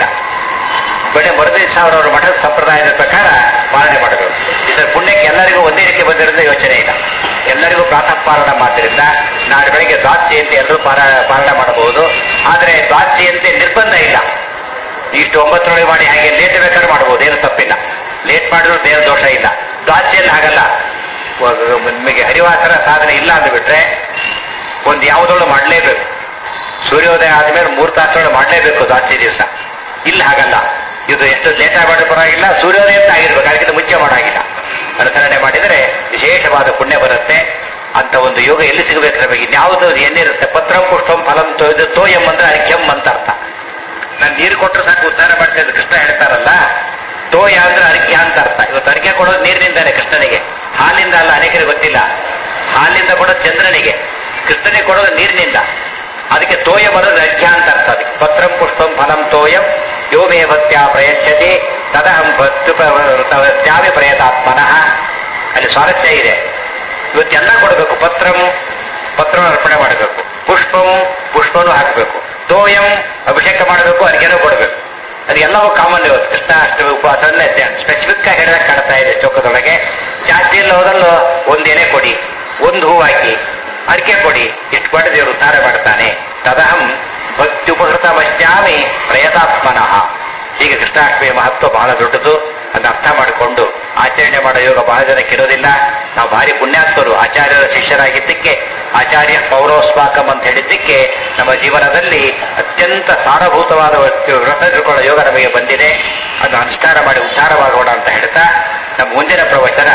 ಬರೀ ಮರುದಿನ ಸಾವಿರ ಅವರ ಮಠದ ಸಂಪ್ರದಾಯದ ಪ್ರಕಾರ ಪಾಲನೆ ಮಾಡಬೇಕು ಇದರ ಪುಣ್ಯಕ್ಕೆ ಎಲ್ಲರಿಗೂ ಒಂದೇ ರೀತಿ ಬಂದಿರೋದ್ರಿಂದ ಯೋಚನೆ ಇಲ್ಲ ಎಲ್ಲರಿಗೂ ಪ್ರಾತಃ ಪಾಲನ ಆದ್ದರಿಂದ ನಾಳೆ ಬೆಳಗ್ಗೆ ದ್ವಾದಶಿಯಂತೆ ಎಲ್ಲರೂ ಪಾರ ಪಾಲನೆ ಮಾಡಬಹುದು ಆದರೆ ದ್ವಾದಶಿಯಂತೆ ನಿರ್ಬಂಧ ಇಲ್ಲ ಇಷ್ಟು ಒಂಬತ್ತರೊಳಗೆ ಮಾಡಿ ಹಾಗೆ ಲೇಟ್ ಬೇಕಾದ್ರೆ ಮಾಡಬಹುದು ಏನು ತಪ್ಪಿಲ್ಲ ಲೇಟ್ ಮಾಡಿದ್ರು ದೇವ ದೋಷ ಇಲ್ಲ ದ್ವಾದಶಿಯಲ್ಲಿ ಹಾಗಲ್ಲ ವ- ನಿಮಗೆ ಹರಿವಾಸರ ಸಾಧನೆ ಇಲ್ಲ ಅಂದ್ಬಿಟ್ರೆ ಒಂದು ಯಾವುದೊಳು ಮಾಡಲೇಬೇಕು ಸೂರ್ಯೋದಯ ಆದ್ಮೇಲೆ ಮೂರು ತಾಸೊಳಗೆ ಮಾಡಲೇಬೇಕು ದ್ವಾದಶಿ ದಿವಸ ಇಲ್ಲಿ ಹಾಗಲ್ಲ ಇದು ಎಷ್ಟು ಲೇಟ್ ಆಗಿ ಮಾಡಿದ್ರು ಪರವಾಗಿಲ್ಲ ಸೂರ್ಯೋದಯ ಅಂತ ಆಗಿರ್ಬೇಕು ಅದಕ್ಕಿಂತ ಮುಂಚೆ ಮಾಡಾಗಿಲ್ಲ ಅನುಸರಣೆ ಮಾಡಿದರೆ ವಿಶೇಷವಾದ ಪುಣ್ಯ ಬರುತ್ತೆ ಅಂತ ಒಂದು ಯೋಗ ಎಲ್ಲಿ ಸಿಗಬೇಕು ನಮಗೆ ಇನ್ಯಾವುದು ಏನಿರುತ್ತೆ ಪತ್ರಂ ಪುಷ್ಪಂ ಫಲಂ ತೋಯ್ದು ತೋಯಂ ಅಂದ್ರೆ ಅರ್ಘ್ಯಂ ಅಂತ ಅರ್ಥ ನಾನು ನೀರು ಕೊಟ್ಟರೆ ಸಾಕು ಉದ್ಧಾರ ಮಾಡ್ತಾ ಇದ್ದು ಕೃಷ್ಣ ಹೇಳ್ತಾರಲ್ಲ ತೋಯ ಅಂದ್ರೆ ಅರ್ಘ್ಯ ಅಂತ ಅರ್ಥ ಇವತ್ತು ಅರ್ಘ್ಯ ಕೊಡೋದು ನೀರಿನಿಂದಾನೆ ಕೃಷ್ಣನಿಗೆ ಹಾಲಿಂದ ಅಲ್ಲ ಅನೇಕರಿಗೆ ಗೊತ್ತಿಲ್ಲ ಹಾಲಿಂದ ಕೊಡೋದು ಚಂದ್ರನಿಗೆ ಕೃಷ್ಣನಿಗೆ ಕೊಡೋದು ನೀರಿನಿಂದ ಅದಕ್ಕೆ ತೋಯ ಬರೋದು ಅರ್ಘ್ಯ ಅಂತ ಅರ್ಥ ಅದಕ್ಕೆ ಪತ್ರಂ ಪುಷ್ಪಂ ಫಲಂ ತೋಯಂ ಯೋ ಮೇ ಭಕ್ತ್ಯಾ ಪ್ರಯಚ್ಛತಿ ತದಹಂ ಭಕ್ತು ತ್ಯಾವಿ ಪ್ರಯತಾತ್ಮನಃ ಅಲ್ಲಿ ಸ್ವಾರಸ್ಯ ಇದೆ ಇವತ್ತೆಲ್ಲ ಕೊಡಬೇಕು ಪತ್ರಂ ಪತ್ರ ಅರ್ಪಣೆ ಮಾಡಬೇಕು ಪುಷ್ಪಂ ಪುಷ್ಪನೂ ಹಾಕಬೇಕು ತೋಯಂ ಅಭಿಷೇಕ ಮಾಡಬೇಕು ಅರ್ಘ್ಯನೂ ಕೊಡಬೇಕು ಅದು ಎಲ್ಲವೂ ಕಾಮನ್ ಇವತ್ತು ಕೃಷ್ಣ ಅಷ್ಟಮಿ ಉಪವಾಸವನ್ನೇ ಸ್ಪೆಸಿಫಿಕ್ ಆಗಿ ಹೇಳಿದಾಗ ಕಾಣ್ತಾ ಇದೆ ಚೌಕದೊಳಗೆ ಜಾಸ್ತಿ ಎಲ್ಲ ಹೋದಲ್ಲೂ ಒಂದೇನೆ ಕೊಡಿ ಒಂದು ಹೂ ಹಾಕಿ ಅರ್ಕೆ ಕೊಡಿ ಎಷ್ಟು ಮಾಡಿ ದೇವರು ಉದ್ಧಾರ ಮಾಡ್ತಾನೆ ತದಹಂ ಭಕ್ತಿ ಉಪಹೃತ ವಶ್ಯಾಮಿ ಪ್ರಯತಾತ್ಮನಃ ಹೀಗೆ ಕೃಷ್ಣಾಷ್ಟಮಿಯ ಮಹತ್ವ ಬಹಳ ದೊಡ್ಡದು ಅದನ್ನ ಅರ್ಥ ಮಾಡಿಕೊಂಡು ಆಚರಣೆ ಮಾಡೋ ಯೋಗ ಬಹಳ ಜನಕ್ಕೆ ಇರೋದಿಲ್ಲ ನಾವು ಭಾರಿ ಪುಣ್ಯಾತ್ಮರು ಆಚಾರ್ಯರ ಶಿಷ್ಯರಾಗಿದ್ದಕ್ಕೆ ಆಚಾರ್ಯ ಪೌರೋಸ್ವಾಕಂ ಅಂತ ಹೇಳಿದ್ದಕ್ಕೆ ನಮ್ಮ ಜೀವನದಲ್ಲಿ ಅತ್ಯಂತ ಸಾರಭೂತವಾದ ವ್ರತ ತಿಳ್ಕೊಳ್ಳೋ ಯೋಗ ನಮಗೆ ಬಂದಿದೆ ಅದನ್ನು ಅನುಷ್ಠಾನ ಮಾಡಿ ಉದ್ಧಾರವಾಗೋಣ ಅಂತ ಹೇಳ್ತಾ ನಮ್ಮ ಮುಂದಿನ ಪ್ರವಚನ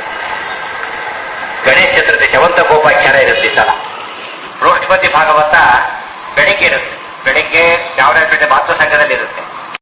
ಗಣೇಶ ಚತುರ್ಥಿ ಶವಂತ ಗೋಪಾಖ್ಯಾನ ಇರುತ್ತೆ ಈ ಸಲ ಬೃಹಸ್ಪತಿ ಭಾಗವತ ಬೆಳಿಗ್ಗೆ ಇರುತ್ತೆ ಬೆಳಿಗ್ಗೆ ಚಾವಣಪೇಟೆ ಮಾತೃ ಸಂಘದಲ್ಲಿ ಇರುತ್ತೆ